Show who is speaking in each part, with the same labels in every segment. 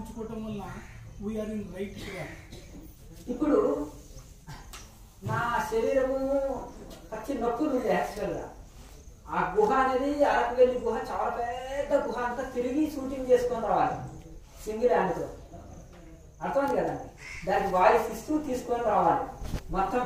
Speaker 1: ఎంచుకోవటం వల్ల we are in right
Speaker 2: ఇప్పుడు నా శరీరము పచ్చి నొప్పులు ఉంది యాక్చువల్గా ఆ గుహ అనేది అరకు వెళ్ళి గుహ చాలా పెద్ద గుహ అంతా తిరిగి షూటింగ్ చేసుకొని రావాలి సింగిల్ హ్యాండ్తో అర్థమైంది కదండి దానికి వాయిస్ ఇస్తూ తీసుకొని రావాలి మొత్తం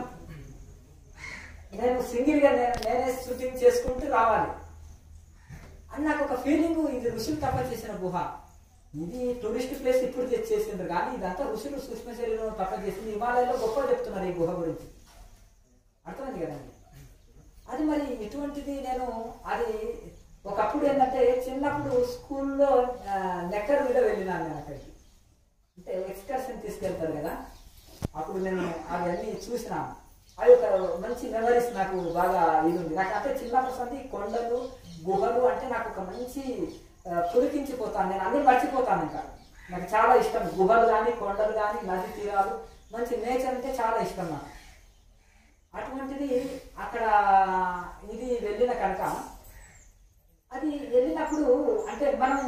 Speaker 2: నేను సింగిల్గా నేను నేనే షూటింగ్ చేసుకుంటూ రావాలి అని నాకు ఒక ఫీలింగ్ ఇది ఋషులు తప్ప చేసిన గుహ ఇది టూరిస్ట్ ప్లేస్ ఇప్పుడు తెచ్చేసిండ్రు కానీ ఇదంతా ఋషులు సూక్ష్మ శరీరం తప్ప చేసింది హిమాలయాల్లో గొప్ప చెప్తున్నారు ఈ గుహ గురించి అర్థమైంది కదండి అది మరి ఇటువంటిది నేను అది ఒకప్పుడు ఏంటంటే చిన్నప్పుడు స్కూల్లో నెక్కర్ మీద వెళ్ళినాను నేను అక్కడికి అంటే ఎక్స్కర్షన్ తీసుకెళ్తారు కదా అప్పుడు నేను అవన్నీ చూసినాను అది ఒక మంచి మెమరీస్ నాకు బాగా ఇది ఉంది నాకు అంటే చిన్నప్పటి సంది కొండలు గుహలు అంటే నాకు ఒక మంచి ఆ, పులికించిపోతాను నేను అన్ని మర్చిపోతాను ఇంకా నాకు చాలా ఇష్టం గుహలు కానీ కొండలు కానీ నది తీరాలు మంచి నేచర్ అంటే చాలా ఇష్టం నాకు అటువంటిది అక్కడ ఇది వెళ్ళిన కనుక అది వెళ్ళినప్పుడు అంటే మనం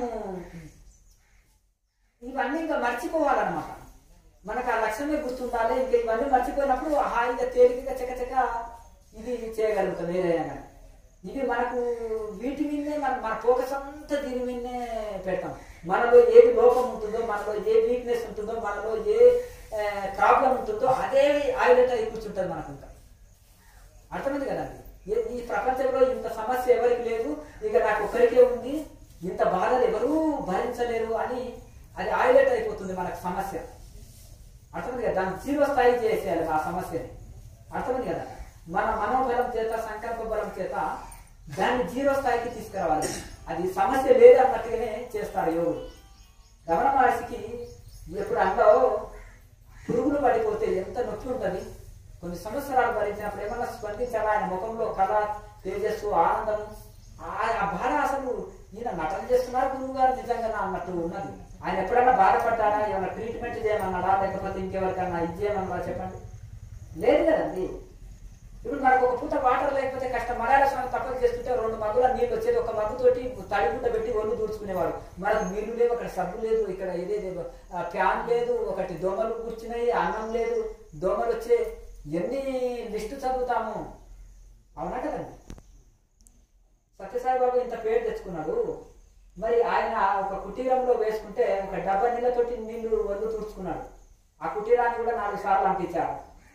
Speaker 2: ఇవన్నీ ఇంకా మర్చిపోవాలన్నమాట మనకు ఆ లక్ష్యమే గుర్తుండాలి ఇంకా ఇవన్నీ మర్చిపోయినప్పుడు హాయిగా తేలికగా చకచక ఇది చేయగలుగుతాం ఏదైనా కానీ ఇది మనకు వీటి మీదనే మన మన ఫోకస్ అంతా దీని మీదనే పెడతాం మనలో ఏది లోపం ఉంటుందో మనలో ఏ వీక్నెస్ ఉంటుందో మనలో ఏ ప్రాబ్లం ఉంటుందో అదే హైలైట్ అయి కూర్చుంటుంది మనకు ఇంకా అర్థమైంది కదండి ఏ- ఈ ప్రపంచంలో ఇంత సమస్య ఎవరికి లేదు ఇక నాకు ఒక్కరికే ఉంది ఇంత బాధలు ఎవరూ భరించలేరు అని అది హైలైట్ అయిపోతుంది మనకు సమస్య అర్థమైంది కదా దాన్ని జీరో స్థాయి చేసేయాలి ఆ సమస్యని అర్థమైంది కదా మన మనోబలం చేత సంకల్ప బలం చేత దాన్ని జీరో స్థాయికి తీసుకురావాలి అది సమస్య లేదు అన్నట్టుగానే చేస్తారు యోగులు రమణ మహర్షికి ఎప్పుడు అందులో పురుగులు పడిపోతే ఎంత నొప్పి ఉంటుంది కొన్ని సంవత్సరాలు భరించినప్పుడు ఏమన్నా స్పందించాలా ఆయన ముఖంలో కళ తేజస్సు ఆనందం ఆ- ఆ బాధ అసలు ఈయన నటన చేస్తున్నారు గురువు గారు నిజంగా అన్నట్టు ఉన్నది ఆయన ఎప్పుడైనా బాధపడ్డాడా ఏమైనా ట్రీట్మెంట్ చేయమన్నాడా లేకపోతే ఇంకెవరికన్నా ఇది చేయమన్నాడా చెప్పండి లేదు కదండి ఇప్పుడు మనకు ఒక పూట వాటర్ లేకపోతే కష్టం మలయాళ స్వామి తప్పని చేస్తుంటే రెండు మగ్గుల నీళ్ళు వచ్చేది ఒక మగ్గుతోటి తడిగుడ్డ పెట్టి ఒళ్ళు దూడ్చుకునేవాడు మనకు నీళ్లు లేవు అక్కడ సబ్బు లేదు ఇక్కడ ఇదేదో ఫ్యాన్ లేదు ఒకటి దోమలు కూర్చున్నాయి అన్నం లేదు దోమలు వచ్చే ఎన్ని లిస్టు చదువుతాము అవునా కదండి సత్యసాయి బాబు ఇంత పేరు తెచ్చుకున్నాడు మరి ఆయన ఒక కుటీరంలో వేసుకుంటే ఒక డబ్బా నీళ్ళతోటి నీళ్లు ఒళ్ళు తుడుచుకున్నాడు ఆ కుటీరాన్ని కూడా నాలుగు సార్లు అంటించారు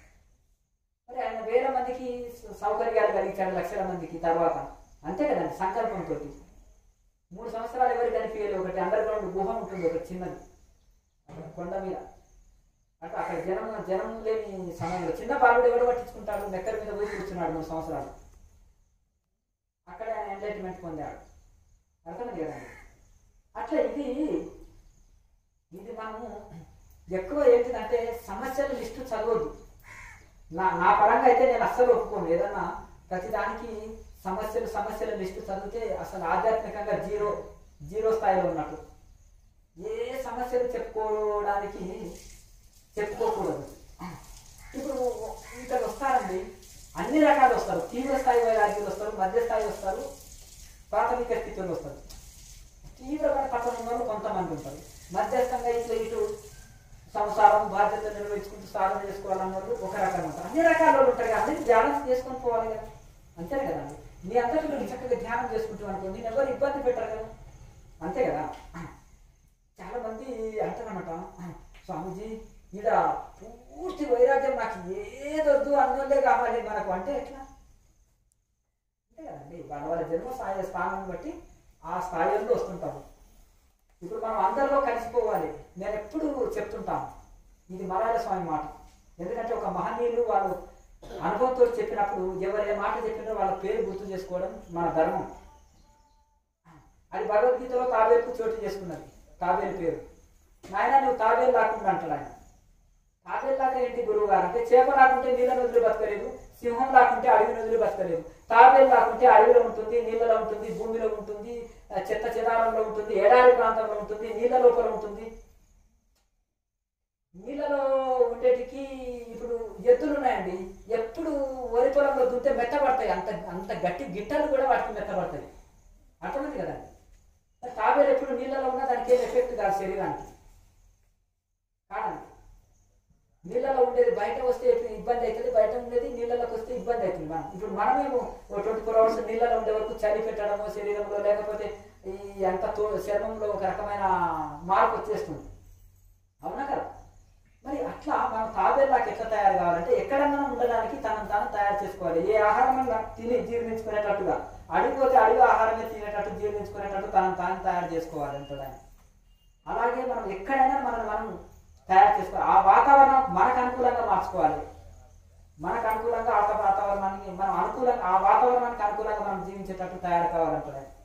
Speaker 2: మరి ఆయన వేల మందికి స- సౌకర్యాలు కలిగించాడు లక్షల మందికి తర్వాత అంతే కదండి సంకల్పంతో మూడు సంవత్సరాలు ఎవరికి కనిపించలేదు ఒకటి అండర్ గ్రౌండ్ గుహ ఉంటుంది ఒకటి చిన్నది అక్కడ కొండ మీద అంటే అక్కడ జనం జనం లేని సమయంలో చిన్న బాలుడు ఎవరు పట్టించుకుంటాడు నెక్కర్ మీద పోయి కూర్చున్నాడు మూడు సంవత్సరాలు అక్కడ ఆయన ఎంటర్టైన్మెంట్ పొందాడు అర్థమైంది కదండి అట్లా ఇది ఇది మనము ఎక్కువ ఏంటిదంటే సమస్యల లిస్టు చదవద్దు నా నా పరంగా అయితే నేను అస్సలు ఒప్పుకోను ఏదన్నా ప్రతిదానికి సమస్యలు సమస్యల లిస్టు చదివితే అసలు ఆధ్యాత్మికంగా జీరో జీరో స్థాయిలో ఉన్నట్టు ఏ సమస్యలు చెప్పుకోవడానికి చెప్పుకోకూడదు ఇప్పుడు ఇక్కడ వస్తారండి అన్ని రకాలు వస్తారు తీవ్ర స్థాయి వైరాగ్యులు వస్తారు మధ్య స్థాయి వస్తారు ప్రాథమిక స్థితిలో వస్తారు తీవ్రమైన పక్కన ఉన్న వాళ్ళు కొంతమంది ఉంటారు మధ్యస్థంగా ఇట్లా ఇటు సంసారం బాధ్యత నిర్వహించుకుంటూ సాధన చేసుకోవాలన్న వాళ్ళు ఒక రకం ఉంటారు అన్ని రకాల వాళ్ళు ఉంటారు కదా అన్ని బ్యాలెన్స్ చేసుకొని పోవాలి కదా అంతే కదా నీ అంతటి నువ్వు చక్కగా ధ్యానం చేసుకుంటావు అనుకో నేను ఎవరు ఇబ్బంది పెట్టరు కదా అంతే కదా చాలా మంది అంటారన్నమాట స్వామీజీ ఈడ పూర్తి వైరాగ్యం నాకు ఏదొద్దు అన్నోళ్ళే కావాలి మనకు అంటే ఎట్లా అంతే కదండి వాళ్ళ వాళ్ళ జన్మ స్థాయి స్థానం బట్టి ఆ స్థాయిలో వస్తుంటారు ఇప్పుడు మనం అందరిలో కలిసిపోవాలి నేను ఎప్పుడు చెప్తుంటాను ఇది మలయాళ స్వామి మాట ఎందుకంటే ఒక మహనీయులు వాళ్ళు అనుభవంతో చెప్పినప్పుడు ఎవరు ఏ మాట చెప్పినో వాళ్ళ పేరు గుర్తు చేసుకోవడం మన ధర్మం అది భగవద్గీతలో తాబేలుకు చోటు చేసుకున్నది తాబేలు పేరు నాయన నువ్వు తాబేలు లాకుండా అంటాడు ఆయన తాబేలు లాగా ఏంటి గురువు గారు అంటే చేప లాకుంటే నీళ్ళ నదులు బతకలేదు సింహం లాకుంటే అడవి నదులు బతకలేదు తాబేలు లాకుంటే అడవిలో ఉంటుంది నీళ్ళలో ఉంటుంది భూమిలో ఉంటుంది ఆ, చెత్త చెదారంలో ఉంటుంది ఎడారి ప్రాంతంలో ఉంటుంది నీళ్ళ లోపల ఉంటుంది నీళ్ళలో ఉండేటికి ఇప్పుడు ఎద్దులు ఉన్నాయండి ఎప్పుడు వరి పొలంలో దుంటే మెత్తబడతాయి అంత అంత గట్టి గిట్టలు కూడా వాటికి మెత్తబడతాయి అర్థమైంది కదండి తాబేలు ఎప్పుడు నీళ్ళలో ఉన్నా దానికి ఏం ఎఫెక్ట్ కాదు శరీరానికి కాదండి నీళ్ళలో ఉండేది బయట వస్తే ఇబ్బంది అవుతుంది బయట ఉండేది నీళ్ళలోకి వస్తే ఇబ్బంది అవుతుంది మనం ఇప్పుడు మనమేమో ఓ ట్వంటీ ఫోర్ అవర్స్ నీళ్ళలో ఉండే వరకు చలి పెట్టడము శరీరంలో లేకపోతే ఈ అంత తో చర్మంలో ఒక రకమైన మార్పు వచ్చేస్తుంది అవునా కదా మరి అట్లా మనం తాబేలాకి ఎట్లా తయారు కావాలంటే ఎక్కడన్నా ఉండడానికి తనను తాను తయారు చేసుకోవాలి ఏ ఆహారం అన్నా తిని జీర్ణించుకునేటట్టుగా అడిగిపోతే అడిగి ఆహారమే తినేటట్టు జీర్ణించుకునేటట్టు తనను తాను తయారు చేసుకోవాలి అంటాడు ఆయన అలాగే మనం ఎక్కడైనా మనం మనం తయారు చేసుకోవాలి ఆ వాతావరణం మనకు అనుకూలంగా మార్చుకోవాలి మనకు అనుకూలంగా ఆ వాతావరణానికి మనం అనుకూలంగా ఆ వాతావరణానికి అనుకూలంగా మనం జీవించేటట్టు తయారు కావాలంటాడు ఆయన.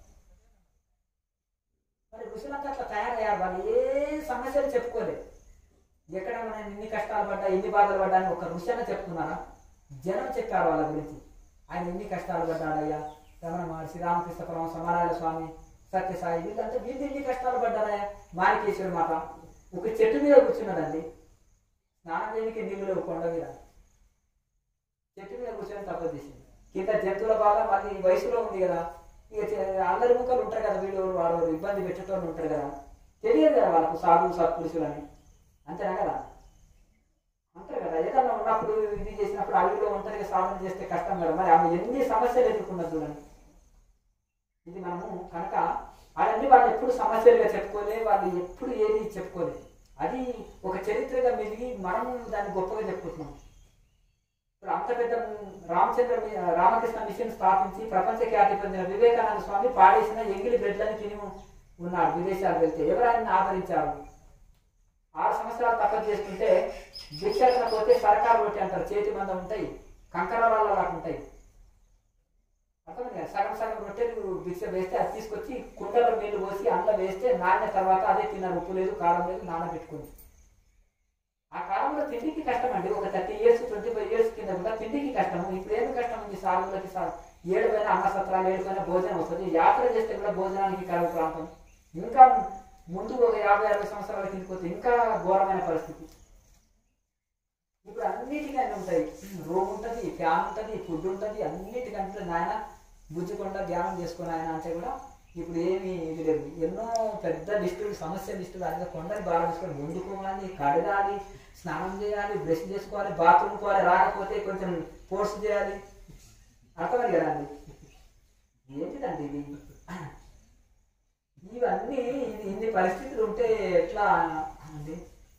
Speaker 2: మరి ఋషులంతా అట్లా తయారయ్యారు వాళ్ళు ఏ సమస్యలు చెప్పుకోలేదు ఎక్కడ మనం ఎన్ని కష్టాలు పడ్డా ఎన్ని బాధలు పడ్డా అని ఒక ఋషి అని చెప్తున్నారా జనం చెప్పారు వాళ్ళ గురించి ఆయన ఎన్ని కష్టాలు పడ్డాడయ్యా రమణ మహర్షి రామకృష్ణ పరమ సమరాయ స్వామి సత్యసాయి వీళ్ళంతా వీళ్ళు ఎన్ని కష్టాలు పడ్డారయ్యా మాణికేశ్వరి మాత ఒక చెట్టు మీద కూర్చున్నాడండి స్నానం చేయడానికి నీళ్ళు లేవు కొండ మీద చెట్టు మీద కూర్చొని తపస్సు చేసింది కింద జంతువుల బాధ మళ్ళీ వయసులో ఉంది కదా ఇక చే- అల్లరి ముక్కలు ఉంటారు కదా వీళ్ళు వాడు ఇబ్బంది పెట్టేటోళ్ళు ఉంటారు కదా తెలియదు కదా వాళ్ళకు సాధువు సత్పురుషులని అంతేనా కదా అంటారు కదా ఏదన్నా ఉన్నప్పుడు ఇది చేసినప్పుడు అడవిలో ఒంటరిగా సాధన చేస్తే కష్టం కదా మరి ఆమె ఎన్ని సమస్యలు ఎదుర్కొన్నది చూడండి ఇది మనము కనుక అవన్నీ వాళ్ళు ఎప్పుడు సమస్యలుగా చెప్పుకోలే వాళ్ళు ఎప్పుడు ఏది చెప్పుకోలే అది ఒక చరిత్రగా మిగిలి మనం దాన్ని గొప్పగా చెప్పుకుంటున్నాం ఇప్పుడు అంత పెద్ద రామచంద్ర మి- రామకృష్ణ మిషన్ స్థాపించి ప్రపంచ ఖ్యాతి పొందిన వివేకానంద స్వామి పాడేసిన ఎంగిలి బ్రెడ్లని తిని ఉన్నాడు విదేశాలు వెళ్తే ఎవరు ఆయన్ని ఆదరించారు ఆరు సంవత్సరాలు తపస్సు చేసుకుంటే భిక్షాటన పోతే సరకారు రొట్టె అంటారు చేతి మందం ఉంటాయి కంకర వాళ్ళ లాగా ఉంటాయి అర్థమైంది కదా సగం సగం రొట్టెలు భిక్ష వేస్తే అది తీసుకొచ్చి కుండలో నీళ్లు పోసి అందులో వేస్తే నాన్న తర్వాత అదే తిన్నారు ఉప్పు లేదు కారం లేదు నానబెట్టుకుంది ఆ కాలంలో తిండికి కష్టం అండి ఒక thirty years twenty five years కింద కూడా తిండికి కష్టం ఇప్పుడు ఏమి కష్టం ఉంది సాగులకి సాగు ఏడు పైన అన్న సత్రాలు ఏడు పైన భోజనం వస్తుంది యాత్ర చేస్తే కూడా భోజనానికి కరువు ప్రాంతం ఇంకా ముందు ఒక యాభై అరవై సంవత్సరాల కిందకి ఇంకా ఘోరమైన పరిస్థితి ఇప్పుడు అన్నిటికీ అన్నీ ఉంటాయి రూమ్ ఉంటుంది ఫ్యాన్ ఉంటుంది ఫుడ్ ఉంటుంది అన్నిటికంటే నాయన బుజ్జుకుండా ధ్యానం చేసుకుని ఆయన అంటే కూడా ఇప్పుడు ఏమీ ఇది లేదు ఎన్నో పెద్ద లిస్టులు సమస్య లిస్టులు అన్ని కొండని బాగా తీసుకొని వండుకోవాలి కడగాలి స్నానం చేయాలి బ్రష్ చేసుకోవాలి బాత్రూమ్ పోవాలి రాకపోతే కొంచెం ఫోర్స్ చేయాలి అర్థమైంది కదా అండి ఏంటిదండి ఇది ఇవన్నీ ఇది ఇన్ని పరిస్థితులు ఉంటే ఎట్లా అండి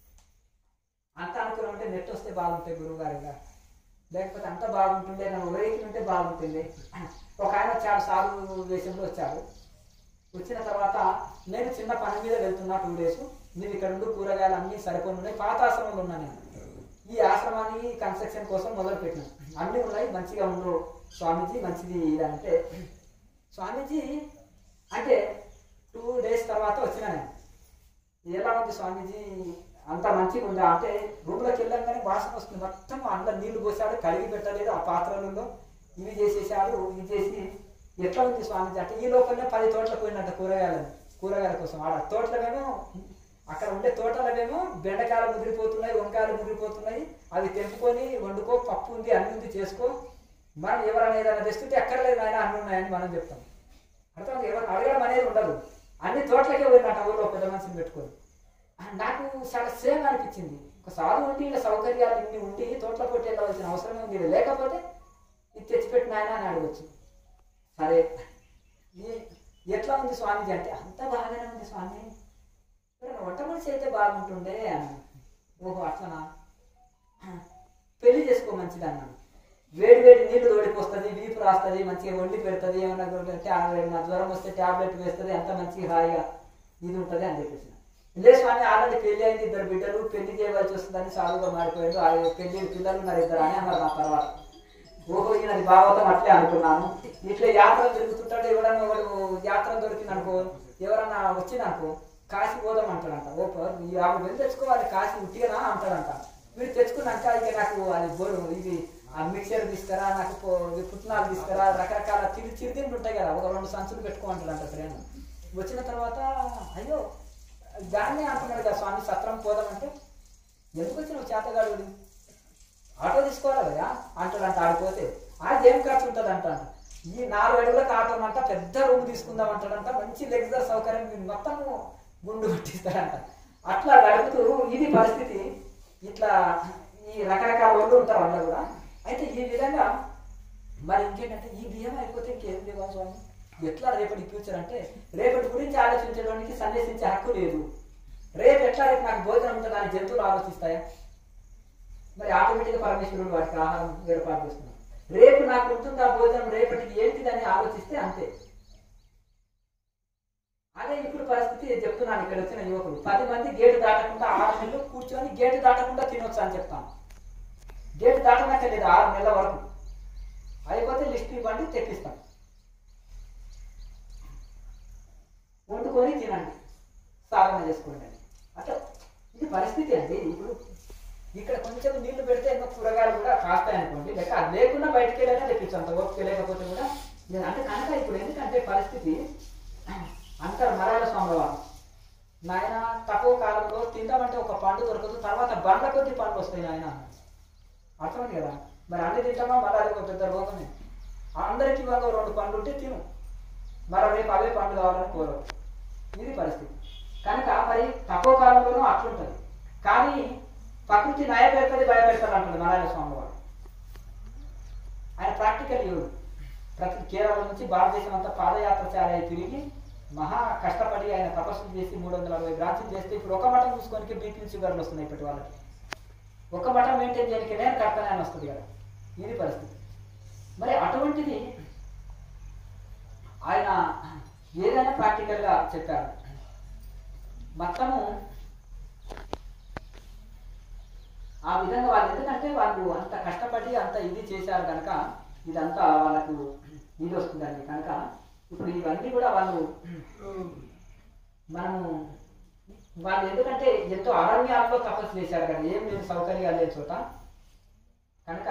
Speaker 2: అంత అనుకూలం ఉంటే నెట్ వస్తే బాగుంటాయి గురువు గారిగా లేకపోతే అంత బాగుంటుండే నా వెహికల్ ఉంటే బాగుంటుంది ఒక ఆయన వచ్చాడు సాధు వేషంలో వచ్చాడు వచ్చిన తర్వాత నేను చిన్న పని మీద వెళ్తున్నా టూ డేస్ నేను ఇక్కడ ఉండి కూరగాయలు అన్ని సరిపోయి ఉన్నాయి పాత ఆశ్రమంలో ఉన్నా నేను ఈ ఆశ్రమాన్ని కన్స్ట్రక్షన్ కోసం మొదలు పెట్టినాను అన్నీ ఉన్నాయి మంచిగా ఉండు స్వామీజీ మంచిది ఇది అంటే స్వామీజీ అంటే టూ డేస్ తర్వాత వచ్చిన నేను ఎలా ఉంది స్వామీజీ అంత మంచిగా ఉందా అంటే రూమ్లోకి వెళ్ళంగానే వాసన వస్తుంది మొత్తం అందులో నీళ్లు పోసాడు కడిగి పెట్టలేదు ఆ పాత్రలలో ఇవి చేసేసాడు ఇవి చేసి ఎట్లా ఉంది స్వామీజీ అంటే ఈ లోపలనే పది తోటలు పోయినట్ట కూరగాయలు కూరగాయల కోసం ఆడ తోటలమేమో అక్కడ ఉండే తోటలమేమో బెండకాయలు ముదిరిపోతున్నాయి వంకాయలు ముదిరిపోతున్నాయి అవి తెంపుకొని వండుకో పప్పు ఉంది అన్ని ఉంది చేసుకో మనం ఎవరైనా ఏదైనా తెస్తుంటే ఎక్కడ లేదు ఆయన అన్ని ఉన్నాయని మనం చెప్తాం అర్థం ఎవరు అడగడం అనేది ఉండదు అన్ని తోటలకే పోయినట్టు ఊళ్ళో పెద్ద మనిషిని పెట్టుకొని ఆ, నాకు చాలా సేమ్ అనిపించింది ఒక సాధు ఉండి ఇలా సౌకర్యాలు ఇన్ని ఉండి తోటల పొట్టి వెళ్ళవలసిన అవసరం ఉంది ఈడ లేకపోతే ఇది తెచ్చిపెట్టిన ఆయన అని అడగచ్చు సరే ఈ- ఎట్లా ఉంది స్వామీజీ అంటే అంత బాగానే ఉంది స్వామి మరి వంట మనిషి అయితే బాగుంటుండే అన్నాను ఓహో అట్లనా ఆ, పెళ్లి చేసుకో మంచిది అన్నాను వేడి వేడి నీళ్లు తోడిపోస్తుంది వీపు రాస్తుంది మంచిగా వండి పెడుతుంది ఏమన్నా కూడా ట్యా- ఏమన్నా జ్వరం వస్తే ట్యాబ్లెట్ వేస్తుంది అంత మంచిగా హాయిగా ఇది ఉంటుంది అని చెప్పేసి లే స్వామి ఆల్రెడీ పెళ్లి అయింది ఇద్దరు బిడ్డలు పెళ్లి చేయవలసి వస్తుందని సాగుగా మారిపోయాడు ఆ పెళ్లి పిల్లలు ఉన్నారు ఇద్దరు అని అన్నారు నా తర్వాత ఓహో ఈయన భాగవతం అట్లే అనుకున్నాను ఇట్లా యాత్ర తిరుగుతుంటాడు ఎవడన్నా ఒకడు యాత్ర దొరికింది అనుకో ఎవరన్నా వచ్చిందనుకో కాశీ పోదాం అంటాడంట ఓ ప- ఈ ఆవిడ వెళ్ళి తెచ్చుకోవాలి కాశీ ఉట్టిగా అంటాడంట వీడు తెచ్చుకున్నాక ఇక నాకు అది బోరు ఇది ఆ మిక్సర్ తీసుకురా నాకు పో- ఇవి పుట్నాలు తీసుకురా రకరకాల చిరు చిరుతిండ్లు ఉంటాయి కదా ఒక రెండు సంచులు పెట్టుకోమంటాడంట ఫ్రెండ్ వచ్చిన తర్వాత అయ్యో దాన్నే అంటున్నాడు కదా స్వామి సత్రం పోదామంటే ఎందుకు వచ్చినావు చేతగాడు ఆటో తీసుకోవాలి కదా అంటాడంట ఆడిపోతే అది ఏం ఖర్చు ఉంటుంది అంటాడు ఈ నాలుగు అడుగులకు ఆటో అంట పెద్ద రూమ్ తీసుకుందాం అంటాడంట మంచి లెగ్జర్ సౌకర్యం మీరు మొత్తం గుండు కొట్టిస్తాడంట అట్లా గడుపుతూ ఇది పరిస్థితి ఇట్లా ఈ రకరకాల వాళ్ళు ఉంటారు అందులో కూడా అయితే ఈ విధంగా మరి ఇంకేంటంటే ఈ బియ్యం అయిపోతే ఇంకేం లేవా స్వామి ఎట్లా రేపటి ఫ్యూచర్ అంటే రేపటి గురించి ఆలోచించడానికి సందేశించే హక్కు లేదు రేపు ఎట్లా రేపు నాకు భోజనం ఉంటుందా అని జంతువులు ఆలోచిస్తాయా మరి ఆటోమేటిక్గా పరమేశ్వరుడు వాటికి ఆహారం ఏర్పాటు చేస్తున్నాడు రేపు నాకు ఉంటుందా భోజనం రేపటికి ఏంటిదని ఆలోచిస్తే అంతే అదే ఇప్పుడు పరిస్థితి చెప్తున్నాను ఇక్కడ వచ్చిన యువకులు పది మంది గేటు దాటకుండా ఆరు నెలలు కూర్చొని గేటు దాటకుండా తినొచ్చు అని చెప్తాను గేటు దాటనక్కర్లేదు ఆరు నెలల వరకు అయిపోతే లిస్ట్ ఇవ్వండి తెప్పిస్తాం వండుకొని తినండి సాధన చేసుకోండి అని అట్లా ఇది పరిస్థితి అండి ఇప్పుడు ఇక్కడ కొంచెం నీళ్లు పెడితే ఎన్నో కూరగాయలు కూడా కాస్తాయి అనుకోండి లేక అది లేకుండా బయటికి వెళ్ళైనా తెప్పించు అంత ఓపిక లేకపోతే కూడా నేను అంటే కనుక ఇప్పుడు ఎందుకంటే పరిస్థితి అంటారు మరాల స్వామి వారు నాయన తక్కువ కాలంలో తిందామంటే ఒక పండు దొరకదు తర్వాత బండ్ల కొద్ది పండ్లు వస్తాయి నాయన అర్థమైంది కదా మరి అన్ని తింటామా మళ్ళీ అది ఒక పెద్ద రోగమే అందరికీ ఇవాళ రెండు పండ్లు ఉంటే తిను మరి రేపు అవే పండ్లు కావాలని కోరవు ఇది పరిస్థితి కనుక మరి తక్కువ కాలంలోనూ అట్లుంటుంది కానీ ప్రకృతి నయ పెడుతుంది భయపెడతాడు అంటాడు నారాయణ స్వామి వారు ఆయన ప్రాక్టికల్ యోగి ప్రతి కేరళ నుంచి భారతదేశం అంతా పాదయాత్ర చాలా తిరిగి మహా కష్టపడి ఆయన తపస్సులు చేసి మూడు వందల అరవై బ్రాంచులు చేస్తే ఇప్పుడు ఒక మఠం చూసుకోనికి బీపీ షుగర్లు వస్తున్నాయి ఇప్పటి వాళ్ళకి ఒక మఠం మెయింటైన్ చేయడానికి నేను కడతానే అని వస్తుంది కదా ఇది పరిస్థితి మరి అటువంటిది ఆయన ఏదైనా ప్రాక్టికల్గా చెప్పారు మొత్తము ఆ విధంగా వాళ్ళు ఎందుకంటే వాళ్ళు అంత కష్టపడి అంత ఇది చేశారు కనుక ఇదంతా వాళ్ళకు ఇది వస్తుందండి కనుక ఇప్పుడు ఇవన్నీ కూడా వాళ్ళు మనము వాళ్ళు ఎందుకంటే ఎంతో అరణ్యాల్లో తపస్సు చేశారు కదా ఏం లేదు సౌకర్యాలు లేని చోట కనుక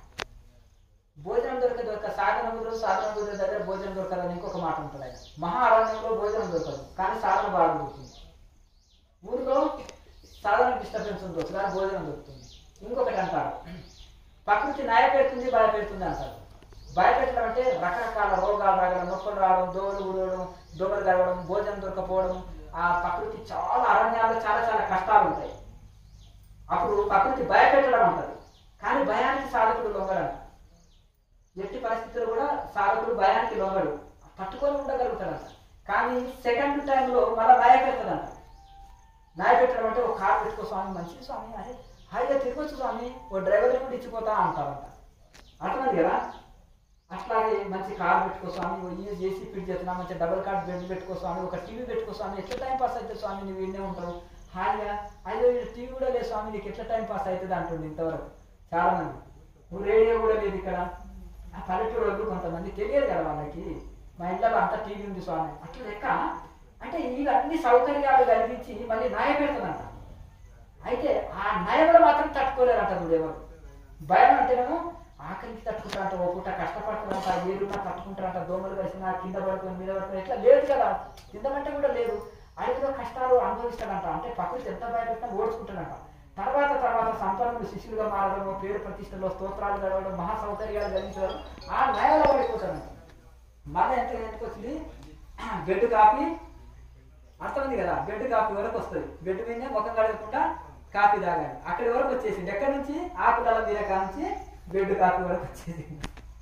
Speaker 2: భోజనం దొరక దొరక సాధన కుదరదు సాధన కుదరదు దగ్గర భోజనం దొరకదని ఇంకొక మాట ఉంటుంది ఆయన మహా అరణ్యంలో భోజనం దొరకదు కానీ సాధన బాగా దొరుకుతుంది ఊరిలో సాధన డిస్టర్బెన్స్ ఉండొచ్చు కానీ భోజనం దొరుకుతుంది ఇంకొకటి అంటారు ప్రకృతి న్యాయ పెడుతుంది భయపెడుతుంది అంటారు భయపెట్టడం అంటే రకరకాల రోగాలు రావడం నొప్పులు రావడం దోమలు ఊడవడం దోమలు గడవడం భోజనం దొరకపోవడం ఆ ప్రకృతి చాలా అరణ్యాల్లో చాలా చాలా కష్టాలు ఉంటాయి అప్పుడు ప్రకృతి భయపెట్టడం ఉంటుంది కానీ భయానికి సాధకుడు లొంగడం ఎట్టి పరిస్థితుల్లో కూడా సాధకుడు భయానికి లొంగడు తట్టుకొని ఉండగలుగుతాడంట కానీ సెకండ్ టైంలో మళ్ళీ న్యాయ పెడతాడంట న్యాయ పెట్టడం అంటే ఒక కార్ పెట్టుకో స్వామి మంచిది స్వామి అరే హాయిగా తిరగొచ్చు స్వామి ఓ డ్రైవర్ కూడా ఇచ్చిపోతా అంటారంట అర్థమైంది కదా అట్లాగే మంచి కార్ పెట్టుకో స్వామి ఓ ఈ ఏసీ ఫిట్ చేస్తున్నా మంచి డబుల్ కార్డ్ బెడ్ పెట్టుకో స్వామి ఒక టీవీ పెట్టుకో స్వామి ఎట్లా టైం పాస్ అవుతుంది స్వామి నువ్వు వీడినే ఉంటావు హాయిగా అయ్యో టీవీ కూడా లేదు స్వామి నీకు ఎట్లా టైం పాస్ అవుతుంది అంటుంది ఇంతవరకు చాలా మంది నువ్వు రేడియో కూడా లేదు ఇక్కడ ఆ పల్లెటూరు వాళ్ళు కొంతమంది తెలియదు కదా వాళ్ళకి మా ఇంట్లో అంతా టీవీ ఉంది స్వామి అట్లా లెక్క అంటే ఇవన్నీ సౌకర్యాలు కల్పించి మళ్ళీ న్యాయ పెడుతుందంట అయితే ఆ నయంలో మాత్రం తట్టుకోలేరంట నువ్వు ఎవరు భయం అంటేనేమో ఆకలికి తట్టుకుంటారంట ఓ పూట కష్టపడుతున్నారంట ఏరున్నా తట్టుకుంటారంట దోమలు కలిసిన కింద పడుకొని మీద పడుకొని ఇట్లా లేదు కదా తిందమంటే కూడా లేదు అడవిలో కష్టాలు అనుభవిస్తాడంట అంటే ప్రకృతి ఎంత భయపెట్టినా ఓడ్చుకుంటాడంట తర్వాత తర్వాత సంపన్నులు శిష్యులుగా మారడం పేరు ప్రతిష్టలో స్తోత్రాలు గడవడం మహా సౌకర్యాలు కలిగించడం ఆ న్యాయంలో పడిపోతాడంట మళ్ళీ ఎంత ఎందుకు వచ్చింది గడ్డు కాపీ అర్థమైంది కదా బెడ్ కాఫీ వరకు వస్తుంది బెడ్ మీద ముఖం కడగకుండా కాఫీ తాగాలి అక్కడి వరకు వచ్చేసింది ఎక్కడి నుంచి ఆకుల తీరక నుంచి బెడ్ కాఫీ వరకు వచ్చేసింది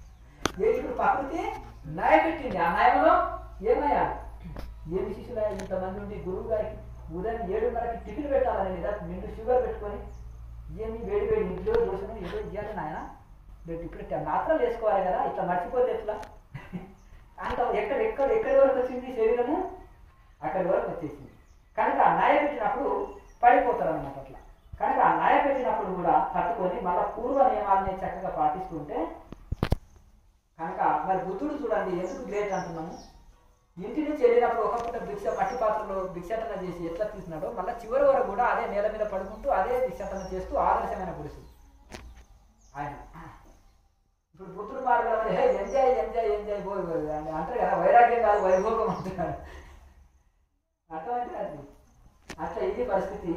Speaker 2: ఏ ఇప్పుడు ప్రకృతి న్యాయ పెట్టింది ఆ న్యాయంలో ఏమయ్యా ఏమి శిష్యులు ఇంతమంది ఉండి గురువు గారికి ఉదయం ఏడున్నరకి టిఫిన్ పెట్టాలని లేదా నిండు షుగర్ పెట్టుకొని ఏమి వేడి వేడి ఇంట్లో దోశను ఏదో ఇవ్వాలి నాయన రేపు ఇప్పుడు మాత్రం వేసుకోవాలి కదా ఇట్లా మర్చిపోతే ఎట్లా అంత ఎక్కడ ఎక్కడ ఎక్కడి వరకు వచ్చింది శరీరము అక్కడి వరకు వచ్చేసింది కనుక ఆ న్యాయ పెట్టినప్పుడు పడిపోతారు అన్నమాట అట్లా కనుక ఆ న్యాయ పెట్టినప్పుడు కూడా తట్టుకొని మళ్ళీ పూర్వ నియమాలని చక్కగా పాటిస్తుంటే కనుక మరి బుద్ధుడు చూడండి ఎందుకు గ్రేట్ అంటున్నాము ఇంటి నుంచి వెళ్ళినప్పుడు ఒక పూట భిక్ష మట్టి పాత్రలో భిక్షాటన చేసి ఎట్లా తీసినాడో మళ్ళీ చివరి వరకు కూడా అదే నేల మీద పడుకుంటూ అదే భిక్షాటన చేస్తూ ఆదర్శమైన పురుషుడు ఆయన ఇప్పుడు బుద్ధుడు మార్గంలో హే ఎంజాయ్ ఎంజాయ్ ఎంజాయ్ పోయి పోయి అని అంటారు కదా వైరాగ్యం కాదు వైభోగం అంటున్నారు అర్థమైంది అది అట్లా ఇది పరిస్థితి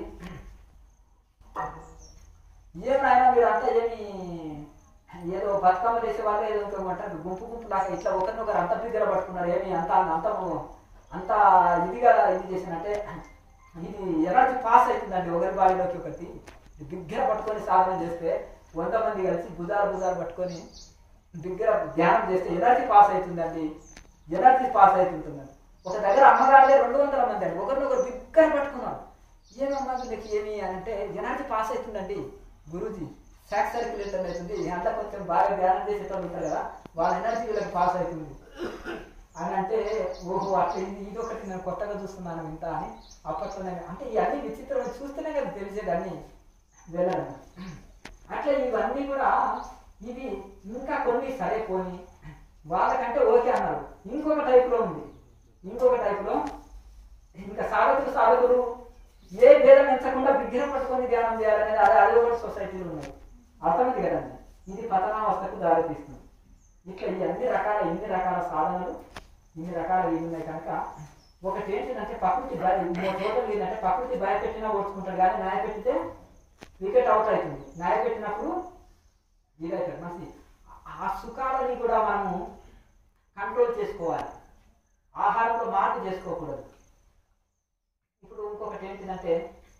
Speaker 2: ఏమైనా మీరు అంతా ఏమి ఏదో బతుకమ్మ చేసే వాళ్ళు ఏదో ఇంకోమంటారు గుంపు గుంపు లాగా ఇట్లా ఒకరినొకరు అంత బిగ్గర పట్టుకున్నారు ఏమి అంత అంత అంత ఇదిగా ఇది చేసినట్టే ఇది ఎనర్జీ పాస్ అవుతుందండి ఒకరి బాడీలోకి ఒకటి బిగ్గర పట్టుకొని సాధన చేస్తే వంద మంది కలిసి భుజాలు భుజాలు పట్టుకొని బిగ్గర ధ్యానం చేస్తే ఎనర్జీ పాస్ అవుతుందండి ఎనర్జీ పాస్ అవుతుంటుందండి ఒక దగ్గర అమ్మగారులే రెండు వందల మంది అండి ఒకరినొకరు బిగ్గర పట్టుకున్నారు ఏమమ్మా వీళ్ళకి ఏమి అని అంటే ఎనర్జీ పాస్ అవుతుందండి గురూజీ సాక్ సర్క్యులేషన్ అవుతుంది అంతా కొంచెం బాగా ధ్యానం చేసేటప్పుడు ఉంటారు కదా వాళ్ళ ఎనర్జీ వీళ్ళకి పాస్ అవుతుంది అని అంటే ఓహో అట్లా ఇది ఇది ఒకటి నేను కొత్తగా చూస్తున్నాను ఇంత అని అప్పట్లోనే అంటే ఇవన్నీ విచిత్రం చూస్తేనే కదా తెలిసేది అన్ని వెళ్ళడం అట్లా ఇవన్నీ కూడా ఇవి ఇంకా కొన్ని సరే పోని వాళ్ళకంటే ఓకే అన్నారు ఇంకొక టైపులో ఉంది ఇంకొక టైపులో ఇంకా సాధకులు సాధకులు ఏ భేదం ఎంచకుండా విగ్రహం పట్టుకొని ధ్యానం చేయాలనేది అదే అదే ఒకటి సొసైటీలు ఉన్నాయి అర్థమైంది కదండి ఇది పతనావస్థకు దారితీస్తుంది ఇట్లా ఈ అన్ని రకాల ఎన్ని రకాల సాధనలు ఇన్ని రకాల ఇవి ఉన్నాయి కనుక ఒకటి ఏంటంటే ప్రకృతి భయ టోటల్ ఏంటంటే ప్రకృతి భయపెట్టినా ఓర్చుకుంటాడు కానీ న్యాయ పెట్టితే వికెట్ అవుట్ అవుతుంది న్యాయ పెట్టినప్పుడు ఇదైతుంది మంచి ఆ సుఖాలని కూడా మనము కంట్రోల్ చేసుకోవాలి ఆహారంలో మార్పు చేసుకోకూడదు ఇప్పుడు ఇంకొకటి ఏంటిదంటే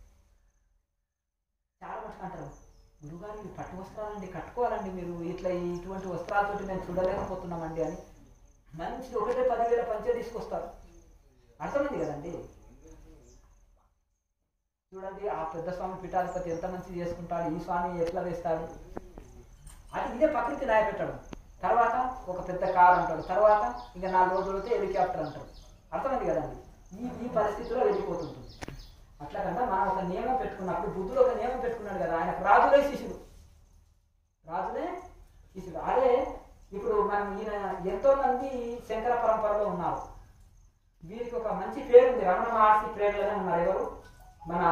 Speaker 2: చాలా మంది అంటారు గురుగారు ఇవి పట్టు వస్త్రాలండి కట్టుకోవాలండి మీరు ఇట్లా ఇటువంటి వస్త్రాలతోటి మేము చూడలేకపోతున్నామండి అని మంచి ఒకటే పదివేల పంచే తీసుకొస్తారు అర్థమైంది కదండి చూడండి ఆ పెద్ద స్వామి పీఠాధిపతి ఎంత మంచి చేసుకుంటాడు ఈ స్వామి ఎట్లా వేస్తాడు అది ఇదే ప్రకృతి న్యాయ పెట్టడం తర్వాత ఒక పెద్ద కార్ అంటాడు తర్వాత ఇంకా నాలుగు రోజులతో హెలికాప్టర్ అంటాడు అర్థమైంది కదండి ఈ ఈ పరిస్థితిలో వెళ్ళిపోతుంటుంది అట్లా కన్నా మనం ఒక నియమం పెట్టుకున్నప్పుడు బుద్ధుడు ఒక నియమం పెట్టుకున్నాడు కదా ఆయనకు రాజులే శిష్యుడు రాజులే శిష్యుడు అదే ఇప్పుడు మనం ఈయన ఎంతో మంది శంకర పరంపరలో ఉన్నారు వీరికి ఒక మంచి పేరు ఉంది రమణ మహర్షి ప్రేరణలోనే ఉన్నారు ఎవరు మన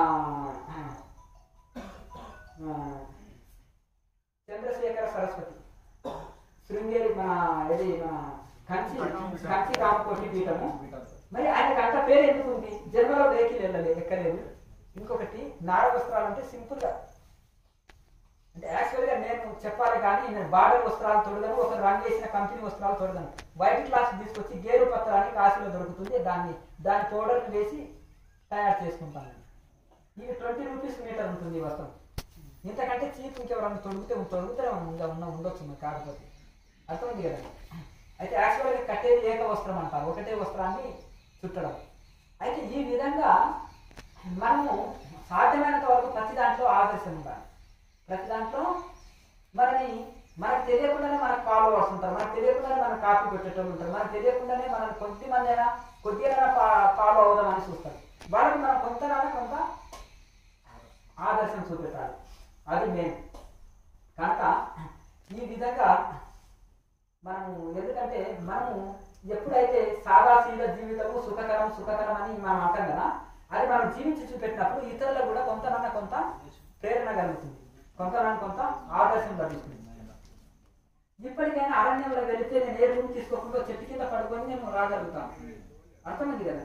Speaker 2: ఆ, చంద్రశేఖర సరస్వతి శృంగేరి మన ఇది మన కంచి కంచి కామకోటి పీఠము మరి ఆయనకు అంత పేరు ఎందుకు ఉంది జన్మలో వెహికల్ వెళ్ళలేదు ఎక్కలేదు ఇంకొకటి నార వస్త్రాలు అంటే సింపుల్ గా అంటే యాక్చువల్ గా నేను చెప్పాలి కానీ నేను బార్డర్ వస్త్రాలు తొడగను ఒక రంగు వేసిన కంపెనీ వస్త్రాలు తొడగను వైట్ క్లాస్ తీసుకొచ్చి గేరు పత్రాన్ని కాశీలో దొరుకుతుంది దాన్ని దాని పౌడర్ వేసి తయారు చేసుకుంటాను ఇవి ట్వంటీ రూపీస్ మీటర్ ఉంటుంది ఈ వస్త్రం ఇంతకంటే చీప్ ఇంకెవరన్నా తొడిగితే తొడిగితే ఉండ ఉన్న ఉండొచ్చు మరి కాకపోతే అర్థమైంది కదా అయితే యాక్చువల్గా కట్టేది ఏక వస్త్రం అంటారు ఒకటే వస్త్రాన్ని చుట్టడం అయితే ఈ విధంగా మనము సాధ్యమైనంత వరకు ప్రతి దాంట్లో ఆదర్శం ఉండాలి ప్రతి దాంట్లో మనని మనకు తెలియకుండానే మనకు ఫాలోవర్స్ ఉంటారు మనకు తెలియకుండానే మనకు కాపీ పెట్టేటోళ్ళు ఉంటారు మనకు తెలియకుండానే మనం కొద్ది మంది అయినా కొద్దిగా ఫాలో అవుదామని చూస్తారు వాళ్ళకి మనం కొంత కొంత ఆదర్శం చూపెట్టాలి అది మెయిన్ కనుక ఈ విధంగా మనము ఎందుకంటే మనము ఎప్పుడైతే సాదాశీల జీవితము సుఖకరం సుఖకరం అని మనం అంటాం కదా అది మనం జీవించి చూపెట్టినప్పుడు ఇతరులకు కూడా కొంతనన్నా కొంత ప్రేరణ కలుగుతుంది కొంతనన్నా కొంత ఆదర్శం లభిస్తుంది ఇప్పటికైనా అరణ్యంలో వెళితే నేను ఏ రూమ్ తీసుకోకుండా చెట్టు కింద పడుకొని నేను రాగలుగుతాను అర్థమైంది కదా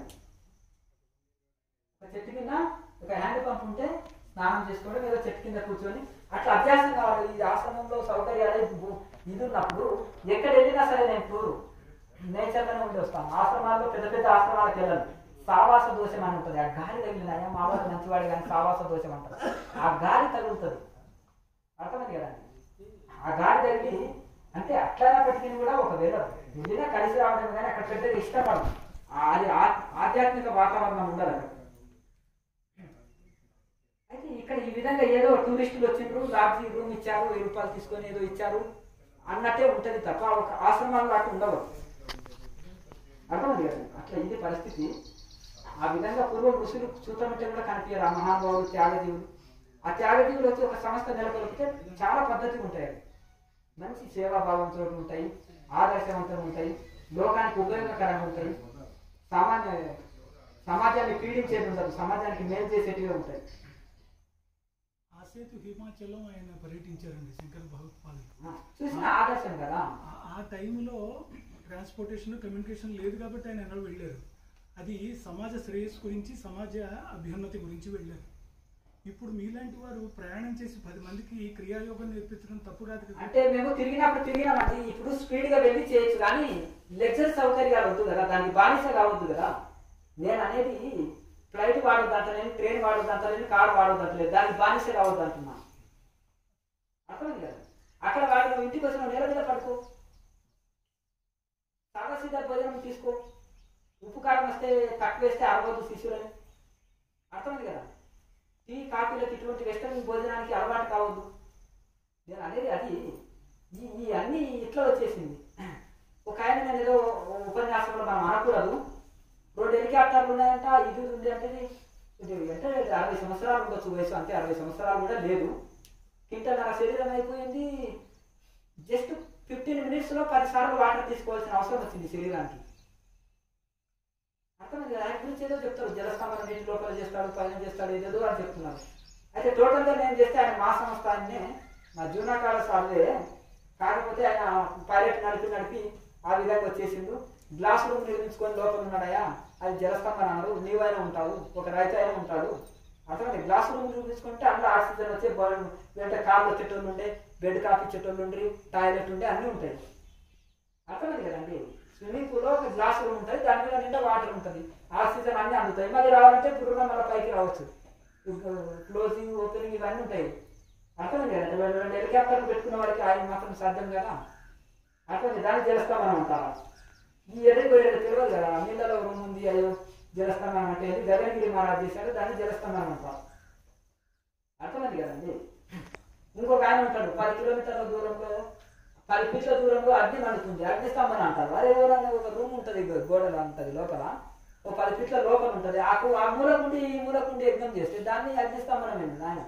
Speaker 2: ఒక చెట్టు కింద ఒక హ్యాండ్ పంప్ ఉంటే స్నానం చేసుకోవడం ఏదో చెట్టు కింద కూర్చొని అట్లా అభ్యాసం కావాలి ఈ ఆశ్రమంలో సౌకర్యాలు బు- ఇది ఉన్నప్పుడు ఎక్కడ వెళ్ళినా సరే నేను టూరు నేచర్లోనే ఉండి వస్తాను ఆశ్రమాల్లో పెద్ద పెద్ద ఆశ్రమాలకు వెళ్ళను సావాస దోషం అని ఉంటుంది ఆ గాలి తగిలినాయా మా వాళ్ళు మంచివాడు కానీ సావాస దోషం అంటారు ఆ గాలి తగులుతుంది అర్థమైంది కదండి ఆ గాలి తగిలి అంటే అట్లైనప్పటికీ కూడా ఒకవేళ వెళ్ళినా కలిసి రావడం కానీ అక్కడ పెద్దగా ఇష్టపడదు ఆ- అది ఆ- ఆధ్యాత్మిక వాతావరణం ఉండదు అక్కడ అయితే ఇక్కడ ఈ విధంగా ఏదో టూరిస్టులు వచ్చిండ్రు లాడ్జీ రూమ్ ఇచ్చారు వెయ్యి రూపాయలు తీసుకొని ఏదో ఇచ్చారు అన్నట్టే ఉంటది తప్ప ఒక ఆశ్రమాలు అట్లా ఉండవు అర్థమైంది కదా అట్లా ఇది పరిస్థితి ఆ విధంగా పూర్వం ఋషులు చూడమంటే కూడా కనిపించారు ఆ మహానుభావులు త్యాగజీవులు ఆ త్యాగజీవులు వచ్చి ఒక సంస్థ నెలకొల్పితే చాలా పద్ధతిగా ఉంటాయి అవి. మంచి సేవాభావంతో ఉంటాయి ఆదర్శవంతంగా ఉంటాయి లోకానికి ఉపయోగకరంగా ఉంటాయి సామాన్య సమాజాన్ని పీడించేది ఉండదు సమాజానికి మేలు చేసేటివే ఉంటాయి
Speaker 1: ఆసేతు హిమాచలం ఆయన పర్యటించారండి శంకర్ భగవత్పాదులు
Speaker 2: ఆ, చూసిన ఆదర్శం కదా
Speaker 1: ఆ- ఆ టైంలో ట్రాన్స్పోర్టేషన్ కమ్యూనికేషన్ లేదు కాబట్టి ఆయన ఎన్నో వెళ్ళారు అది సమాజ శ్రేయస్సు గురించి సమాజ అభ్యున్నతి గురించి వెళ్ళారు ఇప్పుడు మీలాంటి వారు ప్రయాణం చేసి పది మందికి క్రియాయోగం నేర్పించడం తప్పు కాదు కదా
Speaker 2: అంటే మేము తిరిగినప్పుడు తిరిగినామండి ఇప్పుడు స్పీడ్ గా వెళ్ళి చేయొచ్చు కానీ లెక్చర్ సౌకర్యాలు వద్దు కదా దానికి బానిస కావద్దు కదా నేను అనేది ఫ్లైట్ వాడొద్దంటలేదు ట్రైన్ వాడొద్దంటలేదు కార్ వాడొద్దంటలేదు దానికి బానిస కావద్దు అంటున్నా అర్థమైంది కదా అక్కడ వాడి నువ్వు ఇంటికి వచ్చిన నేల మీద పడుకో సాదాసీదా భోజనం తీసుకో ఉప్పు కారం వస్తే తక్కువ వేస్తే అరవద్దు శిష్యులని అర్థమైంది కదా టీ కాఫీలకు ఇటువంటి వెస్టర్న్ భోజనానికి అలవాటు కావద్దు నేను అనేది అది ఈ ఈ అన్ని ఇట్లా వచ్చేసింది ఒక ఆయన నేను ఏదో ఉపన్యాసంలో మనం అనకూడదు రెండు హెలికాప్టర్లు ఉన్నాయంట ఇది ఉంది అంటే ఇది అంటే అరవై సంవత్సరాలు ఉండొచ్చు వయసు అంతే అరవై సంవత్సరాలు కూడా లేదు కింటన్నర శరీరం అయిపోయింది జస్ట్ ఫిఫ్టీన్ మినిట్స్లో పదిసార్లు వాటర్ తీసుకోవాల్సిన అవసరం వచ్చింది శరీరానికి అర్థమైంది కదా ఆయన గురించి ఏదో చెప్తారు జలస్తంభన నీటి లోపల చేస్తాడు పైన చేస్తాడు ఏదేదో అని చెప్తున్నారు అయితే టోటల్గా నేను చేస్తే ఆయన మా సంస్థ ఆయన్నే మా జూనాకాల సార్లే కాకపోతే ఆయన పైలట్ నడిపి నడిపి ఆ విధంగా వచ్చేసిండు గ్లాస్ రూమ్ నిర్మించుకొని లోపల ఉన్నాడయా అది జలస్తంభన అన్నారు నీవైనా ఉంటావు ఒక రైతు అయినా ఉంటాడు అర్థమైంది గ్లాస్ రూమ్ నిర్మించుకుంటే అందులో ఆక్సిజన్ వచ్చే బల్- వెంట కార్లో చెట్టులు ఉండే బెడ్ కాఫీ చెట్టులు ఉండి టాయిలెట్ ఉండే అన్నీ ఉంటాయి అర్థమైంది కదండి స్విమ్మింగ్ పూల్ లో ఒక గ్లాస్ రూమ్ ఉంటుంది దాని మీద నిండా వాటర్ ఉంటుంది ఆక్సిజన్ అన్ని అందుతాయి మళ్ళీ రావాలంటే పురుగున మళ్ళీ పైకి రావచ్చు క్లోజింగ్ ఓపెనింగ్ ఇవన్నీ ఉంటాయి అర్థమైంది కదండి రెండు రెండు హెలికాప్టర్లు పెట్టుకున్న వాడికి ఆయన మాత్రం సాధ్యం కదా అర్థమైంది దాన్ని జలస్థానం అంటారా ఈ ఎదురు వెళ్ళేది తెలియదు కదా నీళ్ళలో రూమ్ ఉంది అయ్యో జలస్థానం అంటే ఏంటి గగనగిరి మహారాజ్ చేశాడు దాన్ని జలస్థానం అంటారు అర్థమైంది కదండి ఇంకొక ఆయన ఉంటాడు పది కిలోమీటర్ల దూరంలో పది ఫీట్ల దూరంలో అగ్ని మండుతుంది అగ్ని స్తంభన అంటారు అదే ఎవరైనా ఒక రూమ్ ఉంటుంది గోడలు ఉంటుంది లోపల ఒక పది ఫీట్ల లోపల ఉంటుంది ఆ కు- ఆ మూలకుండి ఈ మూలకుండి యజ్ఞం చేస్తే దాన్ని అగ్ని స్తంభనం ఏంటి ఆయన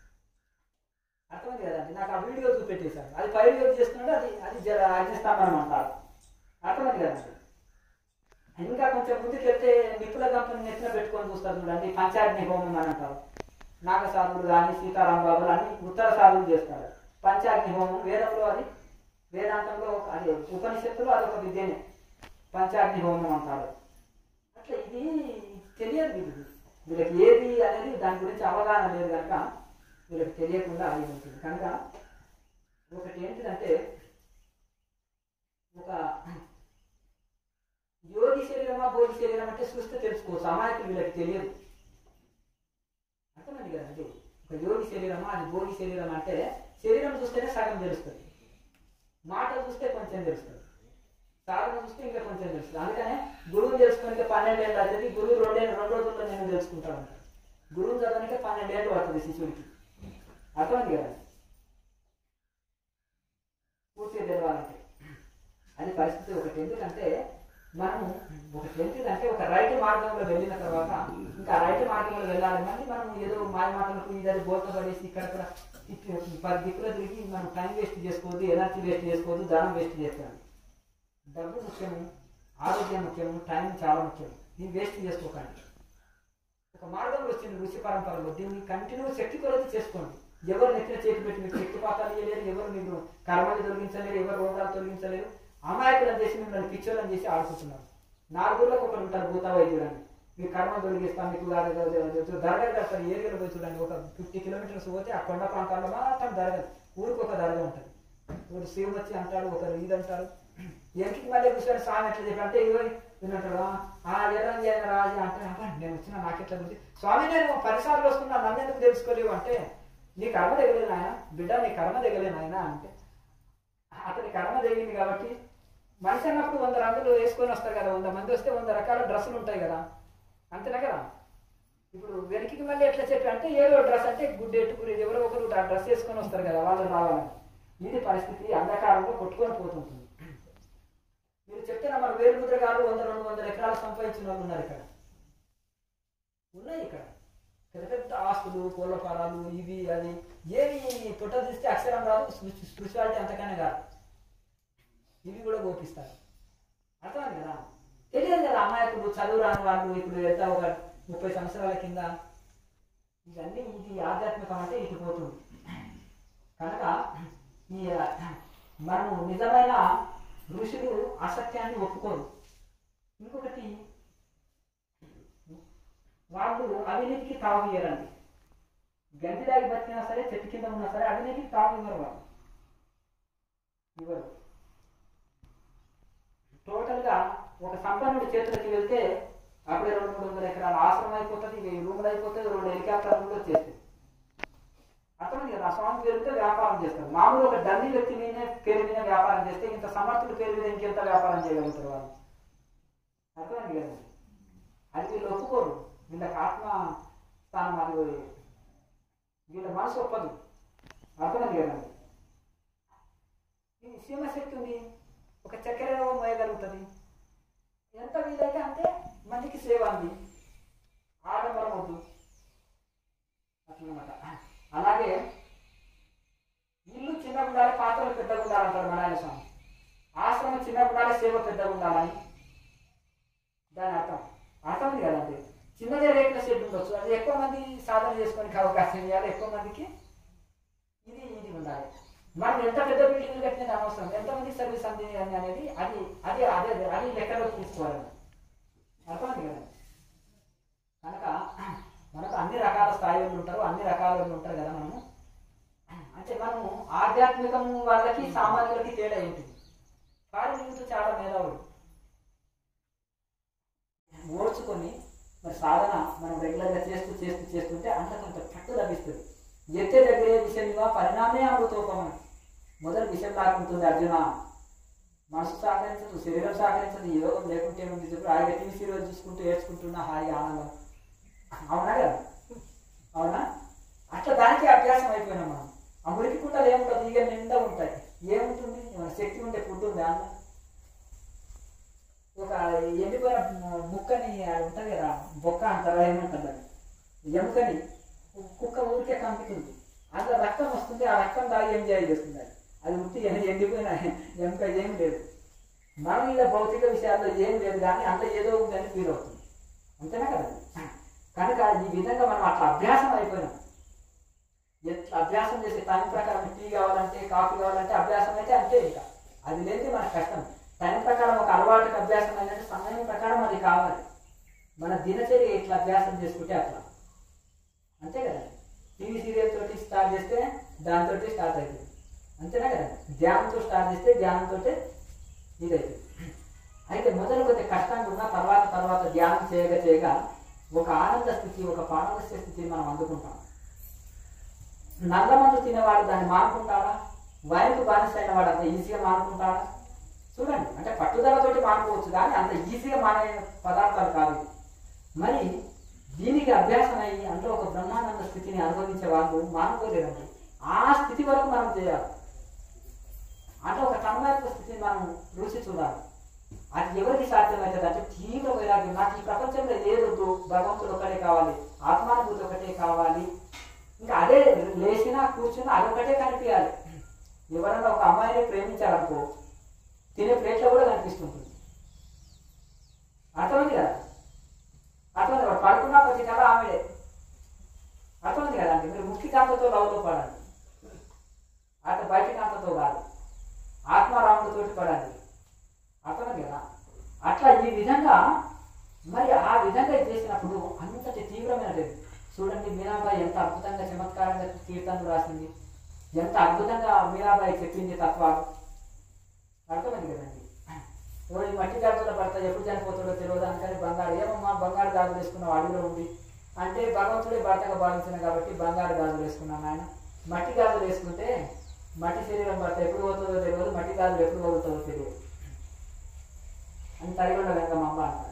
Speaker 2: అర్థమైంది కదండి నాకు ఆ వీడియో చూపెట్టేశారు అది పై వీడియో చేస్తున్నాడు అది అది జర అగ్ని స్తంభనం అంటారు అర్థమైంది కదండి ఇంకా కొంచెం ముందుకు వెళ్తే నిప్పుల గంపని నెత్తిన పెట్టుకొని చూస్తారు చూడండి పంచాగ్ని హోమం అని అంటారు నాగసాధులు కానీ సీతారాం బాబులు అన్ని ఉత్తర సాధులు చేస్తారు పంచాగ్ని హోమం వేదంలో అది వేదాంతంలో అది ఉపనిషత్తులో అదొక విద్యనే పంచాగ్ని హోమం అంటారు అట్లా ఇది తెలియదు వీళ్ళకి వీళ్ళకి ఏది అనేది దాని గురించి అవగాహన లేదు కనుక వీళ్ళకి తెలియకుండా ఆగి ఉంటుంది కనుక ఒకటి ఏంటిదంటే ఒక యోగి శరీరమా భోగి శరీరం అంటే చూస్తే తెలుసుకోవచ్చు అమాయకులు వీళ్ళకి తెలియదు అర్థమైంది కదండి ఒక యోగి శరీరమా అది భోగి శరీరం అంటే శరీరం చూస్తేనే సగం తెలుస్తుంది మాట చూస్తే కొంచెం తెలుస్తుంది సాధన చూస్తే ఇంకా కొంచెం తెలుస్తుంది అందుకనే గురువుని తెలుసుకుంటే పన్నెండేళ్ళు అవుతుంది గురువు రెండేళ్ళు రెండు రోజుల్లో నేను తెలుసుకుంటాను అంటాడు గురువు చదవనికే పన్నెండేళ్ళు పడుతుంది శిశుడికి అర్థమైంది కదా పూర్తిగా తెలవాలంటే అది పరిస్థితి ఒకటి ఎందుకంటే మనము ఒకటి ఏంటిదంటే ఒక రైట్ మార్గంలో వెళ్ళిన తర్వాత ఇంకా రైట్ మార్గంలో వెళ్ళాలి మళ్ళీ మనం ఏదో మాయ మాటలకు ఇద్దరు బోట పడేసి ఇక్కడ కూడా ఇటు పది దిక్కులు తిరిగి మనం టైం వేస్ట్ చేసుకోవద్దు ఎనర్జీ వేస్ట్ చేసుకోవద్దు ధనం వేస్ట్ చేస్తాను డబ్బు ముఖ్యము ఆరోగ్యం ముఖ్యము టైం చాలా ముఖ్యం దీన్ని వేస్ట్ చేసుకోకండి ఒక మార్గంలో వచ్చింది ఋషి పరంపరలో దీన్ని కంటిన్యూ శక్తి కొలది చేసుకోండి ఎవరు నెత్తిన చేతి పెట్టి మీకు శక్తిపాతాలు ఇవ్వలేరు ఎవరు మీకు కర్మలు తొలగించలేరు ఎవరు రోగాలు తొలగించలేరు అమాయకులను చేసి మిమ్మల్ని పిచ్చోళ్ళని చేసి ఆడుకుంటున్నారు నాలుగురులకు ఒకరు ఉంటారు భూత వైద్యుడు అని మీ కర్మ తొలగిస్తాం మీకు దర్గా కడతారు ఏరియాలో పోయి చూడండి ఒక ఫిఫ్టీ కిలోమీటర్స్ పోతే ఆ కొండ ప్రాంతాల్లో మాత్రం దర్గా ఊరికి ఒక దర్గా ఉంటుంది ఒకరు శివుడు వచ్చి అంటాడు ఒకరు ఇది అంటారు ఎందుకు మళ్ళీ కూర్చొని స్వామి ఎట్లా చెప్పి అంటే ఇగో విన్నట్టు ఆ ఎర్రం చేయను రాజు అంటే అబ్బా, నేను వచ్చిన నాకెట్లా గురించి స్వామి నేను పదిసార్లు వస్తున్నా నన్ను ఎందుకు తెలుసుకోలేవు అంటే నీ కర్మ తెగలేదు ఆయన బిడ్డ నీ కర్మ తెగలేదు ఆయన అంటే అతని కర్మ తెగింది కాబట్టి మనిషి అన్నప్పుడు వంద రంగులు వేసుకొని వస్తారు కదా వంద మంది వస్తే వంద రకాల డ్రెస్సులు ఉంటాయి కదా అంతేనా కదా ఇప్పుడు వెనక్కి మళ్ళీ ఎట్లా చెప్పి అంటే ఏదో డ్రెస్ అంటే గుడ్డ ఎట్టుకుని ఎవరో ఒకరు ఆ డ్రెస్ వేసుకొని వస్తారు కదా వాళ్ళు రావాలని ఇది పరిస్థితి అంధకారంలో కొట్టుకొని పోతుంటుంది మీరు చెప్తే మన వేరు ముద్రగాలు వంద రెండు వందల ఎకరాలు సంపాదించిన వాళ్ళు ఉన్నారు ఇక్కడ ఉన్నాయి ఇక్కడ పెద్ద పెద్ద ఆస్తులు కోళ్ళ ఫారాలు ఇవి అది ఏమి పుట్ట తీస్తే అక్షరం రాదు స్పి- స్పిరిచువాలిటీ అంతకనే కాదు ఇవి కూడా గోపిస్తారు అర్థమైంది కదా తెలియదు కదా అమాయకులు చదువు రాని వాళ్ళు ఇప్పుడు ఎంత ఒక ముప్పై సంవత్సరాల కింద ఇవన్నీ ఇది ఆధ్యాత్మికం అంటే ఇటు పోతుంది కనుక ఈ మనము నిజమైన ఋషులు అసత్యాన్ని ఒప్పుకోరు ఇంకొకటి వాళ్ళు అవినీతికి తావు ఇయ్యరండి గంజిలాగి బతికినా సరే చెట్టు కింద ఉన్నా సరే అవినీతికి తావు ఇవ్వరు వాళ్ళు ఇవ్వరు టోటల్గా ఒక సంపన్నుడి చేతులకి వెళ్తే అప్పుడే రెండు మూడు వందల ఎకరాల ఆశ్రమం అయిపోతుంది వెయ్యి రూములు అయిపోతుంది రెండు హెలికాప్టర్ రూమ్లు వచ్చేస్తాయి అర్థమైంది కదా ఆ స్వామి పేరుతో వ్యాపారం చేస్తారు మామూలు ఒక డల్లి వ్యక్తి మీద పేరు మీద వ్యాపారం చేస్తే ఇంత సమర్థుల పేరు మీద ఇంకెంత వ్యాపారం చేయగలుగుతారు వాళ్ళు అర్థమైంది కదా అది వీళ్ళు ఒప్పుకోరు వీళ్ళకి ఆత్మ స్థానం అది వీళ్ళ మనసు ఒప్పదు అర్థమైంది కదండి ఈ సీమశక్తి ఉంది ఒక చక్కెర మోయగలుగుతుంది ఎంత వీలైతే అంతే మందికి సేవ అంది ఆడంబరం వద్దు అట్లనమాట అలాగే ఇల్లు చిన్నగా ఉండాలి పాత్రలు పెద్దగా ఉండాలంటారు మన స్వామి ఆశ్రమం చిన్నగా ఉండాలి సేవ పెద్దగా ఉండాలని దాని అర్థం అర్థం ఉంది కదండి చిన్నదే రేట్ల షెడ్ ఉండొచ్చు అది ఎక్కువ మంది సాధన చేసుకోనికి అవకాశం ఇవ్వాలి ఎక్కువ మందికి ఇది ఇది ఉండాలి మనం ఎంత పెద్ద బిల్డింగ్ కట్టినది అనవసరం ఎంతమంది సర్వీస్ అంది అని అనేది అది అది అదే అది లెక్కలోకి తీసుకోవాలి అర్థమైంది కదా కనుక మనకు అన్ని రకాల స్థాయిలు ఉంటారు అన్ని రకాల వాళ్ళు ఉంటారు కదా మనము అంటే మనము ఆధ్యాత్మికం వాళ్ళకి సామాన్యులకి తేడా ఏంటి వారి నిమిత్తం చాలా మేధావులు ఓడ్చుకొని మరి సాధన మనం రెగ్యులర్గా చేస్తూ చేస్తూ చేస్తుంటే అంత కొంత పట్టు లభిస్తుంది ఎత్తే దగ్గరే విషయంగా పరిణామే అమృతోపమం మొదలు విషయం లాగుంటుంది అర్జున మనసు సహకరించదు శరీరం సహకరించదు యోగం లేకుంటే ఉంది చెప్పు ఆయన టీవీ సీరియల్ చూసుకుంటూ ఏడ్చుకుంటున్న హాయి ఆనందం అవునా కదా అవునా అట్లా దానికి అభ్యాసం అయిపోయినాం మనం ఆ మురికి కుండలు ఏముంటుంది ఇక నిండా ఉంటాయి ఏముంటుంది మన శక్తి ఉండే ఫుడ్ ఉంది అన్న ఒక ఎండిపోయిన ము- ముక్కని అది ఉంటుంది కదా బొక్క అంటారా ఏమంటారు అది ఎముకని కుక్క ఊరికే కంపుతుంది అందులో రక్తం వస్తుంది ఆ రక్తం దాగి ఎంజాయ్ చేస్తుంది అది అది ఉట్టి ఎన్ని- ఎండిపోయిన ఎముక ఏం లేదు మనం ఇలా భౌతిక విషయాల్లో ఏం లేదు కానీ అంత ఏదో ఉందని ఫీల్ అవుతుంది అంతేనా కదా కనుక ఈ విధంగా మనం అట్లా అభ్యాసం అయిపోయినాం ఎట్లా అభ్యాసం చేసే టైం ప్రకారం టీ కావాలంటే కాఫీ కావాలంటే అభ్యాసం అయితే అంతే ఇంకా అది లేనిది మనకు కష్టం టైం ప్రకారం ఒక అలవాటుకి అభ్యాసం అయినట్టు సమయం ప్రకారం అది కావాలి మన దినచర్య ఇట్లా అభ్యాసం చేసుకుంటే అట్లా అంతే కదా టీవీ సీరియల్ తోటి స్టార్ట్ చేస్తే దాంతో స్టార్ట్ అవుతుంది అంతేనా కదా ధ్యానంతో స్టార్ట్ చేస్తే ధ్యానంతో ఇది అవుతుంది అయితే మొదలు కొద్దిగా కష్టంగా ఉన్న తర్వాత తర్వాత ధ్యానం చేయగా చేయగా ఒక ఆనంద స్థితి ఒక పారదర్శక స్థితిని మనం అందుకుంటాం నల్లమందు తినేవాడు దాన్ని మానుకుంటాడా వైన్కు బానిస అయిన వాడు అంత ఈజీగా మానుకుంటాడా చూడండి అంటే పట్టుదలతోటి మానుకోవచ్చు కానీ అంత ఈజీగా మానే పదార్థాలు కాదు ఇవి. మరి దీనికి అభ్యాసం అయ్యి అందులో ఒక బ్రహ్మానంద స్థితిని అనుభవించే వాళ్ళు మానుకోలేరండి ఆ స్థితి వరకు మనం చేయాలి అంటే ఒక తన్మయత్వ స్థితిని మనం రుచి చూడాలి అది ఎవరికి సాధ్యమవుతుంది అంటే తీవ్ర వైరాగ్యం నాకు ఈ ప్రపంచంలో ఏదొద్దు భగవంతుడు ఒకటే కావాలి ఆత్మానుభూతి ఒకటే కావాలి ఇంకా అదే లేచినా కూర్చున్నా అదొకటే కనిపించాలి ఎవరైనా ఒక అమ్మాయిని ప్రేమించాలనుకో తినే ప్లేట్లో కూడా కనిపిస్తుంటుంది అర్థమైంది కదా అర్థమైంది వాడు పడుకున్నా ప్రతి కళ ఆమెడే అర్థమైంది కదా అంటే మీరు ముఖ్య కాంతతో లవ్లో పడండి అటు బయట కాంతతో కాదు ఆత్మారాముడితోటి పడండి అర్థమైంది కదా అట్లా ఈ విధంగా మరి ఆ విధంగా ఇది చేసినప్పుడు అంతటి తీవ్రమైనది చూడండి మీరాబాయి ఎంత అద్భుతంగా చమత్కారంగా కీర్తనలు రాసింది ఎంత అద్భుతంగా మీరాబాయి చెప్పింది తత్వాలు అర్థమైంది కదండి ఓ ఈ మట్టి గాజుల భర్త ఎప్పుడు చనిపోతాడో తెలియదు అందుకని బంగారు ఏమమ్మా బంగారు గాజులు వేసుకున్న అడవిలో ఉంది అంటే భగవంతుడే భర్తగా భావించిన కాబట్టి బంగారు గాజులు వేసుకున్నాను ఆయన మట్టి గాజులు వేసుకుంటే మట్టి శరీరం భర్త ఎప్పుడు పోతుందో తెలియదు మట్టి గాజులు ఎప్పుడు పోతుందో తెలియదు అని తరిగొండ వెంకమ్మ అంటారు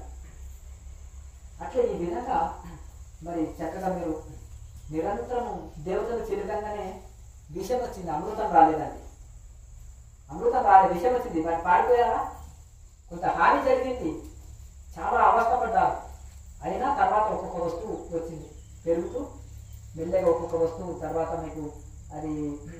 Speaker 2: అట్లా ఈ విధంగా మరి చక్కగా మీరు నిరంతరం దేవతలు చిరకంగానే విషం వచ్చింది అమృతం రాలేదండి అమృతం రాలేదు విషం వచ్చింది మరి పారిపోయారా కొంత హాని జరిగింది చాలా అవస్థపడ్డారు అయినా తర్వాత ఒక్కొక్క వస్తువు వచ్చింది పెరుగుతూ మెల్లగా ఒక్కొక్క వస్తువు తర్వాత మీకు అది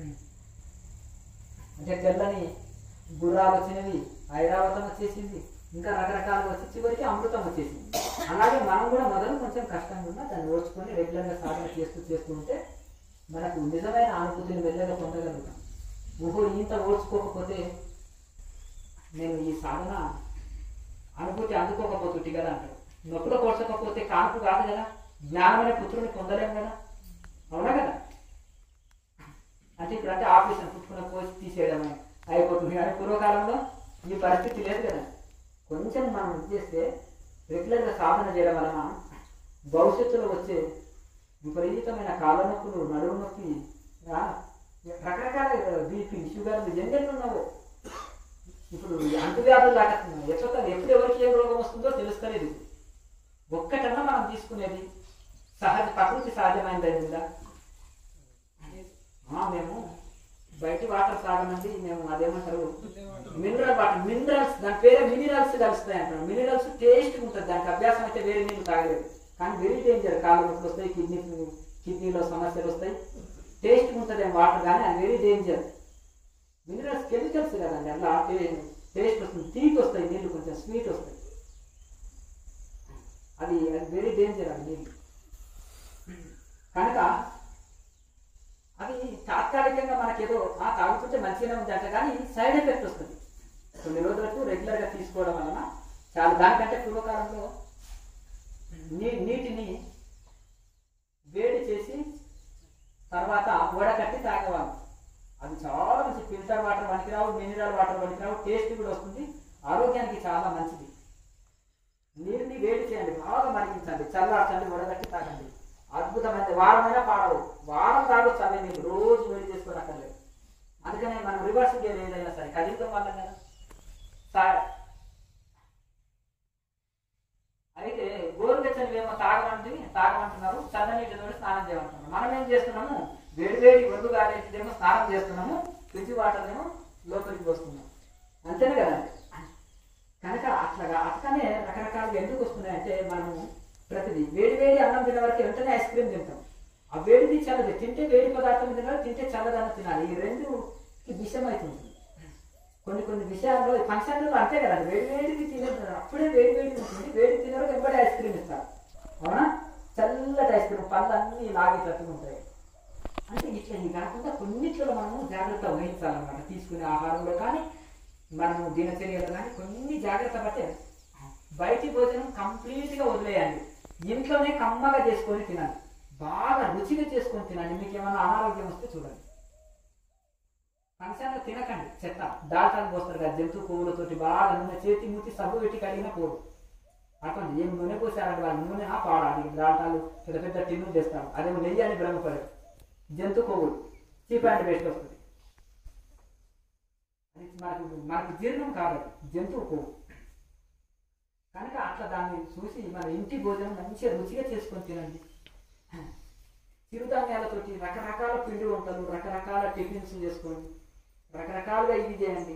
Speaker 2: అంటే తెల్లని గుర్రాలు వచ్చినవి ఐరావతం వచ్చేసింది ఇంకా రకరకాలు వచ్చి చివరికి అమృతం వచ్చేసింది అలాగే మనం కూడా మొదలు కొంచెం కష్టంగా ఉన్నా దాన్ని ఓర్చుకొని రెగ్యులర్గా సాధన చేస్తూ చేస్తూ ఉంటే మనకు నిజమైన అనుభూతిని మెల్లగా పొందగలుగుతాం ఓహో ఇంత ఓర్చుకోకపోతే నేను ఈ సాధన అనుభూతి అందుకోకపోతుంటే కదా అంటారు నొప్పులు కోర్చకపోతే కానుపు కాదు కదా జ్ఞానమైన పుత్రుని పొందలేము కదా అవునా కదా అంటే ఇప్పుడు అంటే ఆపరేషన్ పుట్టుకున్న కోసి తీసేయడమే అయిపోతుంది కానీ పూర్వకాలంలో ఈ పరిస్థితి లేదు కదా కొంచెం మనం ఇది చేస్తే రెగ్యులర్గా సాధన చేయడం వలన భవిష్యత్తులో వచ్చే విపరీతమైన కాళ్ళ నొప్పులు నడుము నొప్పి ఆ, రకరకాల బీపీ షుగర్ ఎన్నెన్ని ఉన్నావో ఇప్పుడు ఈ అంటువ్యాధులు దాకా ఎట్లా ఎప్పుడు ఎవరికి ఏ రోగం వస్తుందో తెలుస్తలేదు ఒక్కటన్నా మనం తీసుకునేది సహజ ప్రకృతి సహజమైనది ఉందా ఆ, మేము బయట వాటర్ తాగమండి మేము అదేమంటారు మినరల్ వాటర్ మినరల్స్ దాని పేరే మినరల్స్ కలుస్తాయి అంటారు మినరల్స్ టేస్ట్ ఉంటుంది దానికి అభ్యాసం అయితే వేరే నీళ్ళు తాగలేదు కానీ వెరీ డేంజర్ కాళ్ళు నొప్పులు వస్తాయి కిడ్నీ కిడ్నీలో సమస్యలు వస్తాయి టేస్ట్ ఉంటుంది వాటర్ కానీ అది వెరీ డేంజర్ మినరల్స్ కెమికల్స్ కదండి అలా టేస్ట్ వస్తుంది తీపి వస్తాయి నీళ్ళు కొంచెం స్వీట్ వస్తాయి అది అది వెరీ డేంజర్ అది నీళ్ళు కనుక అది తాత్కాలికంగా మనకేదో ఆ తాగుతుంటే మంచిగానే ఉంది అంట కానీ సైడ్ ఎఫెక్ట్ వస్తుంది కొన్ని రోజులకు రెగ్యులర్గా తీసుకోవడం వలన చాలా దానికంటే పూర్వకాలంలో నీ నీటిని వేడి చేసి తర్వాత వడకట్టి తాగేవాళ్ళు అది చాలా మంచి ఫిల్టర్ వాటర్ పనికిరావు మినరల్ వాటర్ పనికిరావు టేస్ట్ కూడా వస్తుంది ఆరోగ్యానికి చాలా మంచిది నీరుని వేడి చేయండి బాగా మరిగించండి చల్లార్చండి వడగట్టి తాగండి అద్భుతమైన వారమైనా పాడవు వారం తాగొచ్చు అవే నీకు రోజు వేడి చేసుకొని అక్కర్లేదు అందుకనే మనం రివర్స్ గేర్ ఏదైనా సరే కదిలితం వల్ల కదా సా- అయితే గోరువెచ్చని ఏమో తాగమంటే తాగమంటున్నారు చల్లనీటితో స్నానం చేయమంటున్నారు మనం ఏం చేస్తున్నాము వేడి వేడి ఒడ్డు గారేమో స్నానం చేస్తున్నాము ఫ్రిడ్జ్ వాటర్ ఏమో లోపలికి వస్తున్నాం అంతేనే కదా కనుక అట్లాగా అట్లనే రకరకాలుగా ఎందుకు వస్తున్నాయంటే మనము ప్రతిదీ వేడి వేడి అన్నం తినే వరకు వెంటనే ఐస్ క్రీమ్ తింటాం ఆ వేడిది చల్లది తింటే వేడి పదార్థం తినాలి తింటే చల్లదనం తినాలి ఈ రెండు విషయం అవుతుంది కొన్ని కొన్ని విషయాల్లో ఈ ఫంక్షన్లో అంతే కదండి వేడి వేడిది తినదు అప్పుడే వేడి వేడి ఉంటుంది వేడి తినరు వెంబడి ఐస్ క్రీమ్ ఇస్తారు అవునా చల్లటి ఐస్ క్రీమ్ పళ్ళు అన్ని లాగేటట్టుగా ఉంటాయి అంటే ఇట్లా ఇది కాకుండా కొన్నిట్లో మనము జాగ్రత్త వహించాలన్నమాట తీసుకునే ఆహారంలో కానీ మనము దినచర్యలో కానీ కొన్ని జాగ్రత్త పడితే బయటి భోజనం కంప్లీట్గా వదిలేయండి ఇంట్లోనే కమ్మగా చేసుకొని తినండి బాగా రుచిగా చేసుకొని తినండి మీకు ఏమైనా అనారోగ్యం వస్తే చూడండి ఫంక్షన్లో తినకండి చెత్త దాల్చాలు పోస్తారు కదా జంతు పువ్వులతోటి బాగా నూనె చేతి మూతి సబ్బు పెట్టి కడిగిన పోడు అటువంటి ఏం నూనె పోసారంటే వాళ్ళు నూనె ఆ పాడాలి దాల్టాలు పెద్ద పెద్ద టిన్నులు చేస్తారు అదేమో నెయ్యి అని భ్రమపడదు జంతు కొవ్వులు చీప్ అండ్ బెస్ట్ వస్తుంది అది మనకు మనకు జీర్ణం కాదు జంతువు కొవ్వు కనుక అట్లా దాన్ని చూసి మన ఇంటి భోజనం మంచిగా రుచిగా చేసుకొని తినండి చిరుధాన్యాలతోటి రకరకాల పిండి వంటలు రకరకాల టిఫిన్స్ చేసుకోండి రకరకాలుగా ఇది చేయండి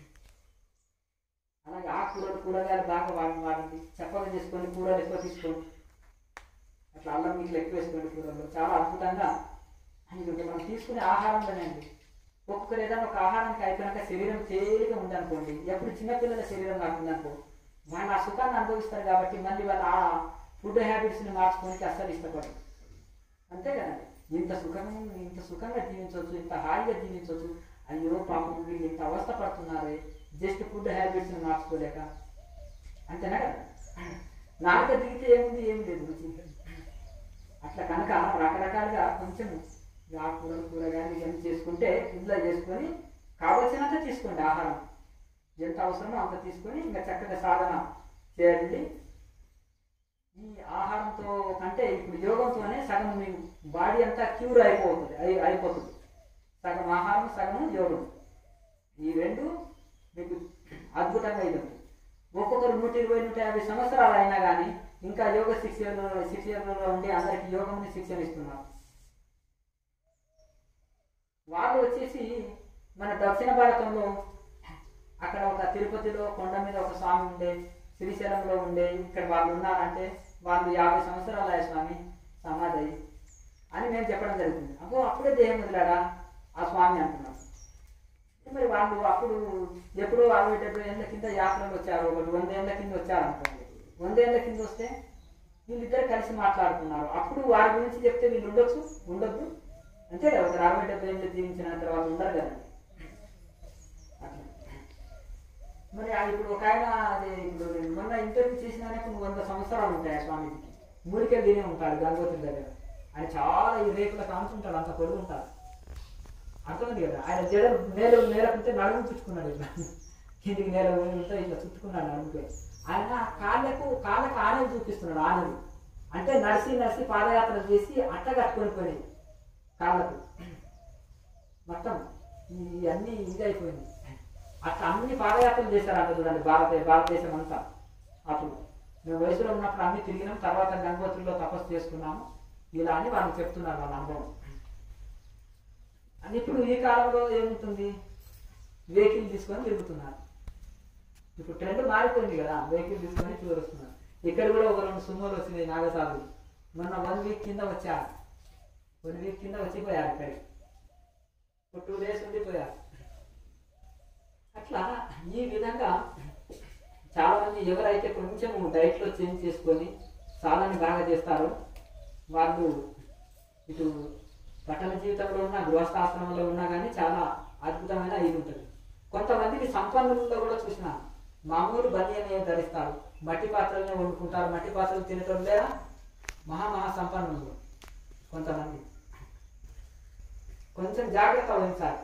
Speaker 2: అలాగే ఆకుకూరలు కూరగాయలు బాగా వాడి వాడండి చప్పగా చేసుకొని కూరలు ఎక్కువ తీసుకోండి అట్లా అల్లం మీకు ఎక్కువ వేసుకోండి కూరల్లో చాలా అద్భుతంగా ఎందుకంటే మనం తీసుకునే ఆహారంలోనే అండి ఒక్కొక్కరు ఏదైనా ఒక ఆహారానికి అయిపోయినాక శరీరం తేలిక ఉందనుకోండి ఎప్పుడు చిన్నపిల్లల శరీరం నాకు ఉందనుకో వాళ్ళు ఆ సుఖాన్ని అనుభవిస్తారు కాబట్టి మళ్ళీ వాళ్ళు ఆ ఫుడ్ హ్యాబిట్స్ని మార్చుకోనికి అస్సలు ఇష్టపడరు అంతే కదండి ఇంత సుఖంగా ఇంత సుఖంగా జీవించవచ్చు ఇంత హాయిగా జీవించవచ్చు అయ్యో పాపం వీళ్ళు ఇంత అవస్థ పడుతున్నారే జస్ట్ ఫుడ్ హ్యాబిట్స్ని మార్చుకోలేక అంతేనా కదా నాలుక దిగితే ఏముంది ఏమి లేదు రుచి అట్లా కనుక రకరకాలుగా కొంచెం ఆకుకూరలు కూరగాయలు ఇవన్నీ చేసుకుంటే ఇంట్లో చేసుకొని కావలసినంత తీసుకోండి ఆహారం ఎంత అవసరమో అంత తీసుకొని ఇంకా చక్కగా సాధన చేయండి ఈ ఆహారంతో కంటే ఇప్పుడు యోగంతోనే సగం మీ బాడీ అంతా క్యూర్ అయిపోతుంది అయి అయిపోతుంది సగం ఆహారం సగం యోగం ఈ రెండు మీకు అద్భుతంగా ఇది ఉంటుంది ఒక్కొక్కరు నూట ఇరవై నూట యాభై సంవత్సరాలు అయినా కానీ ఇంకా యోగ శిక్షణలో శిక్షణలో ఉండి అందరికి యోగంని శిక్షణ ఇస్తున్నారు వాళ్ళు వచ్చేసి మన దక్షిణ భారతంలో అక్కడ ఒక తిరుపతిలో కొండ మీద ఒక స్వామి ఉండే శ్రీశైలంలో ఉండే ఇక్కడ వాళ్ళు ఉన్నారంటే వాళ్ళు యాభై సంవత్సరాల స్వామి సమాధి అయ్యి అని మేము చెప్పడం జరుగుతుంది అబ్బో అప్పుడే దేహం వదిలాడా ఆ స్వామి అంటున్నాం మరి వాళ్ళు అప్పుడు ఎప్పుడో అరవై డెబ్బై ఏళ్ళ కింద యాత్రలు వచ్చారు ఒకటి వంద ఏళ్ళ కింద వచ్చారు అనుకోండి వంద ఏళ్ళ కింద వస్తే వీళ్ళిద్దరు కలిసి మాట్లాడుతున్నారు అప్పుడు వారి గురించి చెప్తే వీళ్ళు ఉండొచ్చు ఉండొద్దు అంతే కదా ఒక అరవై డెబ్బై ఏళ్ళు జీవించిన తర్వాత ఉండరు కదండి అట్లా. మరి ఆ ఇప్పుడు ఒక ఆయన అది ఇప్పుడు నేను మొన్న ఇంటర్వ్యూ చేసిన ఆయనకు వంద సంవత్సరాలు ఉంటాయి ఆ స్వామీజీకి మూలికలు తినే ఉంటాడు గంగోత్రి దగ్గర ఆయన చాలా ఈ రేకుల కాంతి ఉంటాడు అంత పొడుగు ఉంటాడు అర్థమైంది కదా ఆయన జడ నేల నేలకుంటే నడుము చుట్టుకున్నాడు ఇట్లా కిందికి నేల ఉంటే ఇట్లా చుట్టుకున్నాడు నడుముకే ఆయన కాళ్ళకు కాళ్ళకు ఆనలు చూపిస్తున్నాడు ఆనలు అంటే నడిచి నడిచి పాదయాత్ర చేసి అట్ట కట్టుకొని పోయి కాళ్ళకు మొత్తం ఈ అన్ని ఇది అయిపోయింది అట్లా అన్ని పాదయాత్రలు చేశారంట చూడండి భారత భారతదేశం అంతా అప్పుడు మేము వయసులో ఉన్నప్పుడు అన్ని తిరిగినాం తర్వాత గంగోత్రిలో తపస్సు చేసుకున్నాము ఇలా అని వాళ్ళు చెప్తున్నారు వాళ్ళ అనుభవం అని ఇప్పుడు ఈ కాలంలో ఏముంటుంది వెహికల్ తీసుకొని తిరుగుతున్నారు ఇప్పుడు ట్రెండ్ మారిపోయింది కదా వెహికల్ తీసుకొని చూరుస్తున్నారు ఇక్కడ కూడా ఒక రెండు సుమోలు వచ్చినాయి నాగసాలు మొన్న వన్ వీక్ కింద వచ్చారు వన్ వీక్ కింద వచ్చిపోయారు ఇక్కడికి ఒక టూ డేస్ ఉండిపోయారు అట్లా ఈ విధంగా చాలా మంది ఎవరైతే కొంచెం డైట్ లో చేంజ్ చేసుకొని చాలాని బాగా చేస్తారో వాళ్ళు ఇటు పట్టణ జీవితంలో ఉన్న గృహస్థాశ్రమంలో ఉన్నా కానీ చాలా అద్భుతమైన ఇది ఉంటుంది కొంతమందికి సంపన్నులలో కూడా చూసిన మామూలు బనియనే ధరిస్తారు మట్టి పాత్రలనే వండుకుంటారు మట్టి పాత్రలు తినటం లేదా మహా మహా సంపన్నులు కొంతమంది కొంచెం జాగ్రత్త వహించాలి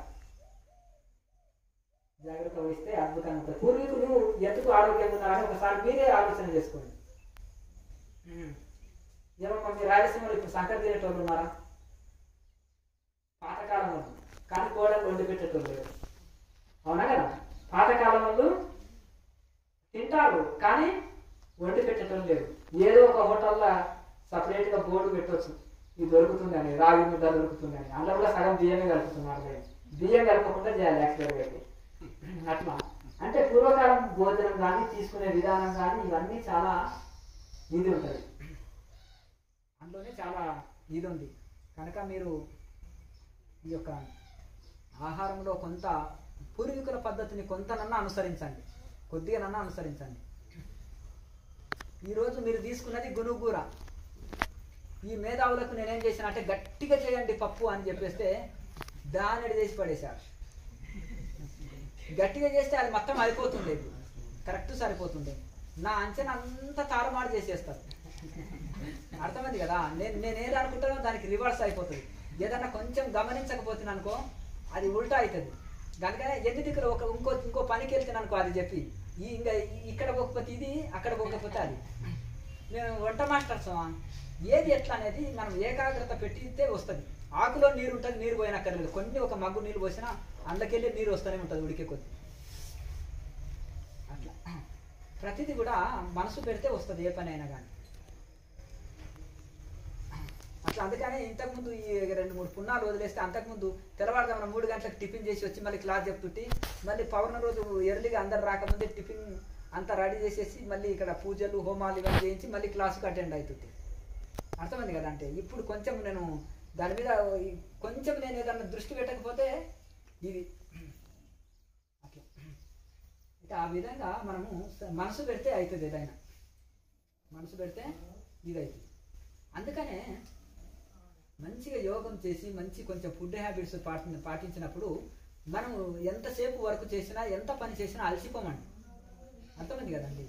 Speaker 2: జాగ్రత్త వహిస్తే అద్భుతంగా ఉంటుంది పూర్వీకులు ఎందుకు ఆరోగ్యంగా ఉన్నారని ఒకసారి మీరే ఆలోచన చేసుకోండి ఏమమ్మా మీ రాయలసీమలో ఇప్పుడు సంకట తినేటోళ్ళు ఉన్నారా పాతకాలం వాళ్ళు కానీ కోడలు వండి పెట్టేటోళ్ళు లేరు అవునా కదా పాతకాలం వాళ్ళు తింటారు కానీ వండి పెట్టేటోళ్ళు లేరు ఏదో ఒక హోటల్లో సపరేట్గా బోర్డు పెట్టవచ్చు ఇది దొరుకుతుందని రాగి ముద్ద దొరుకుతుందని అందులో కూడా సగం బియ్యమే కలుపుతున్నారు లేదు. బియ్యం కలపకుండా చేయాలి యాక్చువల్గా అయితే అట్లా అంటే పూర్వకాలం భోజనం కానీ తీసుకునే విధానం కానీ ఇవన్నీ చాలా ఇది ఉంటుంది అందులోనే చాలా ఇది ఉంది కనుక మీరు ఈ యొక్క ఆహారంలో కొంత పూర్వీకుల పద్ధతిని కొంతనన్నా అనుసరించండి కొద్దిగానన్నా అనుసరించండి ఈరోజు మీరు తీసుకున్నది గునుగూర ఈ మేధావులకు నేనేం చేసిన అంటే గట్టిగా చేయండి పప్పు అని చెప్పేస్తే దానిడి చేసి పడేశారు గట్టిగా చేస్తే అది మొత్తం అయిపోతుంది కరెక్ట్ సరిపోతుంది నా అంచనా అంతా తారుమారు చేసేస్తారు అర్థమైంది కదా నేను నేను ఏది అనుకుంటానో దానికి రివర్స్ అయిపోతుంది ఏదన్నా కొంచెం గమనించకపోతున్నాను అనుకో అది ఉల్టా అవుతుంది దానికనే ఎన్ని దిక్కులు ఒక ఇంకో ఇంకో పనికి వెళ్తున్నాను అనుకో అది చెప్పి ఈ ఇంకా ఈ- ఇక్కడ పోకపోతే ఇది అక్కడ పోకపోతే అది మేము వంట మాస్టర్స్ ఏది ఎట్లా అనేది మనం ఏకాగ్రత పెట్టితే వస్తుంది ఆకులో నీరు ఉంటుంది నీరు పోయినక్కర్లేదు కొన్ని ఒక మగ్గు నీళ్ళు పోసినా అందుకెళ్ళి నీరు వస్తూనే ఉంటుంది ఉడికే కొద్ది అట్లా ప్రతిదీ కూడా మనసు పెడితే వస్తుంది ఏ పని అయినా కానీ అట్లా అందుకని ఇంతకుముందు ఈ రెండు మూడు పున్నాలు వదిలేస్తే అంతకుముందు తెల్లవారుదామన్న మూడు గంటలకు టిఫిన్ చేసి వచ్చి మళ్ళీ క్లాస్ చెప్తుంటే మళ్ళీ పౌర్ణ రోజు ఎర్లీగా అందరు రాకముందే టిఫిన్ అంతా రెడీ చేసేసి మళ్ళీ ఇక్కడ పూజలు హోమాలు ఇవన్నీ చేయించి మళ్ళీ క్లాసుకు అటెండ్ అవుతుంది అర్థమైంది కదా అంటే ఇప్పుడు కొంచెం నేను దాని మీద ఈ కొంచెం నేను ఏదన్నా దృష్టి పెట్టకపోతే ఇది అట్లా అయితే ఆ విధంగా మనము స- మనసు పెడితే అవుతుంది ఏదైనా మనసు పెడితే ఇది అవుతుంది అందుకనే మంచిగా యోగం చేసి మంచి కొంచెం ఫుడ్ హ్యాబిట్స్ పాటి పాటించినప్పుడు మనం ఎంతసేపు వర్క్ చేసినా ఎంత పని చేసినా అలసిపోమండి అర్థమైంది కదండి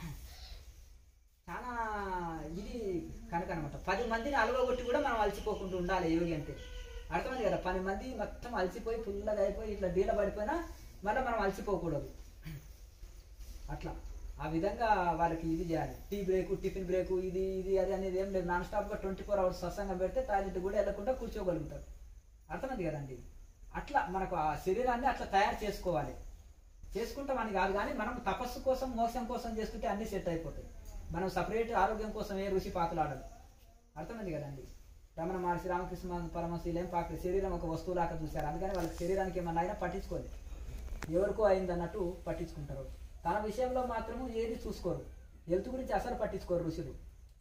Speaker 2: చాలా ఇది కనుక అనమాట పది మందిని అలవగొట్టి కూడా మనం అలసిపోకుండా ఉండాలి యోగి అంటే అర్థమైంది కదా పది మంది మొత్తం అలసిపోయి ఫుల్గా అయిపోయి ఇట్లా డీల పడిపోయినా మళ్ళీ మనం అలసిపోకూడదు అట్లా ఆ విధంగా వాళ్ళకి ఇది చేయాలి టీ బ్రేక్ టిఫిన్ బ్రేక్ ఇది ఇది అది అనేది ఏం లేదు నాన్ స్టాప్గా ట్వంటీ ఫోర్ అవర్స్ సత్సంగం పెడితే టాయిలెట్ కూడా వెళ్ళకుండా కూర్చోగలుగుతారు అర్థమైంది కదండి అట్లా మనకు ఆ శరీరాన్ని అట్లా తయారు చేసుకోవాలి చేసుకుంటామని కాదు కానీ మనం తపస్సు కోసం మోక్షం కోసం చేసుకుంటే అన్ని సెట్ అయిపోతాయి మనం సపరేట్ ఆరోగ్యం కోసం ఏ రుచి పాతలాడదు అర్థమైంది కదండి రమణ మహర్షి రామకృష్ణ పరమశీలు ఏం పాక శరీరం ఒక వస్తువులాగా చూశారు అందుకని వాళ్ళకి శరీరానికి ఏమన్నా అయినా పట్టించుకోదు ఎవరికో అయింది అన్నట్టు పట్టించుకుంటారు తన విషయంలో మాత్రము ఏది చూసుకోరు హెల్త్ గురించి అసలు పట్టించుకోరు ఋషులు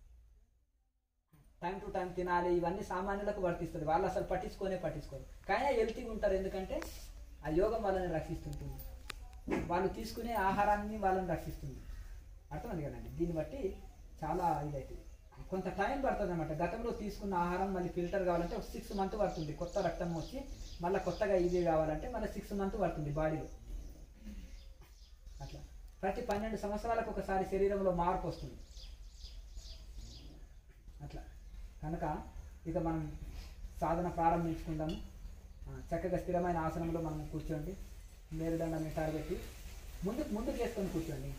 Speaker 2: టైం టు టైం తినాలి ఇవన్నీ సామాన్యులకు వర్తిస్తుంది వాళ్ళు అసలు పట్టించుకోనే పట్టించుకోరు కానీ హెల్తీగా ఉంటారు ఎందుకంటే ఆ యోగం వాళ్ళని రక్షిస్తుంటుంది వాళ్ళు తీసుకునే ఆహారాన్ని వాళ్ళని రక్షిస్తుంది అర్థమైంది కదండి దీన్ని బట్టి చాలా ఇదైతుంది కొంత టైం పడుతుంది అనమాట గతంలో తీసుకున్న ఆహారం మళ్ళీ ఫిల్టర్ కావాలంటే ఒక సిక్స్ మంత్ పడుతుంది కొత్త రక్తం వచ్చి మళ్ళీ కొత్తగా ఇది కావాలంటే మళ్ళీ సిక్స్ మంత్ పడుతుంది బాడీలో అట్లా ప్రతి పన్నెండు సంవత్సరాలకు ఒకసారి శరీరంలో మార్పు వస్తుంది అట్లా కనుక ఇక మనం సాధన ప్రారంభించుకుందాము ఆ, చక్కగా స్థిరమైన ఆసనంలో మనం కూర్చోండి మేరుదండ నిటారు పెట్టి ముందుకు ముందుకు వేసుకొని కూర్చోండి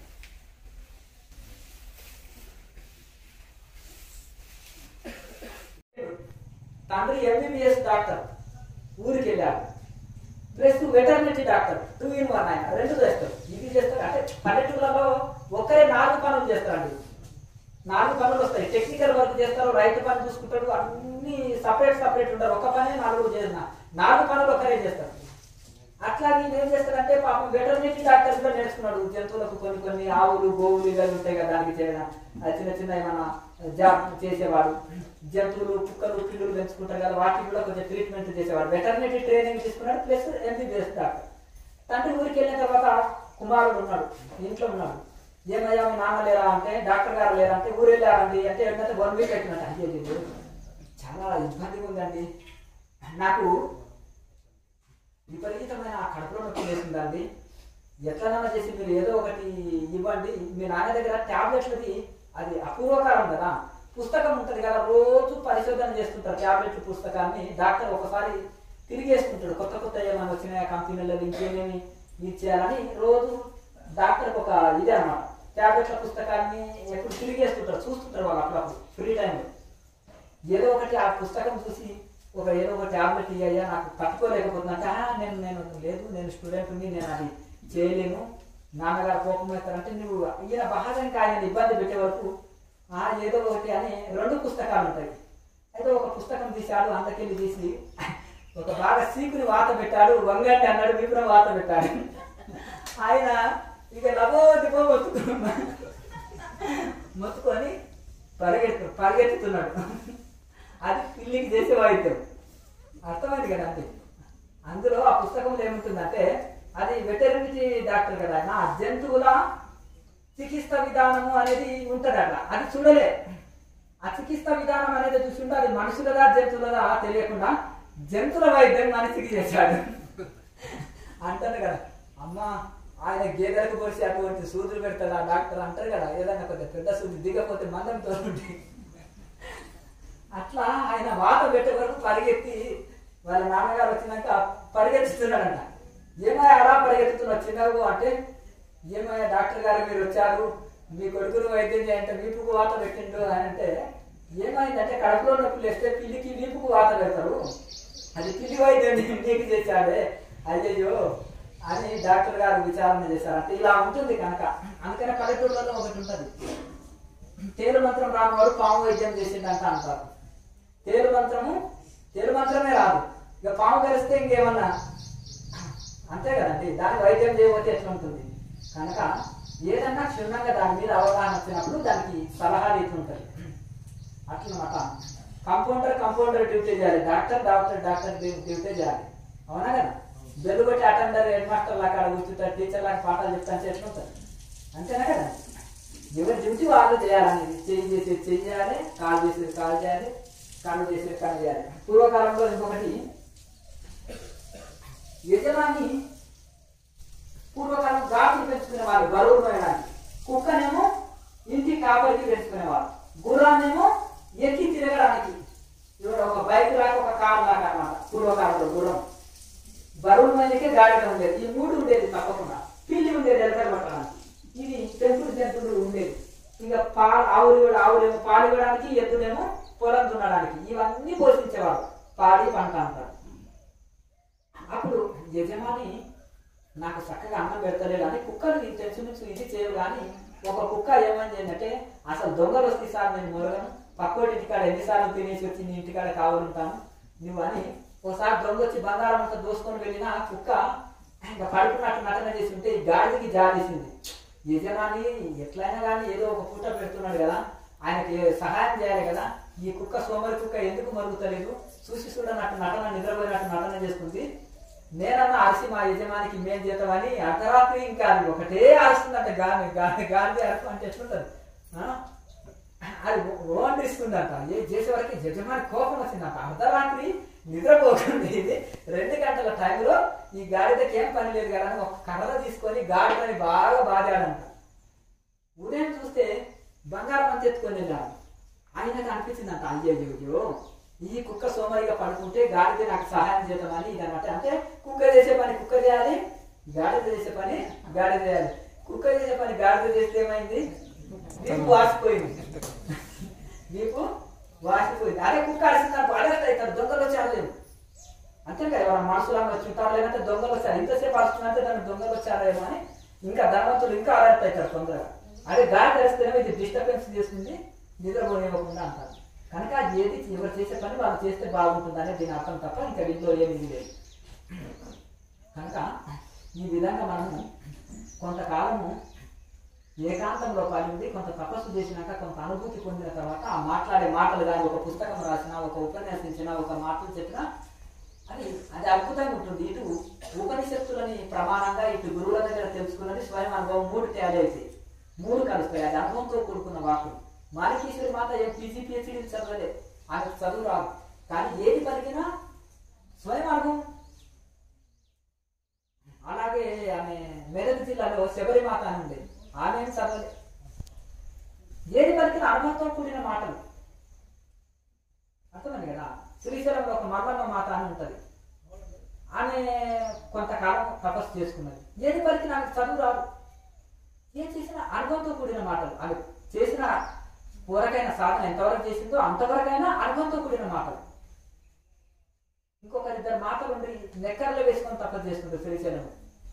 Speaker 2: తండ్రి ఎంబీబీఎస్ డాక్టర్ ఊరికి వెళ్ళారు plus veterinary doctor two in one ఆయన రెండు చేస్తారు ఇది చేస్తారు అంటే పల్లెటూళ్ళలో ఒక్కరే నాలుగు పనులు చేస్తారండి నాలుగు పనులు వస్తాయి టెక్నికల్ వర్క్ చేస్తారు రైతు పని చూసుకుంటారు అన్ని సపరేట్ సపరేట్ ఉంటారు ఒక పనే నాలుగు చేసిన నాలుగు పనులు ఒకరే చేస్తారు అట్లా నేను ఏం చేస్తానంటే పాపం వెటర్నరీ డాక్టర్ కూడా నేర్చుకున్నాడు జంతువులకు కొన్ని కొన్ని ఆవులు గోవులు ఇవి ఉంటాయి కదా దానికి చేయడం అది చిన్న చిన్న ఏమన్నా జాబ్ చేసేవాడు జంతువులు కుక్కలు పిల్లులు పెంచుకుంటారు కదా వాటికి కూడా కొంచెం ట్రీట్మెంట్ చేసేవాడు వెటర్నరీ ట్రైనింగ్ తీసుకున్నాడు ప్లస్ ఎంబీబీఎస్ డాక్టర్ తండ్రి ఊరికి వెళ్ళిన తర్వాత కుమారుడు ఉన్నాడు ఇంట్లో ఉన్నాడు ఏమయ్యా మీ నాన్న లేరా అంటే డాక్టర్ గారు లేరా అంటే ఊరు వెళ్ళారండి అంటే ఏంటంటే వన్ వీక్ అవుతుందంట అయ్యో అయ్యో, చాలా ఇబ్బందిగా ఉందండి నాకు విపరీతమైన ఆ కడుపులో నొప్పి వేసిందండి ఎట్లనైనా చేసి మీరు ఏదో ఒకటి ఇవ్వండి మీ నాన్న దగ్గర టాబ్లెట్లది అది అపూర్వకాలం కదా పుస్తకం ఉంటుంది కదా రోజు పరిశోధన చేస్తుంటారు టాబ్లెట్ పుస్తకాన్ని డాక్టర్ ఒకసారి తిరిగేసుకుంటాడు కొత్త కొత్త ఏమైనా వచ్చినాయా కంపెనీలలో ఇంకేమేమి ఇచ్చేయాలని రోజు డాక్టర్కి ఒక ఇదే అన్నమాట టాబ్లెట్ల పుస్తకాన్ని ఎప్పుడు తిరిగేస్తుంటారు చూస్తుంటారు వాళ్ళు అప్పుడప్పుడు ఫ్రీ టైంలో ఏదో ఒకటి ఆ పుస్తకం చూసి ఒక ఏదో ఒక టాబ్లెట్ ఇయ్యా నాకు పట్టుకోలేకపోతుందంటే "ఆ, నేను నేను లేదు నేను స్టూడెంట్ని నేను అది చేయలేను నాన్నగారు కోపం అవుతారంటే నువ్వు ఈయన బాహాజంకి ఆయన ఇబ్బంది పెట్టే వరకు ఆ ఏదో ఒకటి అని రెండు పుస్తకాలు ఉంటాయి అయితే ఒక పుస్తకం తీశాడు అందుకెళ్ళి తీసి ఒక బాగా సీకుని వాత పెట్టాడు వంగండి అన్నాడు విపురం వాత పెట్టాడు ఆయన ఇక లబో దిబో మొత్తుకున్నాడు మొత్తుకొని పరిగెత్తు పరిగెత్తుతున్నాడు అది పిల్లికి చేసే వాయిద్యం అర్థమైంది కదా అండి అందులో ఆ పుస్తకంలో ఏముంటుందంటే అది వెటర్నరీ డాక్టర్ కదా ఆయన ఆ జంతువుల చికిత్స విధానము అనేది ఉంటదట అది చూడలే ఆ చికిత్స విధానం అనేది చూసింటే అది మనుషులదా జంతువులదా తెలియకుండా జంతువుల వైద్యం మనిషికి చేశాడు అంటారు కదా అమ్మా ఆయన గేదెలకు పోసి అటువంటి సూదులు పెడతాడు ఆ డాక్టర్ అంటారు కదా ఏదైనా కొద్దిగా పెద్ద సూది దిగపోతే మందంతో ఉంటుంది అట్లా ఆయన వాత పెట్టే వరకు పరిగెత్తి వాళ్ళ నాన్నగారు వచ్చినాక పరిగెత్తుతున్నాడంట ఏమయ్య అలా పరిగెత్తుతున్నావు చిన్నగా అంటే ఏమయ్య డాక్టర్ గారు మీరు వచ్చారు మీ కొడుకును వైద్యం చేయంటే వీపుకు వాత పెట్టిండు అని అంటే ఏమైందంటే కడుపులో నొప్పి లేస్తే పిల్లికి వీపుకు వాత పెడతారు అది పిల్లి వైద్యం నీకు చేశాడే అయ్యయ్యో అని డాక్టర్ గారు విచారణ చేశారు అంటే ఇలా ఉంటుంది కనుక అందుకనే పల్లెటూళ్ళలో ఒకటి ఉంటుంది తేలు మంత్రం రాని వాడు పాము వైద్యం చేసిండంట అంటారు తేలు మంత్రము తేలు మంత్రమే రాదు ఇక పాము కలిస్తే ఇంకేమన్నా అంతే కదండి దాని వైద్యం చేయబోతే ఎట్లా ఉంటుంది కనుక ఏదన్నా క్షుణ్ణంగా దాని మీద అవగాహన వచ్చినప్పుడు దానికి సలహాలు ఇట్లుంటాయి అట్లనమాట కంపౌండర్ కంపౌండర్ డ్యూటీ చేయాలి డాక్టర్ డాక్టర్ డాక్టర్ డ్యూటీ చేయాలి అవునా కదా బెల్లు కొట్టి అటెండర్ హెడ్ మాస్టర్ లాగా కూర్చుంటారు టీచర్ లాగా పాఠాలు చెప్తాను ఎట్లుంటారు అంతేనా కదా ఎవరి డ్యూటీ వాళ్ళు చేయాలని చేయి చేసేది చేయి చేయాలి కాల్ చేసేది కాల్ చేయాలి కన్ను చేసేది కన్ను చేయాలి పూర్వకాలంలో ఇంకొకటి యజమాని పూర్వకాలం గాతులు పెంచుకునే వాళ్ళు బరువులు మోయడానికి కుక్కనేమో ఇంటి కాపరికి పెంచుకునేవాళ్ళు గుర్రాన్నేమో ఎక్కి తిరగడానికి ఇవాళ ఒక బైక్ లాగా ఒక కార్ లాగా అన్నమాట పూర్వకాలంలో గుర్రం బరువుల మీదకే గాడిద ఉండేది ఈ మూడు ఉండేది తప్పకుండా పిల్లి ఉండేది ఎలకలు పట్టడానికి ఇది పెంపుడు జంతువులు ఉండేది ఇంకా పాలు ఆవులు కూడా ఆవులేమో పాలు ఇవ్వడానికి ఎద్దులేమో పొలం దున్నడానికి ఇవన్నీ పోషించేవారు పాడి పంట అంటారు అప్పుడు యజమాని నాకు చక్కగా అన్నం పెడతలేదు అని కుక్కలు ఇది తెలుసు నుంచి ఇది చేయవు కానీ ఒక కుక్క ఏమని ఏంటంటే అసలు దొంగలు వస్తే సార్ నేను మొరగను పక్కోటి ఇంటికాడ ఎన్నిసార్లు తినేసి వచ్చి నీ ఇంటికాడ కావాలంటాను నువ్వు అని ఒకసారి దొంగ వచ్చి బంగారం అంతా దోసుకొని వెళ్ళిన ఆ కుక్క ఇంకా పడుకున్నట్టు నటన చేసి ఉంటే ఈ గాడిదకి జాలేసింది యజమాని ఎట్లయినా కానీ ఏదో ఒక పూట పెడుతున్నాడు కదా ఆయనకి సహాయం చేయాలి కదా ఈ కుక్క సోమరి కుక్క ఎందుకు మరుగుతలేదు చూసి చూడనట్టు నటన నిద్రపోయినట్టు నటన చేస్తుంది నేనన్నా అరిసి మా యజమానికి మేం చేద్దామని అర్ధరాత్రి ఇంకా అది ఒకటే అరుస్తుందంట గాలి గాలి గాలి అరుపు అంటే ఎట్లుంటది ఆ? అది ఓండిస్తుందంట ఏ చేసే వరకు యజమాని కోపం వచ్చిందంట అర్ధరాత్రి నిద్రపోకుండా ఇది రెండు గంటల టైంలో ఈ గాడిదకి ఏం పని లేదు కదా అని ఒక కర్ర తీసుకొని గాడిదని బాగా బాధాడంట ఉదయం చూస్తే బంగారం అంత ఎత్తుకొని వెళ్ళాడు ఆయనకు అనిపించిందంట అయ్యయ్యో ఈ కుక్క సోమరిగా పడుకుంటే గాడిద నాకు సహాయం చేద్దామని ఇది అనమాట అంటే కుక్క చేసే పని కుక్క చేయాలి గాడిద చేసే పని గాడిద చేయాలి కుక్క చేసే పని గాడిద చేస్తే ఏమైంది వీపు వాసిపోయింది వీపు వాసిపోయింది అదే కుక్క అరిసిందనుకో అరెస్ట్ అవుతారు దొంగలు వచ్చి అనలేము అంతే కదా ఎవరైనా మనుషులంగా చుట్టాలు లేదంటే దొంగలు వచ్చారు ఇంతసేపు అరుస్తున్నంటే దానికి దొంగలు వచ్చారేమో అని ఇంకా ధనవంతులు ఇంకా అలర్ట్ అవుతారు తొందరగా అదే గాలి తెరిస్తేనే ఇది డిస్టర్బెన్స్ చేస్తుంది నిద్రపోనివ్వకుండా అంటారు కనుక అది ఏది ఎవరు చేసే పని వాళ్ళు చేస్తే బాగుంటుందని దీని అర్థం తప్ప ఇంకా దీంట్లో ఏమీ లేదు కనుక ఈ విధంగా మనము కొంతకాలము ఏకాంతంలో పడింది కొంత తపస్సు చేసినాక కొంత అనుభూతి పొందిన తర్వాత ఆ మాట్లాడే మాటలు కానీ ఒక పుస్తకం రాసినా ఒక ఉపన్యాసించినా ఒక మాటలు చెప్పినా అది అది అద్భుతంగా ఉంటుంది ఇటు ఉపనిషత్తులని ప్రమాణంగా ఇటు గురువుల దగ్గర తెలుసుకున్నది స్వయం అనుభవం మూడు తయారు అవుతాయి మూడు కలుస్తాయి అది అనుభవంతో కూడుకున్న వాకులు మాలికేశ్వరి మాత ఏం పీజీ పిహెచ్డీ చదవలేదు ఆమెకు చదువు రాదు కానీ ఏది పలికినా స్వయం అనుభవం అలాగే ఆమె మెదక్ జిల్లాలో శబరిమాత అని ఉండేది ఆమె ఏం చదవలేదు ఏది పలికిన అనుభవంతో కూడిన మాటలు అర్థమైంది కదా శ్రీశైలంలో ఒక మల్లమ్మ మాత అని ఉంటది ఆమె కొంతకాలం తపస్సు చేసుకున్నది ఏది పలికిన ఆమెకు చదువు రాదు ఏం చేసినా అనుభవంతో కూడిన మాటలు ఆమె చేసిన పూరకైన సాధన ఎంతవరకు చేసిందో అంతవరకైనా అనుభవంతో కూడిన మాటలు ఇంకొక ఇద్దరు మాటలు ఉండి నెక్కర్లో వేసుకొని తపస్సు చేసుకుంటారు Srisailam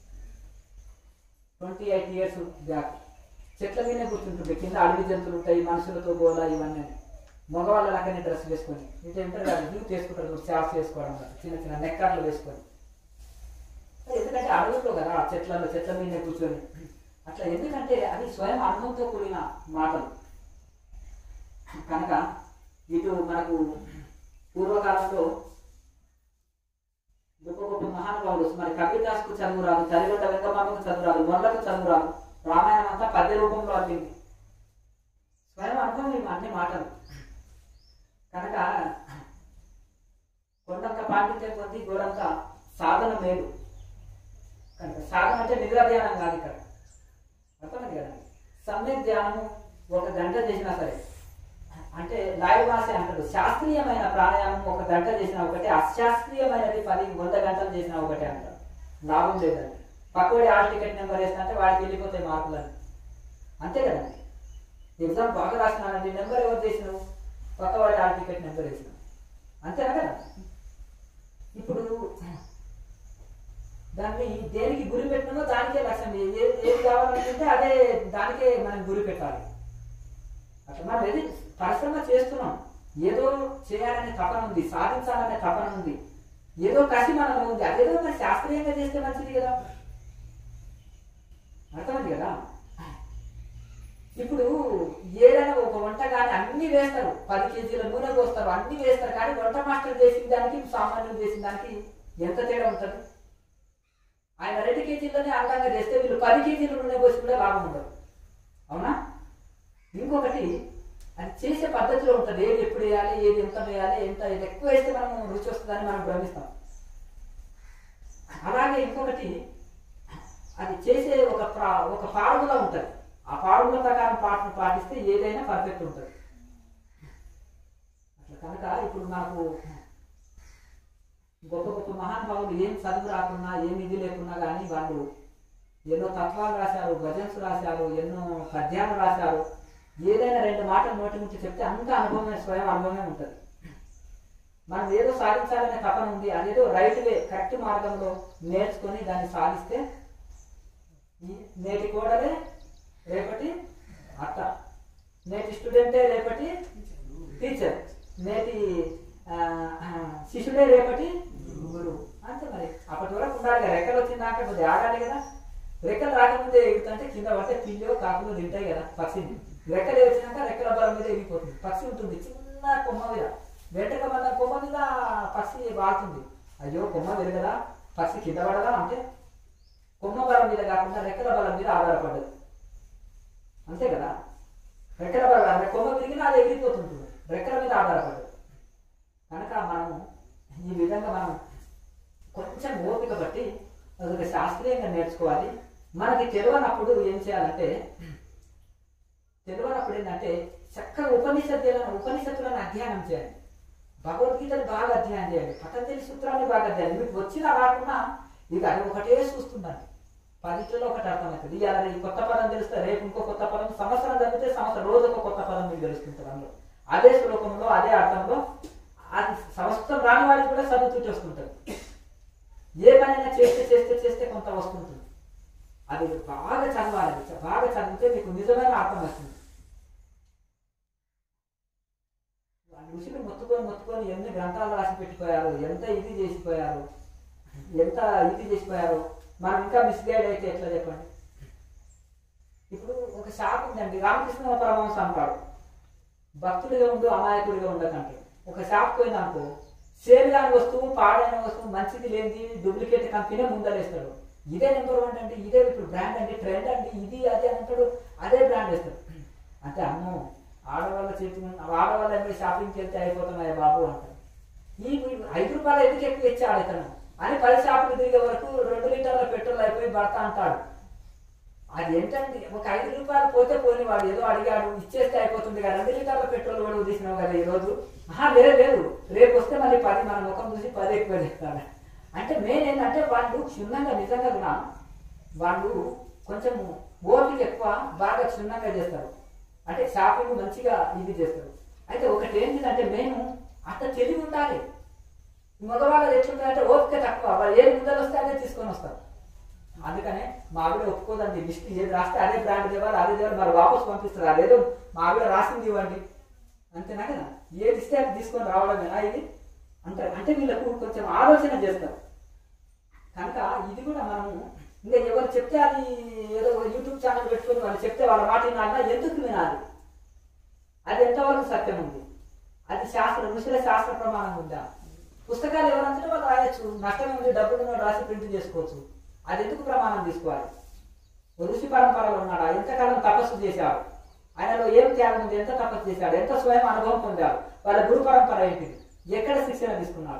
Speaker 2: twenty eight years back చెట్ల మీదనే కూర్చుంటుంది కింద అడవి జంతువులు ఉంటాయి మనుషులతో గోల ఇవన్నీ మగవాళ్ళ లాగానే డ్రెస్ వేసుకొని ఇటు ఉంటారు కదా యూత్ వేసుకుంటారు శాస్ వేసుకోవడం కదా, చిన్న చిన్న నెక్కర్లు వేసుకొని ఎందుకంటే అడవుల్లో కదా ఆ చెట్లలో చెట్ల మీదనే కూర్చొని అట్లా ఎందుకంటే అది స్వయం అనుభవంతో కూడిన మాటలు కనుక ఇటు మనకు పూర్వకాలంలో గొప్ప గొప్ప మహానుభావులు మరి కబీర్దాస్కు చదువు రాదు చదిగొట్ట వెంకమ్మకు చదువు రాదు మొదలకు చదువు రాదు రామాయణం అంతా పద్య రూపంలో అల్లింది స్వయం అనుభవం ఇవి అన్ని మాటలు కనుక కొండంత పాండిత్యం కొద్ది గోడంత సాధన మేలు కనుక సాధన అంటే నిద్ర ధ్యానం కాదు ఇక్కడ అర్థమైంది కదా సమ్యక్ ధ్యానము ఒక గంట చేసినా సరే అంటే లాయి భాష అంటాడు శాస్త్రీయమైన ప్రాణాయామం ఒక గంట చేసిన ఒకటి అశాస్త్రీయమైనది పది వంద గంటలు చేసిన ఒకటి అంటారు లాభం లేదండి పక్కవాడి ఆల్ టికెట్ నెంబర్ వేస్తా అంటే వాడికి వెళ్ళిపోతాయి మార్కులని అంతే కదండి ఎగ్జామ్ బాగా రాసినానండి నెంబర్ ఎవరు చేసినావు పక్కవాడి ఆల్ టికెట్ నెంబర్ వేసినావు అంతేనా కదా ఇప్పుడు దాన్ని దేనికి గురి పెట్టినామో దానికే లక్ష్యం ఏది ఏది కావాలనుకుంటే అదే దానికే మనం గురి పెట్టాలి అట్లా మనం ఏది పరిశ్రమ చేస్తున్నాం ఏదో చేయాలనే తపన ఉంది సాధించాలనే తపన ఉంది ఏదో కసి మనలో ఉంది అదేదో మరి శాస్త్రీయంగా చేస్తే మంచిది కదా అర్థమైంది కదా ఇప్పుడు ఏదైనా ఒక వంట కానీ అన్ని వేస్తారు పది కేజీల నూనె పోస్తారు అన్ని వేస్తారు కానీ వంట మాస్టర్ చేసిన దానికి సామాన్యులు చేసిన దానికి ఎంత తేడా ఉంటుంది ఆయన రెండు కేజీలనే అందంగా చేస్తే వీళ్ళు పది కేజీల నూనె పోసి కూడా లాభం ఉండదు అవునా ఇంకొకటి అది చేసే పద్ధతిలో ఉంటుంది ఏది ఎప్పుడు వేయాలి ఏది ఎంత వేయాలి ఎంత ఏది ఎక్కువ వేస్తే మనం రుచి వస్తుందని మనం భ్రమిస్తాం అలాగే ఇంకొకటి అది చేసే ఒక ప్రా- ఒక ఫార్ములా ఉంటుంది ఆ ఫార్ములా ప్రకారం పాటను పాటిస్తే ఏదైనా పర్ఫెక్ట్ ఉంటుంది అట్లా కనుక ఇప్పుడు మనకు గొప్ప గొప్ప మహానుభావులు ఏం చదువు రాకున్నా ఏం ఇది లేకున్నా కానీ వాళ్ళు ఎన్నో తత్వాలు రాశారు భజన్స్ రాశారు ఎన్నో పద్యాలు రాశారు ఏదైనా రెండు మాటలు నోటి నుంచి చెప్తే అంత అనుభవమే స్వయం అనుభవమే ఉంటుంది మనం ఏదో సాధించాలనే తపన ఉంది అదేదో రైట్ వే కరెక్ట్ మార్గంలో నేర్చుకొని దాన్ని సాధిస్తే ఈ నేటి కోడలే రేపటి అత్త నేటి స్టూడెంటే రేపటి టీచర్ నేటి ఆ, ఆ, శిష్యుడే రేపటి గురువు అంతే మరి అప్పటి వరకు ఉండాలి కదా రెక్కలు వచ్చిందాక కొద్దిగా ఆగాలి కదా రెక్కలు రాకముందే ఎగుతుంటే కింద పడితే పిల్లో కాకులు తింటాయి కదా పక్షిని రెక్కలు వచ్చినాక రెక్కల బలం మీద ఎగిపోతుంది పక్షి ఉంటుంది చిన్న కొమ్మ మీద వెంటక మన కొమ్మ మీద పక్షి వాడుతుంది అయ్యో కొమ్మ విరగదా పక్షి కింద పడదా అంటే కొమ్మ బలం మీద కాకుండా రెక్కల బలం మీద ఆధారపడ్డది అంతే కదా రెక్కల బలం అంటే కొమ్మ విరిగినా అది ఎగిరిపోతుంటుంది రెక్కల మీద ఆధారపడ్డది కనుక మనము ఈ విధంగా మనం కొంచెం ఓపిక బట్టి అదొక శాస్త్రీయంగా నేర్చుకోవాలి మనకి తెలియనప్పుడు ఏం చేయాలంటే తెలియనప్పుడు ఏంటంటే చక్కగా ఉపనిషత్తులను ఉపనిషత్తులను అధ్యయనం చేయాలి భగవద్గీతను బాగా అధ్యయనం చేయాలి పతంజలి సూత్రాన్ని బాగా అధ్యయనం మీకు వచ్చినా రాకున్నా ఇక అది ఒకటే చూస్తుందండి పదిట్లో ఒకటి అర్థమవుతుంది ఇవాళ ఈ కొత్త పదం తెలిస్తే రేపు ఇంకో కొత్త పదం సంవత్సరం చదివితే సంవత్సరం రోజు ఒక కొత్త పదం మీకు తెలుస్తుంటుంది అందులో అదే శ్లోకంలో అదే అర్థంలో అది సంవత్సరం రాని వాడికి కూడా చదువుతుంటే వస్తుంటుంది ఏ పనైనా చేస్తే చేస్తే చేస్తే కొంత వస్తుంటుంది అది బాగా చదవాలి బాగా చదివితే మీకు నిజమైన అర్థం వస్తుంది వాళ్ళ ఋషులు మొత్తుకొని మొత్తుకొని ఎన్ని గ్రంథాలు రాసి పెట్టిపోయారు ఎంత ఇది చేసిపోయారు ఎంత ఇది చేసిపోయారు మనం ఇంకా మిస్గైడ్ అయితే ఎట్లా చెప్పండి ఇప్పుడు ఒక షాప్ ఉందండి రామకృష్ణ పరమహంస అంటాడు భక్తుడిగా ఉండు అమాయకుడిగా ఉండకంటే ఒక షాప్ పోయిందనుకో సేల్ కాని వస్తువు పాడైన వస్తువు మంచిది లేనిది డూప్లికేట్ కంపెనీ ముందలేస్తాడు ఇదే నెంబర్ వన్ అంటే ఇదే ఇప్పుడు బ్రాండ్ అంటే ట్రెండ్ అంటే ఇది అదే అంటాడు అదే బ్రాండ్ వేస్తాడు అంటే అమ్మో ఆడవాళ్ళ చేతి ముందు- ఆడవాళ్ళ ఎంబడి షాపింగ్కి వెళ్తే అయిపోతున్నాయి బాబు అంటాడు ఈ వీడు ఐదు రూపాయలు ఎందుకు ఎక్కువ ఇచ్చాడు ఇతను అని పది షాపులు తిరిగే వరకు రెండు లీటర్ల పెట్రోల్ అయిపోయి భర్త అంటాడు అది ఏంటండి ఒక ఐదు రూపాయలు పోతే పోని వాడు ఏదో అడిగాడు ఇచ్చేస్తే అయిపోతుంది కదా రెండు లీటర్ల పెట్రోల్ కూడా తీసినావు కదా ఈ రోజు ఆహా లేదు లేదు రేపు వస్తే మళ్ళీ పది మన ముఖం చూసి పది ఎక్కువ చెప్తాడు అంటే మెయిన్ ఏంటంటే వాళ్ళు క్షుణ్ణంగా నిజంగా కూడా వాళ్ళు కొంచెం ఓపిక ఎక్కువ బాగా క్షుణ్ణంగా చేస్తారు అంటే షాపింగ్ మంచిగా ఇది చేస్తారు అయితే ఒకటి ఏంటిదంటే మేము అంత తెలివి ఉండాలి మగవాళ్ళది ఎట్లుంటారంటే ఓపిక తక్కువ వాళ్ళు ఏది ముందర వస్తే అదే తీసుకొని వస్తారు అందుకనే మా ఆవిడ ఒప్పుకోదండి లిస్ట్ ఏది రాస్తే అదే బ్రాండ్ దేవాలి అదే దేవాలి మరి వాపస్ పంపిస్తారు అదేదో మా ఆవిడ రాసింది ఇవ్వండి అంతేనా కదా ఏది ఇస్తే అది తీసుకొని రావడమేనా ఇది అంటే అంటే వీళ్ళకు కొంచెం ఆలోచన చేస్తారు కనుక ఇది కూడా మనము ఇంకా ఎవరు చెప్తే అది ఏదో ఒక యూట్యూబ్ ఛానల్ పెట్టుకొని వాళ్ళు చెప్తే వాళ్ళ మాట వినాలన్నా ఎందుకు వినాలి అది ఎంతవరకు సత్యం ఉంది అది శాస్త్ర ఋషుల శాస్త్ర ప్రమాణం ఉందా పుస్తకాలు ఎవరంటే వాళ్ళు రాయొచ్చు నష్టం ఉంది డబ్బులు ఉన్నవాడు రాసి ప్రింట్ చేసుకోవచ్చు అది ఎందుకు ప్రమాణం తీసుకోవాలి ఓ ఋషి పరంపరలో ఉన్నాడు ఎంతకాలం తపస్సు చేశాడు ఆయనలో ఏం త్యాగం ఉంది ఎంత తపస్సు చేశాడు ఎంత స్వయం అనుభవం పొందాడు వాళ్ళ గురు పరంపర ఏంటిది ఎక్కడ శిక్షణ తీసుకున్నాడు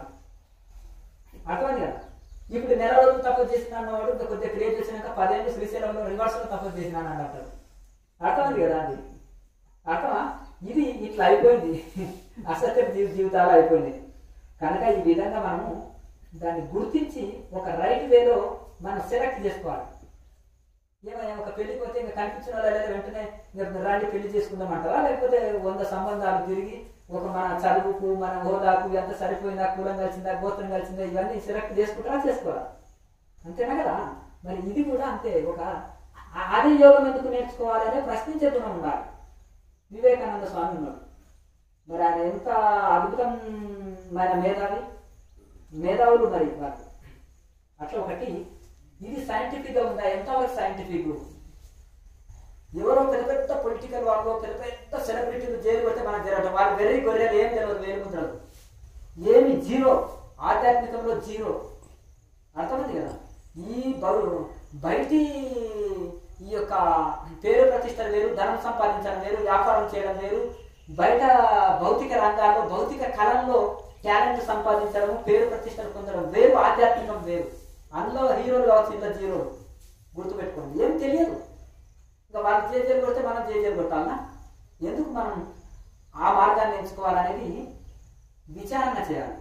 Speaker 2: అర్థమైంది కదా ఇప్పుడు నెల రోజులు తపస్సు చేసిన వాడు ఇంకా కొద్దిగా క్రియేట్ చేసినాక పదేళ్ళు శ్రీశైలంలో రివర్స్ లో తపస్సు చేసినాను అని అంటారు అర్థమైంది కదా అది అర్థమా ఇది ఇట్లా అయిపోయింది అసత్య జీవి జీవితాలు అయిపోయింది కనుక ఈ విధంగా మనము దాన్ని గుర్తించి ఒక రైట్ వేలో మనం సెలెక్ట్ చేసుకోవాలి ఏమైనా ఒక పెళ్లికి పోతే ఇంకా కనిపించిన వాళ్ళు లేదా వెంటనే ఇంకా రాండి పెళ్లి చేసుకుందాం అంటారా లేకపోతే వంద సంబంధాలు తిరిగి ఒక మన చదువుకు మన హోదాకు ఎంత సరిపోయిందా కులం కలిసిందా గోత్రం కలిసిందా ఇవన్నీ సెలెక్ట్ చేసుకుంటారా చేసుకోరా అంతేనా కదా మరి ఇది కూడా అంతే ఒక ఆ- ఆది యోగం ఎందుకు నేర్చుకోవాలి అనే ప్రశ్నించే గుణం ఉండాలి వివేకానంద స్వామి ఉన్నాడు మరి ఆయన ఎంత అద్భుతమైన మేధావి మేధావులు మరి వారు అట్లా ఒకటి ఇది సైంటిఫిక్ గా ఉందా ఎంతవరకు సైంటిఫిక్ ఎవరో పెద్ద పెద్ద పొలిటికల్ వాళ్ళు పెద్ద పెద్ద సెలబ్రిటీలు జైలు కొడితే మనకు జరగడం వాళ్ళు వెర్రి గొర్రెలు ఏం తెలియదు వేరు ముద్రలు ఏమి జీరో ఆధ్యాత్మికంలో జీరో అర్థమైంది కదా ఈ బరు బయటి ఈ యొక్క పేరు ప్రతిష్టలు వేరు ధనం సంపాదించడం వేరు వ్యాపారం చేయడం వేరు బయట భౌతిక రంగాల్లో భౌతిక కళల్లో టాలెంట్ సంపాదించడం పేరు ప్రతిష్టలు పొందడం వేరు ఆధ్యాత్మికం వేరు అందులో హీరోలు కావచ్చు ఇంత జీరో గుర్తుపెట్టుకోండి ఏం తెలియదు ఇంకా వాళ్ళు జేజేలు కొడితే మనం జేజేలు కొట్టాలనా ఎందుకు మనం ఆ మార్గాన్ని ఎంచుకోవాలనేది విచారణ చేయాలి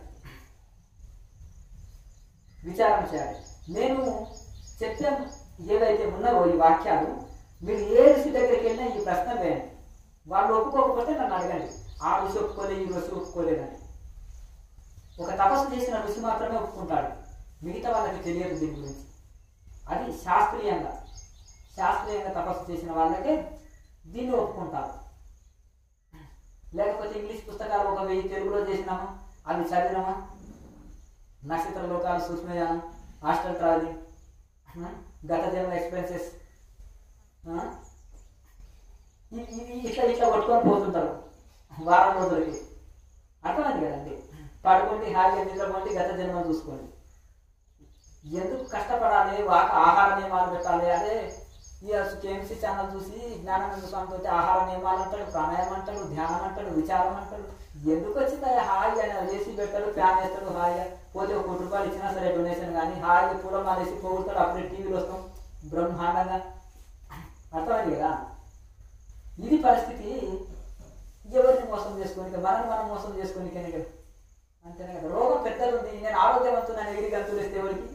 Speaker 2: విచారణ చేయాలి నేను చెప్పిన ఏవైతే ఉన్నావో ఈ వాక్యాలు మీరు ఏ ఋషి దగ్గరికి వెళ్ళినా ఈ ప్రశ్న వేయండి వాళ్ళు ఒప్పుకోకపోతే నన్ను అడగండి ఆ ఋషి ఒప్పుకోలేదు ఈ ఋషి ఒప్పుకోలేదని ఒక తపస్సు చేసిన ఋషి మాత్రమే ఒప్పుకుంటాడు మిగతా వాళ్ళకి తెలియదు దీని గురించి అది శాస్త్రీయంగా శాస్త్రీయంగా తపస్సు చేసిన వాళ్ళకే దీన్ని ఒప్పుకుంటారు లేకపోతే ఇంగ్లీష్ పుస్తకాలు ఒక వెయ్యి తెలుగులో చేసినామా అవి చదివినామా నక్షత్ర లోకాలు సూక్ష్మయానం హాస్టల్ ట్రావెలింగ్ ఆ, గత జన్మ ఎక్స్పెన్సెస్ ఇవి ఇట్లా ఇట్లా కొట్టుకొని పోతుంటారు వారం రోజులకి అర్థమైంది కదండి పడుకోండి హాయిగా నిద్రపోండి గత జన్మ చూసుకోండి ఎందుకు కష్టపడాలి వాక ఆహార నియమాలు పెట్టాలి అదే ఈ కేఎంసీ ఛానల్ చూసి జ్ఞానానంద స్వామితో ఆహార నియమాలు అంటాడు ప్రాణాయామం అంటాడు ధ్యానం అంటాడు విచారం అంటాడు ఎందుకు వచ్చింది అది హాయిగా ఆయన ఏసీ పెట్టాడు ఫ్యాన్ వేస్తాడు హాయిగా పోతే ఒక కోటి రూపాయలు ఇచ్చినా సరే డొనేషన్ కానీ హాయిగా పూలమాల వేసి పోగుతాడు అప్పుడే టీవీలు వస్తాం బ్రహ్మాండంగా అర్థమైంది కదా ఇది పరిస్థితి ఎవరిని మోసం చేసుకొని మనల్ని మనం మోసం చేసుకొని కదా అంతేనే కదా రోగం పెద్దది ఉంది నేను ఆరోగ్యవంతుని ఎగిరి గంతులు వేస్తే ఎవరికి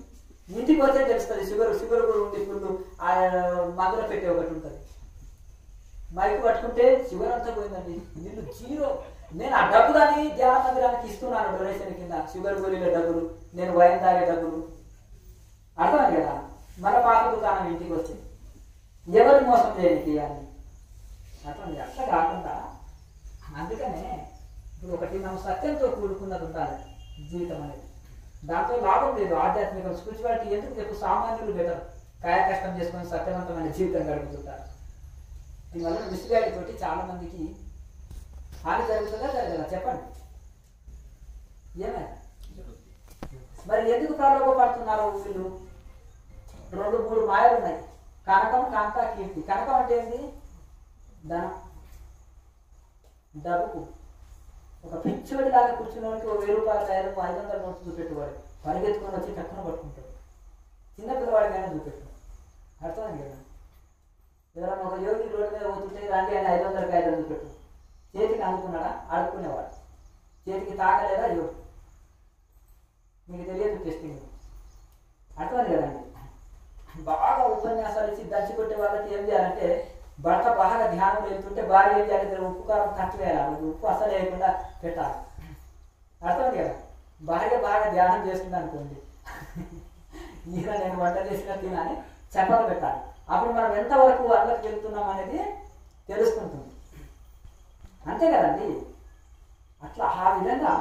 Speaker 2: ఇంటికి పోతే తెలుస్తుంది షుగర్ షుగర్ కూడా ఉంది ఫుల్ ఆ మందులో పెట్టే ఒకటి ఉంటుంది మైక్ పట్టుకుంటే షుగర్ అంతా పోయిందండి వీళ్ళు జీరో నేను ఆ డబ్బులని ధ్యాన మందిరానికి ఇస్తున్నాను డొనేషన్ కింద షుగర్ గోళీల డబ్బులు నేను వైన్ తాగే డబ్బులు అర్థమైంది కదా మన పాత దుకాణం ఇంటికి వచ్చింది ఎవరు మోసం చేయడానికి ఇవన్నీ అర్థమైంది అట్లా కాకుండా అందుకనే ఇప్పుడు ఒకటి మనం సత్యంతో కూడుకున్నది ఉండాలి జీవితం అనేది దాంతో లాభం లేదు ఆధ్యాత్మిక స్పిరిచువాలిటీ ఎందుకు చెప్పు సామాన్యులు బెటర్ కాయ కష్టం చేసుకొని సత్యవంతమైన జీవితం గడుపుతుంటారు దీనివల్ల మిస్గైడ్ తోటి చాలా మందికి హాని జరుగుతుందా జరగదా చెప్పండి ఏమైనా మరి ఎందుకు ప్రలోభపడుతున్నారు వీళ్ళు రెండు మూడు మాయలు ఉన్నాయి కనకం కాంత కీర్తి కనకం అంటే ఏంది ధనం డబ్బుకు ఒక పిచ్చోడి లాగా కూర్చున్నవాడికి ఒక వెయ్యి రూపాయల తయారు ఐదు వందల నోట్లు చూపెట్టువాడు పరిగెత్తుకొని వచ్చి టక్కున పట్టుకుంటాడు చిన్న పిల్లవాడికైనా చూపెట్టు అర్థమైంది కదా ఎవరన్నా ఒక యోగి రోడ్డు మీద పోతుంటే రండి అని ఐదు వందల కాగితం చూపెట్టు చేతికి అందుకున్నాడా ఆడుకునేవాడు చేతికి తాకలేదా యోగి మీకు తెలియదు టెస్టింగ్ అర్థమైంది కదండి బాగా ఉపన్యాసాలు ఇచ్చి దంచి కొట్టే వాళ్ళకి ఏం చేయాలంటే భర్త బాగా ధ్యానం వెళ్తుంటే భార్య ఏం చేయాలి ఇద్దరు ఉప్పు కారం తక్కువ వేయాలి ఉప్పు అసలు వేయకుండా పెట్టాలి అర్థమైంది కదా భార్య బాగా ధ్యానం చేస్తుంది అనుకోండి ఈయన నేను వంట చేసిన తినని చెప్పలు పెట్టాలి అప్పుడు మనం ఎంతవరకు అందరికి వెళ్తున్నాం అనేది తెలుసుకుంటుంది అంతే కదండి అట్లా ఆ విధంగా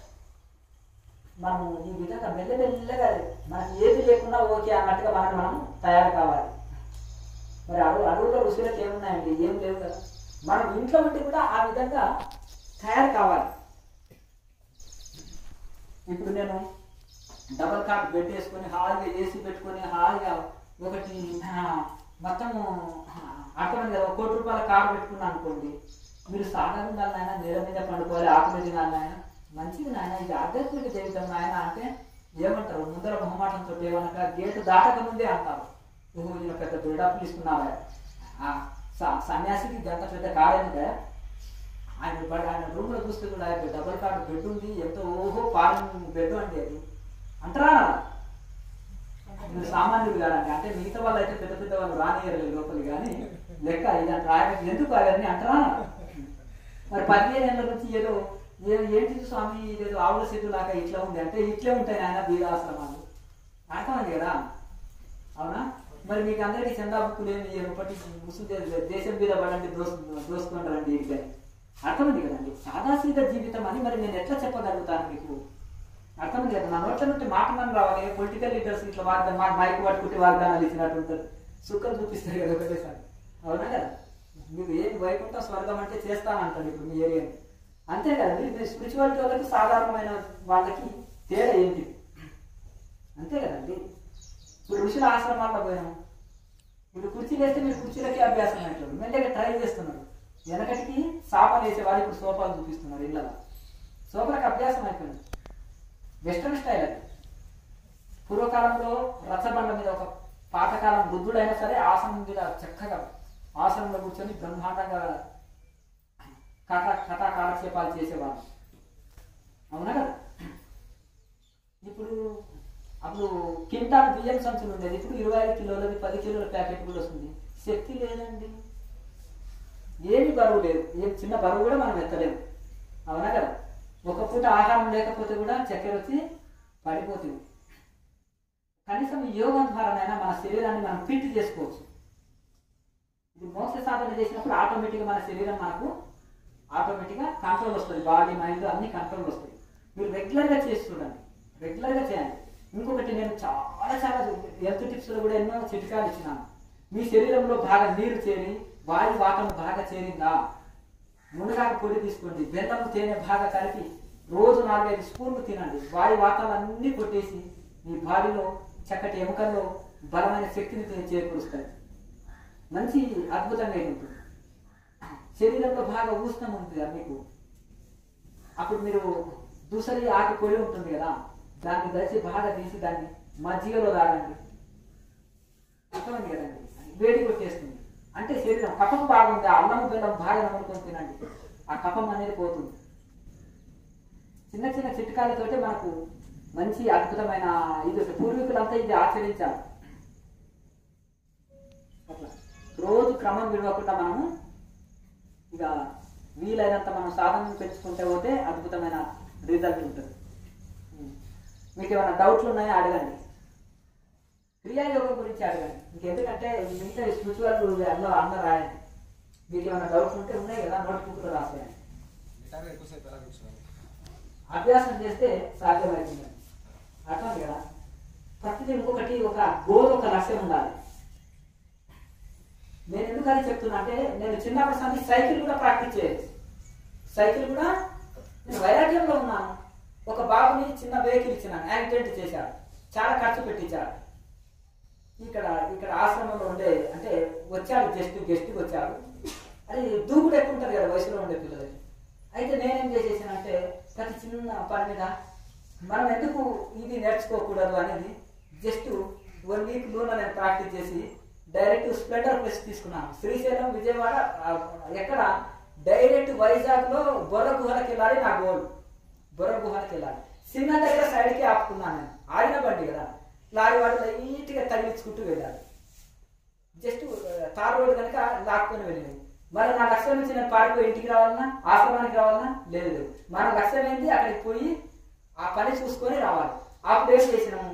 Speaker 2: మనం ఈ విధంగా మెల్లమెల్లగా మనకి ఏది లేకున్నా ఓకే అన్నట్టుగా మనకు మనం తయారు కావాలి మరి అడుగు అడుగులో రుసులకు ఏమున్నాయండి ఏం లేవు కదా మనం ఇంట్లో ఉండి కూడా ఆ విధంగా తయారు కావాలి ఇప్పుడు నేను డబల్ కాట్ బెడ్ వేసుకొని హాయిగా ఏసీ పెట్టుకొని హాయిగా ఒకటి ఆ, మొత్తం అర్థమైంది కదా ఒక కోటి రూపాయల కారు పెట్టుకున్నాను అనుకోండి మీరు సాధారణ నాయన నేల మీద పండుకోవాలి ఆకులు తినాలి నాయన మంచిది నాయన ఇది ఆధ్యాత్మిక జీవితం నాయన అంటే ఏమంటారు ముందర మొహమాటంతో ఏమనక గేటు దాటక ముందే అంటారు ఓహో ఈయన పెద్ద బిల్డప్లు ఇస్తున్నావా ఆ, స- సన్యాసికి గంట పెద్ద కారు ఎందుకే ఆయన బట్ ఆయన రూమ్ లో చూస్తే కూడా ఆయన డబుల్ కార్డ్ బెడ్ ఉంది ఎంతో ఓహో ఫారెన్ బెడ్ అండి అది అంటారా మీరు సామాన్యుడు కాదండి అంటే మిగతా వాళ్ళు అయితే పెద్ద పెద్ద వాళ్ళు రానియరు లోపలి కానీ లెక్క ఇది అంటే ఆయన ఎందుకు అవన్నీ అంటారా మరి పదిహేను ఏళ్ళ నుంచి ఏదో ఏ- ఏంటి స్వామి ఇదేదో ఆవుల సెట్టు లాగా ఇట్లా ఉంది అంటే ఇట్లే ఉంటాయి ఆయన బీరాశ్రమాలు అర్థమైంది కదా అవునా మరి మీకు అందరికీ చందా బుక్కులు ఏమి ఒకటి ముసు దేశం మీద పడండి దోసు దోసుకుంటారండి ఇట్లే అర్థమైంది కదండి సాదాసీద జీవితం అని మరి నేను ఎట్లా చెప్పగలుగుతాను మీకు అర్థమైంది కదా నా నోట్ల నుండి మాటలను రావాలి పొలిటికల్ లీడర్స్ ఇట్లా వాగ్దానం మా మైక్ పట్టుకుంటే వాగ్దానాలు ఇచ్చినట్టు ఉంటుంది సుఖం చూపిస్తారు కదా ఒకటేసారి అవునా కదా మీకు ఏం వైకుంఠం స్వర్గం అంటే చేస్తానంటాడు ఇప్పుడు మీ ఏరియాని అంతే కదండి మీరు స్పిరిచువాలిటీ వాళ్ళకి సాధారణమైన వాళ్ళకి తేడా ఏంటి అంతే కదండి ఇప్పుడు ఋషుల ఆశ్రమాల్లో పోయాము ఇప్పుడు కుర్చీలు వేస్తే మీరు కుర్చీలకి అభ్యాసం అంటారు మెల్లగా ట్రై చేస్తున్నారు వెనకటికి సాపలు వేసేవాళ్ళు ఇప్పుడు సోఫాలు చూపిస్తున్నారు ఇళ్ళలో సోఫాలకు అభ్యాసం అయిపోయింది వెస్ట్రన్ స్టైల్ అది పూర్వకాలంలో రచ్చబండ మీద ఒక పాతకాలం బుద్ధుడైనా సరే ఆసనం మీద చక్కగా ఆసనంలో కూర్చొని బ్రహ్మాండంగా కథ కథా కాలక్షేపాలు చేసేవాళ్ళు అవునా కదా ఇప్పుడు అప్పుడు కింటాల్ బియ్యం సంచులు ఉండేది ఇప్పుడు ఇరవై ఐదు కిలోలది పది కిలోల ప్యాకెట్ కూడా వస్తుంది శక్తి లేదండి ఏమి బరువు లేదు ఏం చిన్న బరువు కూడా మనం ఎత్తలేము అవునా కదా ఒక పూట ఆహారం లేకపోతే కూడా చక్కెర వచ్చి పడిపోతుంది కనీసం యోగం ద్వారానైనా మన శరీరాన్ని మనం ఫిట్ చేసుకోవచ్చు ఇది మోక్ష సాధన చేసినప్పుడు ఆటోమేటిక్గా మన శరీరం మనకు ఆటోమేటిక్గా కంట్రోల్ వస్తుంది బాడీ మైండ్ అన్ని కంట్రోల్ వస్తాయి మీరు రెగ్యులర్గా చేసి చూడండి రెగ్యులర్గా చేయండి ఇంకొకటి నేను చాలా చాలా హెల్త్ టిప్స్లో కూడా ఎన్నో చిట్కాలు ఇచ్చినాను మీ శరీరంలో బాగా నీరు చేరి వాయు వాతం బాగా చేరిందా మునగాకు పొడి తీసుకోండి బెల్లం తేనె బాగా కలిపి రోజు నాలుగైదు స్పూన్లు తినండి వాయు వాతాలు అన్నీ కొట్టేసి మీ బాడీలో చక్కటి ఎముకల్లో బలమైన శక్తిని తే- చేకూరుస్తాయి మంచి అద్భుతంగా ఇది ఉంటుంది శరీరంలో బాగా ఉష్ణం ఉంటుంది కదా మీకు అప్పుడు మీరు దూసరి ఆకు పొడి ఉంటుంది కదా దాన్ని దయచి బాగా తీసి దాన్ని మజ్జిగలో తాగండి అర్థమైంది కదండి వేడి కొట్టేస్తుంది అంటే శరీరం కఫం బాగుంది ఆ అల్లం బెల్లం బాగా నమ్ముకొని తినండి ఆ కఫం అనేది పోతుంది చిన్న చిన్న చిట్కాలతోటి మనకు మంచి అద్భుతమైన ఇది పూర్వీకులంతా ఇది ఆచరించారు అట్లా రోజు క్రమం విడవకుండా మనము ఇక వీలైనంత మనం సాధన పెంచుకుంటే పోతే అద్భుతమైన రిజల్ట్ ఉంటుంది ఉం. మీకు ఏమైనా డౌట్లు ఉన్నాయో అడగండి క్రియాయోగం గురించి అడగండి ఇంకెందుకంటే మిగతా స్పిరిచువల్ అందులో అన్న రాయండి మీకు ఏమైనా డౌట్లు ఉంటే ఉన్నాయి కదా నోట్ బుక్లో రాసేయండి
Speaker 3: గిటార్ ఎక్కువసేపు ఎలా కూర్చోవాలి
Speaker 2: అభ్యాసం చేస్తే సాధ్యమవుతుంది అర్థం కదా ప్రతిదీ ఇంకొకటి ఒక గోల్ ఒక లక్ష్యం ఉండాలి నేను ఎందుకని చెప్తున్నా అంటే నేను చిన్నప్పటి సంది సైకిల్ కూడా ప్రాక్టీస్ చేయలేదు సైకిల్ కూడా నేను వైరాగ్యంలో ఉన్నాను ఒక బాబుని చిన్న వెహికల్ ఇచ్చినాను యాక్సిడెంట్ చేశాడు చాలా ఖర్చు పెట్టించాడు ఇక్కడ ఇక్కడ ఆశ్రమంలో ఉండే అంటే వచ్చాడు జస్ట్ గెస్ట్కి వచ్చాడు అది దూకుడు ఎక్కువ ఉంటుంది కదా వయసులో ఉండే పిల్లలకి అయితే నేనేం చేసేసానంటే ప్రతి చిన్న పని మీద మనం ఎందుకు ఇది నేర్చుకోకూడదు అనేది జస్ట్ వన్ వీక్ లోన నేను ప్రాక్టీస్ చేసి డైరెక్ట్ స్ప్లెండర్ ప్లస్ తీసుకున్నాను శ్రీశైలం విజయవాడ ఆ, ఎక్కడ డైరెక్ట్ వైజాగ్ లో బొర్ర గుహలకు వెళ్ళాలి నా గోల్ బొర్ర గుహలకు వెళ్ళాలి సిన్న దగ్గర సైడ్కి ఆపుకున్నాను నేను ఆడిన బండి కదా లారీ వాడు లైట్ గా తగిలించుకుంటూ వెళ్ళాలి జస్ట్ తార్ రోడ్ కనుక లాక్కొని వెళ్ళింది మరి నా లక్ష్యం నుంచి నేను పారిపోయి ఇంటికి రావాలన్నా ఆశ్రమానికి రావాలన్నా లేదు లేదు మన లక్ష్యం ఏంటి అక్కడికి పోయి ఆ పని చూసుకొని రావాలి అప్పుడు ఏం చేసినాము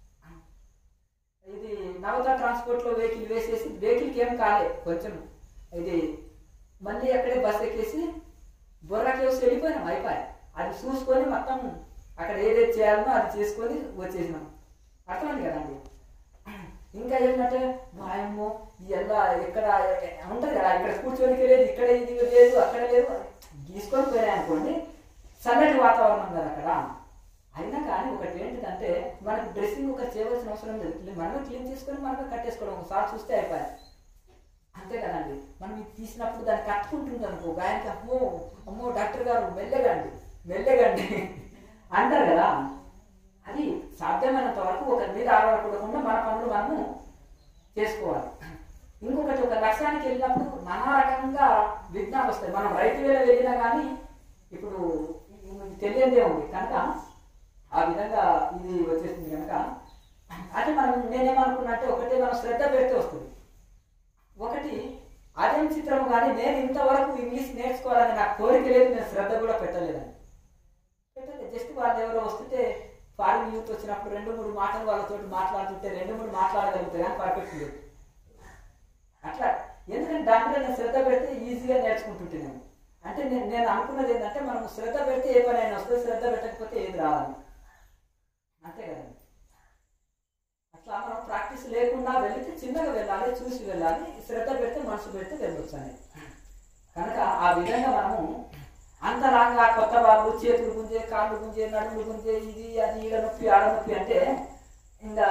Speaker 2: ఇది నవత ట్రాన్స్పోర్ట్ లో వెహికల్ వేసేసి వెహికల్కి ఏం కాలే కొంచెం ఇది మళ్ళీ అక్కడే బస్ ఎక్కేసి బొర్రా కేవ్స్ వెళ్ళిపోయినాం అయిపోయి అది చూసుకొని మొత్తం అక్కడ ఏదైతే చేయాలనో అది చేసుకొని వచ్చేసినాం అర్థమైంది కదండి ఇంకా ఏంటంటే వాయమ్మో ఎలా ఎక్కడ ఉంటుంది కదా ఇక్కడ కూర్చోనికి లేదు ఇక్కడ ఇది లేదు అక్కడ లేదు గీసుకొని పోయినాయి అనుకోండి చల్లటి వాతావరణం కదా అక్కడ అయినా కానీ ఒకటి ఏంటిదంటే మనకు డ్రెస్సింగ్ ఒక చేయవలసిన అవసరం లేదు మనమే క్లీన్ చేసుకొని మనమే కట్టేసుకోవడం ఒకసారి చూస్తే అయిపోయాయి అంతే కదండి మనం ఇది తీసినప్పుడు దాన్ని కట్టుకుంటుంది అనుకో గాయనికి అమ్మో అమ్మో డాక్టర్ గారు మెల్లగండి మెల్లగండి అంటారు కదా అది సాధ్యమైనంత వరకు ఒకరి మీద ఆధారపడకుండా మన పనులు మనము చేసుకోవాలి ఇంకొకటి ఒక లక్ష్యానికి వెళ్ళినప్పుడు నానా రకంగా విఘ్నాలు వస్తాయి మనం రైతు వేళ వెళ్ళినా కానీ ఇప్పుడు ఇది తెలియదే ఉంది కనుక ఆ విధంగా ఇది వచ్చేసింది కనుక అంటే మనం నేనేమనుకున్నా అంటే ఒకటే మనం శ్రద్ధ పెడితే వస్తుంది ఒకటి అదేం చిత్రం కానీ నేను ఇంతవరకు ఇంగ్లీష్ నేర్చుకోవాలని నాకు కోరిక లేదు నేను శ్రద్ధ కూడా పెట్టలేదండి పెట్టలేదు జస్ట్ వాళ్ళు ఎవరో వస్తుంటే ఫారిన్ యూత్ వచ్చినప్పుడు రెండు మూడు మాటలు వాళ్ళతో మాట్లాడుతుంటే రెండు మూడు మాట్లాడగలుగుతాయి కానీ పర్ఫెక్ట్ లేదు అట్లా ఎందుకంటే దాని మీద నేను శ్రద్ధ పెడితే ఈజీగా నేర్చుకుంటుంటే నేను అంటే నేను నేను అనుకున్నది ఏంటంటే మనం శ్రద్ధ పెడితే ఏ పని అయినా వస్తుంది శ్రద్ధ పెట్టకపోతే ఏది రాదని అంతే కదండి అట్లా మనం ప్రాక్టీస్ లేకుండా వెళితే చిన్నగా వెళ్ళాలి చూసి వెళ్ళాలి శ్రద్ధ పెడితే మనసు పెడితే వెళ్ళొచ్చు అని కనుక ఆ విధంగా మనము అంతరాంగా కొత్త వాళ్ళు చేతులు గుంజే కాళ్ళు గుంజే నడుములు గుంజే ఇది అది ఈడ నొప్పి ఆడ నొప్పి అంటే ఇంకా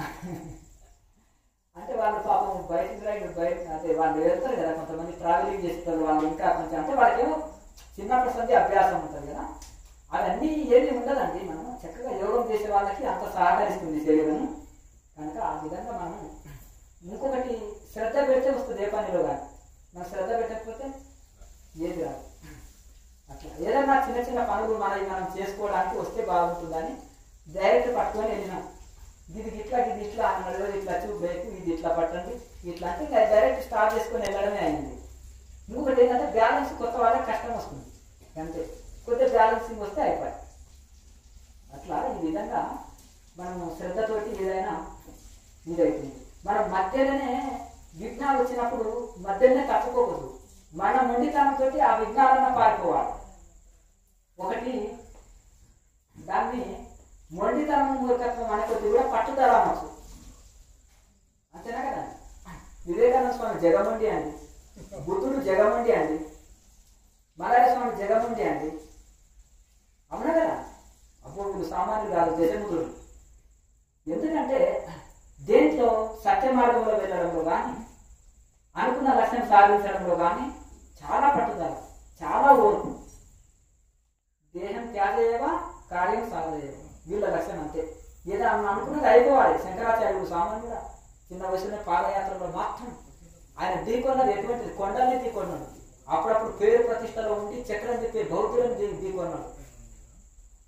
Speaker 2: అంటే వాళ్ళు పాపం బయటకు రైడ్ బయట అదే వాళ్ళు వెళ్తారు కదా కొంతమంది ట్రావెలింగ్ చేస్తారు వాళ్ళు ఇంకా కొంచెం అంటే వాళ్ళకేమో చిన్నప్పటి సంది అభ్యాసం ఉంటుంది కదా అవన్నీ ఏమీ ఉండదండి మనం చక్కగా యోగం చేసే వాళ్ళకి అంత సహకరిస్తుంది శరీరం కనుక ఆ విధంగా మనం ఇంకొకటి శ్రద్ధ పెడితే వస్తుంది ఏ పనిలో కానీ మనం శ్రద్ధ పెట్టకపోతే ఏది రాదు అట్లా ఏదన్నా చిన్న చిన్న పనులు మనవి మనం చేసుకోవడానికి వస్తే బాగుంటుందని డైరెక్ట్ పట్టుకొని వెళ్ళినాం ఇది ఇట్లా ఇది ఇట్లా అన్నాడు ఇట్లా చూపేకు ఇది ఇట్లా పట్టండి ఇట్లా అంటే ఇంకా డైరెక్ట్ స్టార్ట్ చేసుకొని వెళ్ళడమే అయింది ఇంకొకటి ఏంటంటే బ్యాలెన్స్ కొత్త వాళ్ళకి కష్టం వస్తుంది అంతే కొద్దిగా బ్యాలెన్సింగ్ వస్తే అయిపోయి అట్లా ఈ విధంగా మనము శ్రద్ధతోటి ఏదైనా ఇదవుతుంది మనం మధ్యలోనే విఘ్నాలు వచ్చినప్పుడు మధ్యలోనే తప్పుకోకూడదు మన మొండితనంతో ఆ విఘ్నాలను పారిపోవాలి ఒకటి దాన్ని మొండితనం మూర్ఖత్వం అనే కొద్ది కూడా పట్టుదల అనొచ్చు అంతేనా కదా వివేకానంద స్వామి జగమండి అండి బుద్ధుడు జగమండి అండి మలయ స్వామి జగమండి అండి అవునా కదా అప్పుడు వీళ్ళు సామాన్యులు కాదు జగముదుడు ఎందుకంటే దేంట్లో సత్య మార్గంలో వెళ్ళడంలో కానీ అనుకున్న లక్ష్యం సాధించడంలో కానీ చాలా పట్టుదల చాలా ఓర్పు దేహం త్యాగేవ కార్యం సాగదేవ వీళ్ళ లక్ష్యం అంతే ఏదో ఆమె అనుకున్నది అయిపోవాలి శంకరాచార్యుడు సామాన్యుడా చిన్న వయసులో పాదయాత్రలో మాత్రం ఆయన ఢీకొన్నది ఎటువంటిది కొండల్ని ఢీకొన్నాడు అప్పుడప్పుడు పేరు ప్రతిష్టలో ఉండి చక్రం తిప్పే బౌద్ధులను ఢీ ఢీకొన్నాడు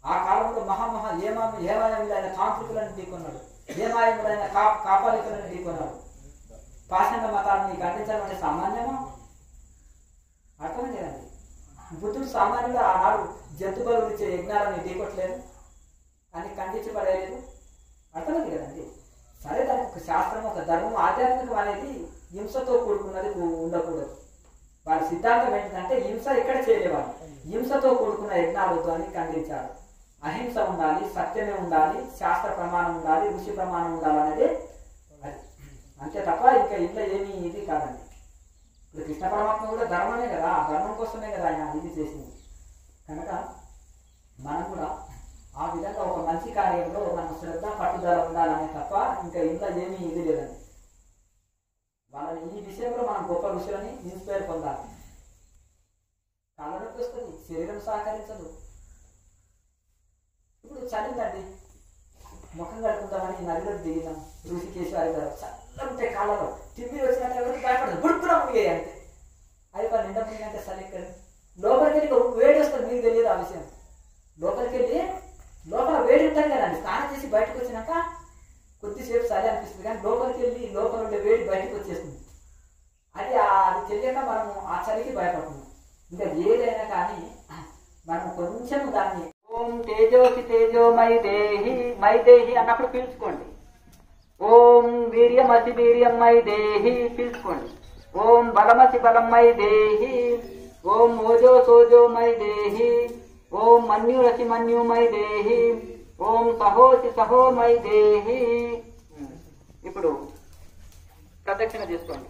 Speaker 2: ఆ కాలంలో మహామహా ఏమా ఏమాయములైన తాంత్రికులను ఢీకొన్నాడు ఏమాయములైన కా కాపాలికులను ఢీకొన్నాడు పాషండ మతాన్ని ఖండించడం అంటే సామాన్యమా అర్థమే కదండి బుద్ధుడు సామాన్యుడు ఆనాడు జంతు బలు ఇచ్చే యజ్ఞాలను ఢీకొట్టలేదు అని ఖండించబడలేదు అర్థమైంది కదండి సరే దానికి ఒక శాస్త్రం ఒక ధర్మం ఆధ్యాత్మికం అనేది హింసతో కూడుకున్నది ఉ- ఉండకూడదు వారి సిద్ధాంతం ఏంటంటే హింస ఎక్కడ చేయలేవారు హింసతో కూడుకున్న యజ్ఞాలు వద్దు అని ఖండించారు అహింస ఉండాలి సత్యమే ఉండాలి శాస్త్ర ప్రమాణం ఉండాలి ఋషి ప్రమాణం ఉండాలి అనేది అది అంతే తప్ప ఇంకా ఇంట్లో ఏమీ ఇది కాదండి ఇప్పుడు కృష్ణ పరమాత్మ కూడా ధర్మమే కదా ఆ ధర్మం కోసమే కదా ఆయన ఇది చేసింది కనుక మనం కూడా ఆ విధంగా ఒక మంచి కార్యంలో మనం శ్రద్ధ పట్టుదల ఉండాలనే తప్ప ఇంకా ఇంట్లో ఏమీ ఇది లేదండి వాళ్ళని ఈ విషయంలో మనం గొప్ప ఋషులని ఇన్స్పైర్ పొందాలి కాళ్ళనొప్పి వస్తుంది శరీరం సహకరించదు ఇప్పుడు చలిందండి ముఖం కడుకుందామని నదిలో దిగినాం ఋషికేశ్వరి గారు చల్లగా ఉంటే కాళ్ళలో తిమ్మిరి వచ్చినట్టు ఎవరికి భయపడదు బుడుకున మునిగే అంతే అది పని నిండా మునిగంటే చలి ఎక్కడ లోపలికి వెళ్ళి ఒక వేడి వస్తుంది మీకు తెలియదు ఆ విషయం లోపలికి వెళ్ళి లోపల వేడి ఉంటుంది కదండి స్నానం చేసి బయటకు వచ్చినాక కొద్దిసేపు చలి అనిపిస్తుంది కానీ లోపలికి వెళ్ళి లోపల ఉండే వేడి బయటకు వచ్చేస్తుంది అది ఆ- అది తెలియక మనము ఆ చలికి భయపడుతున్నాం ఇంకా ఏదైనా కానీ మనం కొంచెం దాన్ని ఓం తేజోసి తేజోమై దేహి మై దేహి అన్నప్పుడు పీల్చుకోండి ఓం వీర్యమసి వీర్యమై దేహి పీల్చుకోండి ఓం బలమసి బలమై దేహి ఓం ఓజో సోజోమై దేహి ఓం మన్యురసి మన్యుమై దేహి ఓం సహోసి సహోమై దేహి ఇప్పుడు ప్రదక్షిణ చేసుకోండి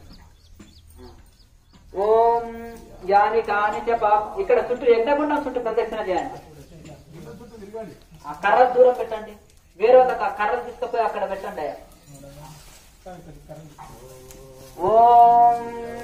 Speaker 2: ఓం యాని కాని చ పాప ఇక్కడ చుట్టూ ఎక్కకుండా చుట్టూ ప్రదక్షిణ చేయండి ఆ కర్ర దూరం పెట్టండి వేరే వాళ్ళకి ఆ కర్రలు తీసుకుపోయి అక్కడ పెట్టండి ఓం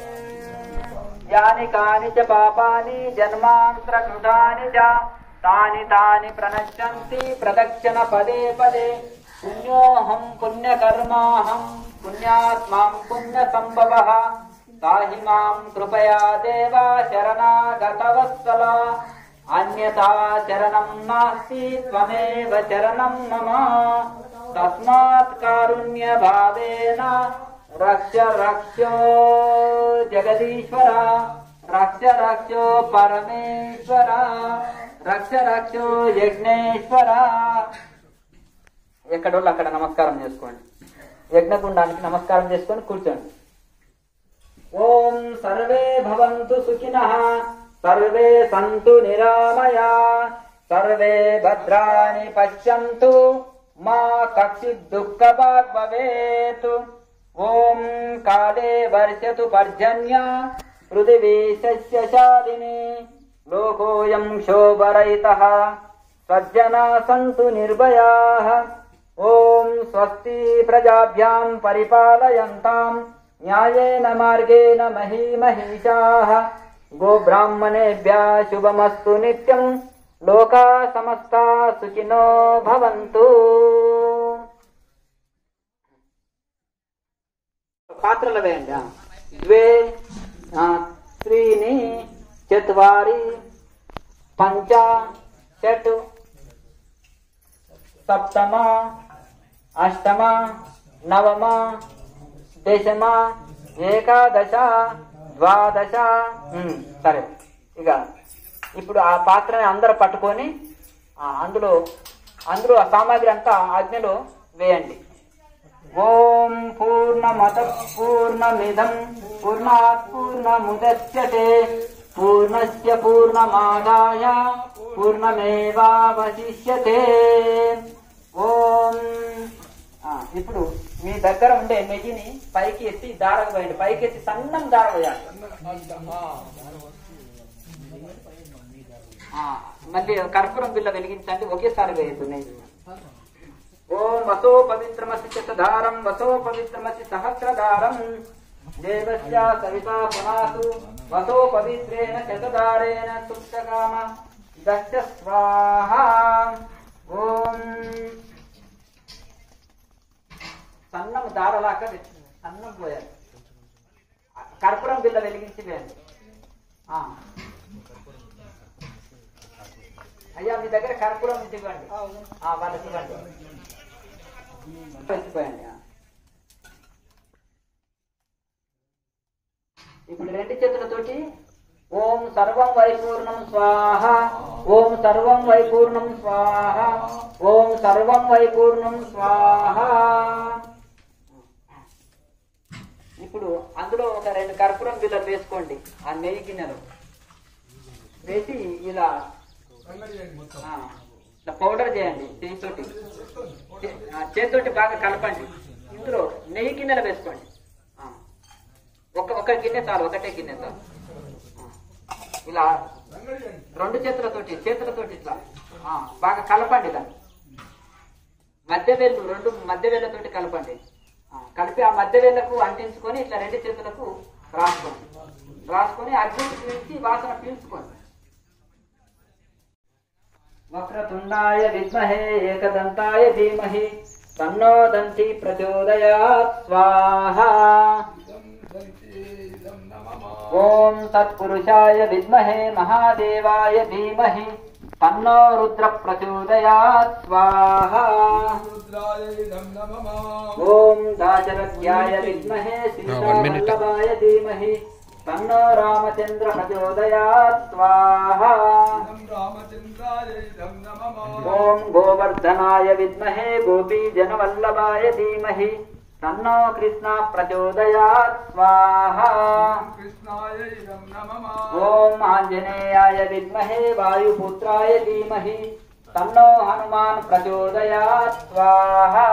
Speaker 2: యాని కాని చ పాపాని జన్మాంతర కృతాని చ తాని తాని ప్రణశ్యంతి ప్రదక్షిణ పదే పదే పుణ్యోహం పుణ్యకర్మాహం పుణ్యాత్మాం పుణ్య సంభవ తాహి మాం కృపయా దేవా శరణాగతవత్సల అన్యథా శరణం నాస్తి త్వమేవ శరణం మమ తస్మాత్ కారుణ్య భావేన రక్ష రక్షో జగదీశ్వర రక్ష రక్షో పరమేశ్వర రక్ష రక్షో యజ్ఞేశ్వర ఎక్కడోళ్ళు అక్కడ నమస్కారం చేసుకోండి యజ్ఞగుండానికి నమస్కారం చేసుకొని కూర్చోండి ఓం సర్వే భవంతు సుఖినః సర్వే సంతు నిరామయా సర్వే భద్రాని పశ్యంతు మా కక్షిత్ దుఃఖభాగ్ భవేత్ ఓం కాలే వర్షతు పర్జన్య పృథివీ సస్యశాలిని లోకోయం శోభరహితః సజ్జనా సంతు నిర్భయాః ఓం స్వస్తి ప్రజాభ్యాం పరిపాలయంతాం న్యాయేన మార్గేణ మహీమహీషాः గోబ్రాహ్మణేభ్యः శుభమస్తు నిత్యం లోకా సమస్తా సుఖినో భవంతు పాత్రలు వేయండి ఆ. ద్వే ఆ, త్రీని చత్వారి పంచ షట్ సప్తమ అష్టమ నవమ దశమ ఏకాదశ ద్వాదశ ఉమ్, సరే ఇక ఇప్పుడు ఆ పాత్రని అందరు పట్టుకొని ఆ, అందులో అందులో ఆ సామాగ్రి అంతా ఆజ్ఞలో వేయండి ఓం పూర్ణమత పూర్ణమిదం పూర్ణాత్ పూర్ణముదచ్యతే పూర్ణస్య పూర్ణమాదాయ పూర్ణమేవావశిష్యతే ఓం ఆ, ఇప్పుడు మీ దగ్గర ఉండే నెయ్యిని పైకి ఎత్తి దారకు పోయండి పైకి ఎత్తి సన్నం దార పోయాలి ఆ, మళ్ళీ కర్పూరం బిల్ల వెలిగించండి ఒకేసారి వేయద్దు నెయ్యి ఓం వసో పవిత్రమసి శతధారం వసో పవిత్రమసి సహస్రధారం దేవస్య సవితా పునాసు వసో పవిత్రేణ శతధారేణ సుప్తకామ దశ స్వాహ ఓం సన్నం దారలాక వె- సన్నం పోయాలి కర్పూరం బిల్ల వెలిగించి వేయండి ఆ. అయ్యా మీ దగ్గర కర్పూరం ఉంటే ఇవ్వండి ఆ, వాళ్ళకి ఇవ్వండి వచ్చిపోయండి ఆ. ఇప్పుడు రెండు చేతులతోటి ఓం సర్వం వైపూర్ణం స్వాహ ఓం సర్వం వైపూర్ణం స్వాహ ఓం సర్వం వైపూర్ణం స్వాహ ఇప్పుడు అందులో ఒక రెండు కర్పూరం బిళ్ళలు వేసుకోండి ఆ నెయ్యి గిన్నెలో వేసి ఇలా ఆ, ఇట్లా పౌడర్ చేయండి చేతితోటి ఆ, చేతితోటి బాగా కలపండి ఇందులో నెయ్యి గిన్నెలు వేసుకోండి ఆ. ఒక ఒక గిన్నె చాలు ఒకటే గిన్నె చాలు ఆ. ఇలా రెండు చేతులతోటి చేతులతోటి ఇట్లా ఆ, బాగా కలపండి దాన్ని మధ్య వేళ్ళు రెండు మధ్య వేళ్ళతోటి కలపండి ఆ, కలిపి ఆ మధ్య వేళ్ళకు అంటించుకొని ఇట్లా రెండు చేతులకు రాసుకోండి రాసుకొని అగ్ని పీల్చి వాసన పీల్చుకోండి వక్రతుండాయ విద్మహే ఏకదంతాయ ధీమహి తన్నో దంతి ప్రచోదయాత్ స్వాహా ఓం తత్పురుషాయ విద్మహే మహాదేవాయ ధీమహి తన్నో రుద్ర ప్రచోదయాత్ స్వాహా ఓం దాశరథ్యాయ విద్మహే సీతావల్లభాయ ధీమహి తన్నో రామచంద్ర ప్రచోదయాత్ స్వాహా ఓం గోవర్ధనాయ విద్మహే గోపీజనవల్లభాయ ధీమహి తన్నో కృష్ణ ప్రచోదయాత్ స్వాహా ఓం ఆంజనేయాయ విద్మహే వాయుపుత్రాయ ధీమహి తన్నో హనుమాన్ ప్రచోదయాత్ స్వాహా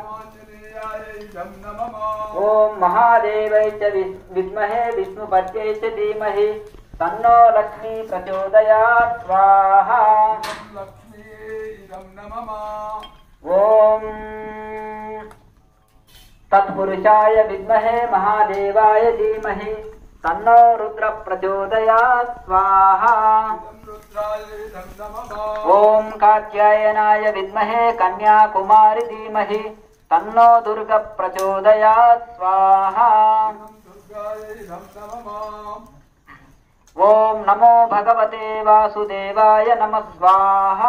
Speaker 2: ఓం మహాదేవై చ వి- విద్మహే విష్ణుపత్యై చ ధీమహి తన్నో లక్ష్మీ ప్రచోదయాత్ స్వాహా ఓం తత్పురుషాయ విద్మహే మహాదేవాయ ధీమహి తన్నో రుద్ర ప్రచోదయాత్ స్వాహా ఓం కాత్యాయనాయ విద్మహే కన్యాకుమారి ధీమహి తన్నో దుర్గ ప్రచోదయాత్ స్వాహా ఓం నమో భగవతే వాసుదేవాయ నమ స్వాహా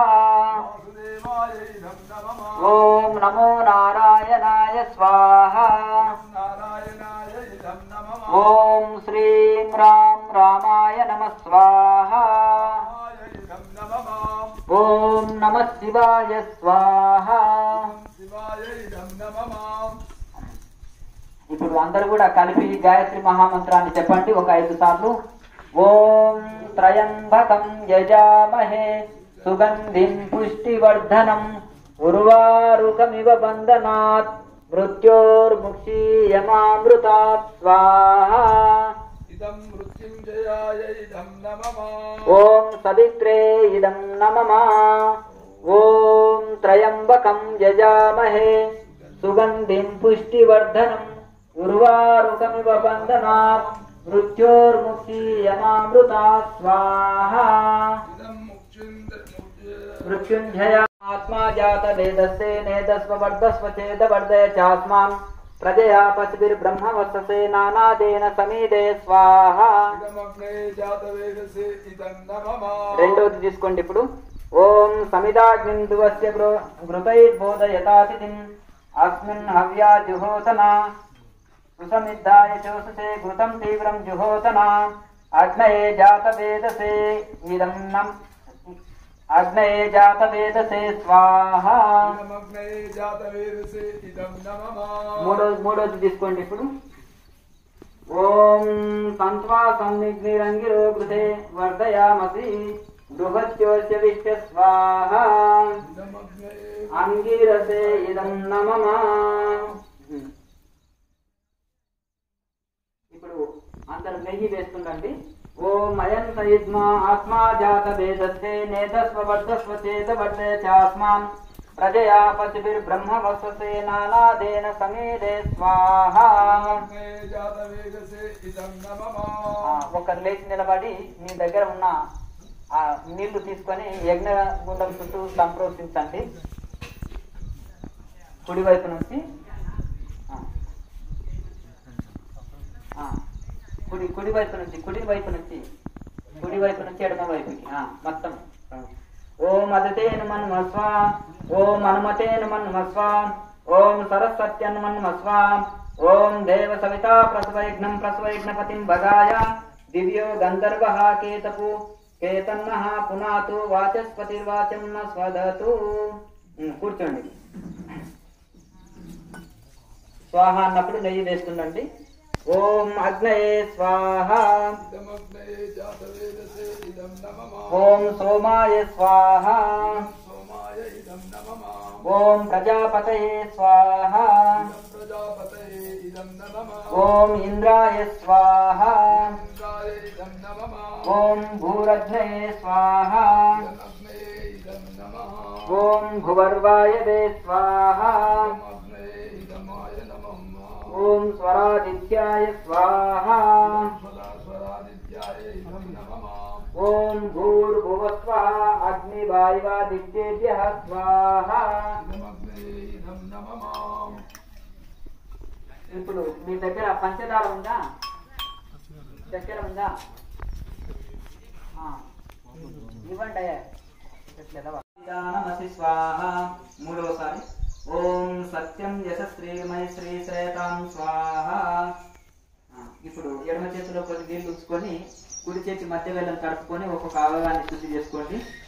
Speaker 2: ఓం నమో నారాయణాయ స్వాహా ఓం శ్రీం రాం రామాయ నమ స్వాహా ఓం నమ శివాయ స్వాహా ఇప్పుడు అందరూ కూడా కలిపి గాయత్రి మహామంత్రాన్ని చెప్పండి ఒక ఐదు సార్లు ఓం త్రయంబకం యజామహే సుగంధిం పుష్టివర్ధనం ఉర్వారుకమివ బంధనాత్ మృత్యోర్ముక్షీయమామృతాత్ స్వాహా
Speaker 3: ఇదం మృత్యుంజయాయ ఇదం నమమా
Speaker 2: ఓం సవిత్రే ఇదం నమమా ఓం త్రయంబకం యజామహే సుగంధిం పుష్టివర్ధనం ఉర్వారుకమివ బంధనాత్ మృత్యోర్ముక్షీయమామృతాత్ స్వాహా
Speaker 3: ఇదం ముఖ్యుంజ
Speaker 2: మృత్యుంజయ ఆత్మా జాత వేదస్సే నేదస్వ వర్ధస్వ చేద వర్ధయ చాస్మాన్ ప్రజయా పశుభిర్బ్రహ్మ వససే నానాదేన సమీదే స్వాహ
Speaker 3: ఇదమగ్నే జాతవేదసే ఇదం నమమా
Speaker 2: రెండోది తీసుకోండి ఇప్పుడు ఓం సమిదాగ్నిందువస్య ఘృతైర్బోధయతాతిథిం అస్మిన్ హవ్యా జుహోతన సుసమిద్ధాయ చోససే ఘృతం తీవ్రం జుహోతన అగ్నయే జాత వేదసే ఇదం నం అగ్నయే జాత వేదసే స్వాహ
Speaker 3: ఇదమగ్నే జాతవేదసే ఇదం నమమా
Speaker 2: మూడో మూడోది తీసుకోండి ఇప్పుడు ఓం సంత్వా సన్నిగ్నిరంగిరో గృహే వర్ధయామసి బృహత్యోస్య విష్ట స్వాహ
Speaker 3: ఇదమగ్నే
Speaker 2: అంగీరసే ఇదం నమమా ఇప్పుడు అందరు నెయ్యి వేస్తుండండి ఓం అయం సయుజ్మా ఆత్మా జాత వేదస్సే నేతస్వ వర్ధస్వ చేత వర్ధయ చాస్మాన్ ప్రజయా పశుభిర్బ్రహ్మ వససే నానాదేన సమీరే స్వాహ
Speaker 3: ఇదమగ్నే జాతవేదసే ఇదం నమమా
Speaker 2: ఆ, ఒకరు లేచి నిలబడి మీ దగ్గర ఉన్న ఆ నీళ్లు తీసుకొని యజ్ఞ గుండం చుట్టూ సంప్రోక్షించండి కుడివైపు నుంచి ఆ. ఆ. కుడి కుడి వైపు నుంచి కుడి వైపు నుంచి కుడి వైపు నుంచి ఎడమ వైపుకి ఆ, మొత్తం ఓం అదితేన మన్మస్వ ఓం అనుమతేన మన్మస్వ ఓం సరస్వత్యన్ మన్మస్వ ఓం దేవ సవితా ప్రసవయజ్ఞం ప్రసవయజ్ఞపతిం భగాయ దివ్యో గంధర్వ కేతపు కేతన్న పునాతు వాచస్పతిర్వాచం న స్వదతు ఉమ్, కూర్చోండి స్వాహ అన్నప్పుడు నెయ్యి వేస్తుండండి ఓం అగ్నయే స్వాహ
Speaker 3: ఇదమగ్నే జాతవేదసే ఇదం నమమా
Speaker 2: ఓం సోమాయ స్వాహ
Speaker 3: సోమాయ ఇదం నమమా
Speaker 2: ఓం ప్రజాపతయే స్వాహ
Speaker 3: ఇదం ప్రజాపతయే ఇదం నమమా
Speaker 2: ఓం ఇంద్రాయ స్వాహ
Speaker 3: ఇంద్రాయ ఇదం నమమా
Speaker 2: ఓం భూరగ్నయే స్వాహ
Speaker 3: ఇదమగ్నే ఇదం నమః
Speaker 2: ఓం భువర్వాయవే స్వాహ
Speaker 3: ఇదమగ్నే ఇదమాయ నమః
Speaker 2: ఓం స్వరాదిత్యాయ స్వాహ
Speaker 3: సదా స్వరాదిత్యాయ ఇదం నమః
Speaker 2: ఓం భూర్భువస్వ అగ్నివాయువాదిత్యేభ్య స్వాహ
Speaker 3: ఇదమగ్నే ఇదం నమః
Speaker 2: ఇప్పుడు మీ దగ్గర పంచదార ఉందా చక్కెర ఉందా ఆ. ఇవ్వండి అయ్యా ఎట్లేదా? నమసి స్వాహ మూడవసారి ఓం సత్యం యశశ్రీమయ శ్రీ శ్రేతాం స్వాహ ఆ, ఇప్పుడు ఎడమ చేతిలో కొద్ది నీళ్ళు ఉంచుకొని కుడి చేతి మధ్య వేళ్ళని తడుపుకొని ఒక్కొక్క అవయవాన్ని శుద్ధి చేసుకోండి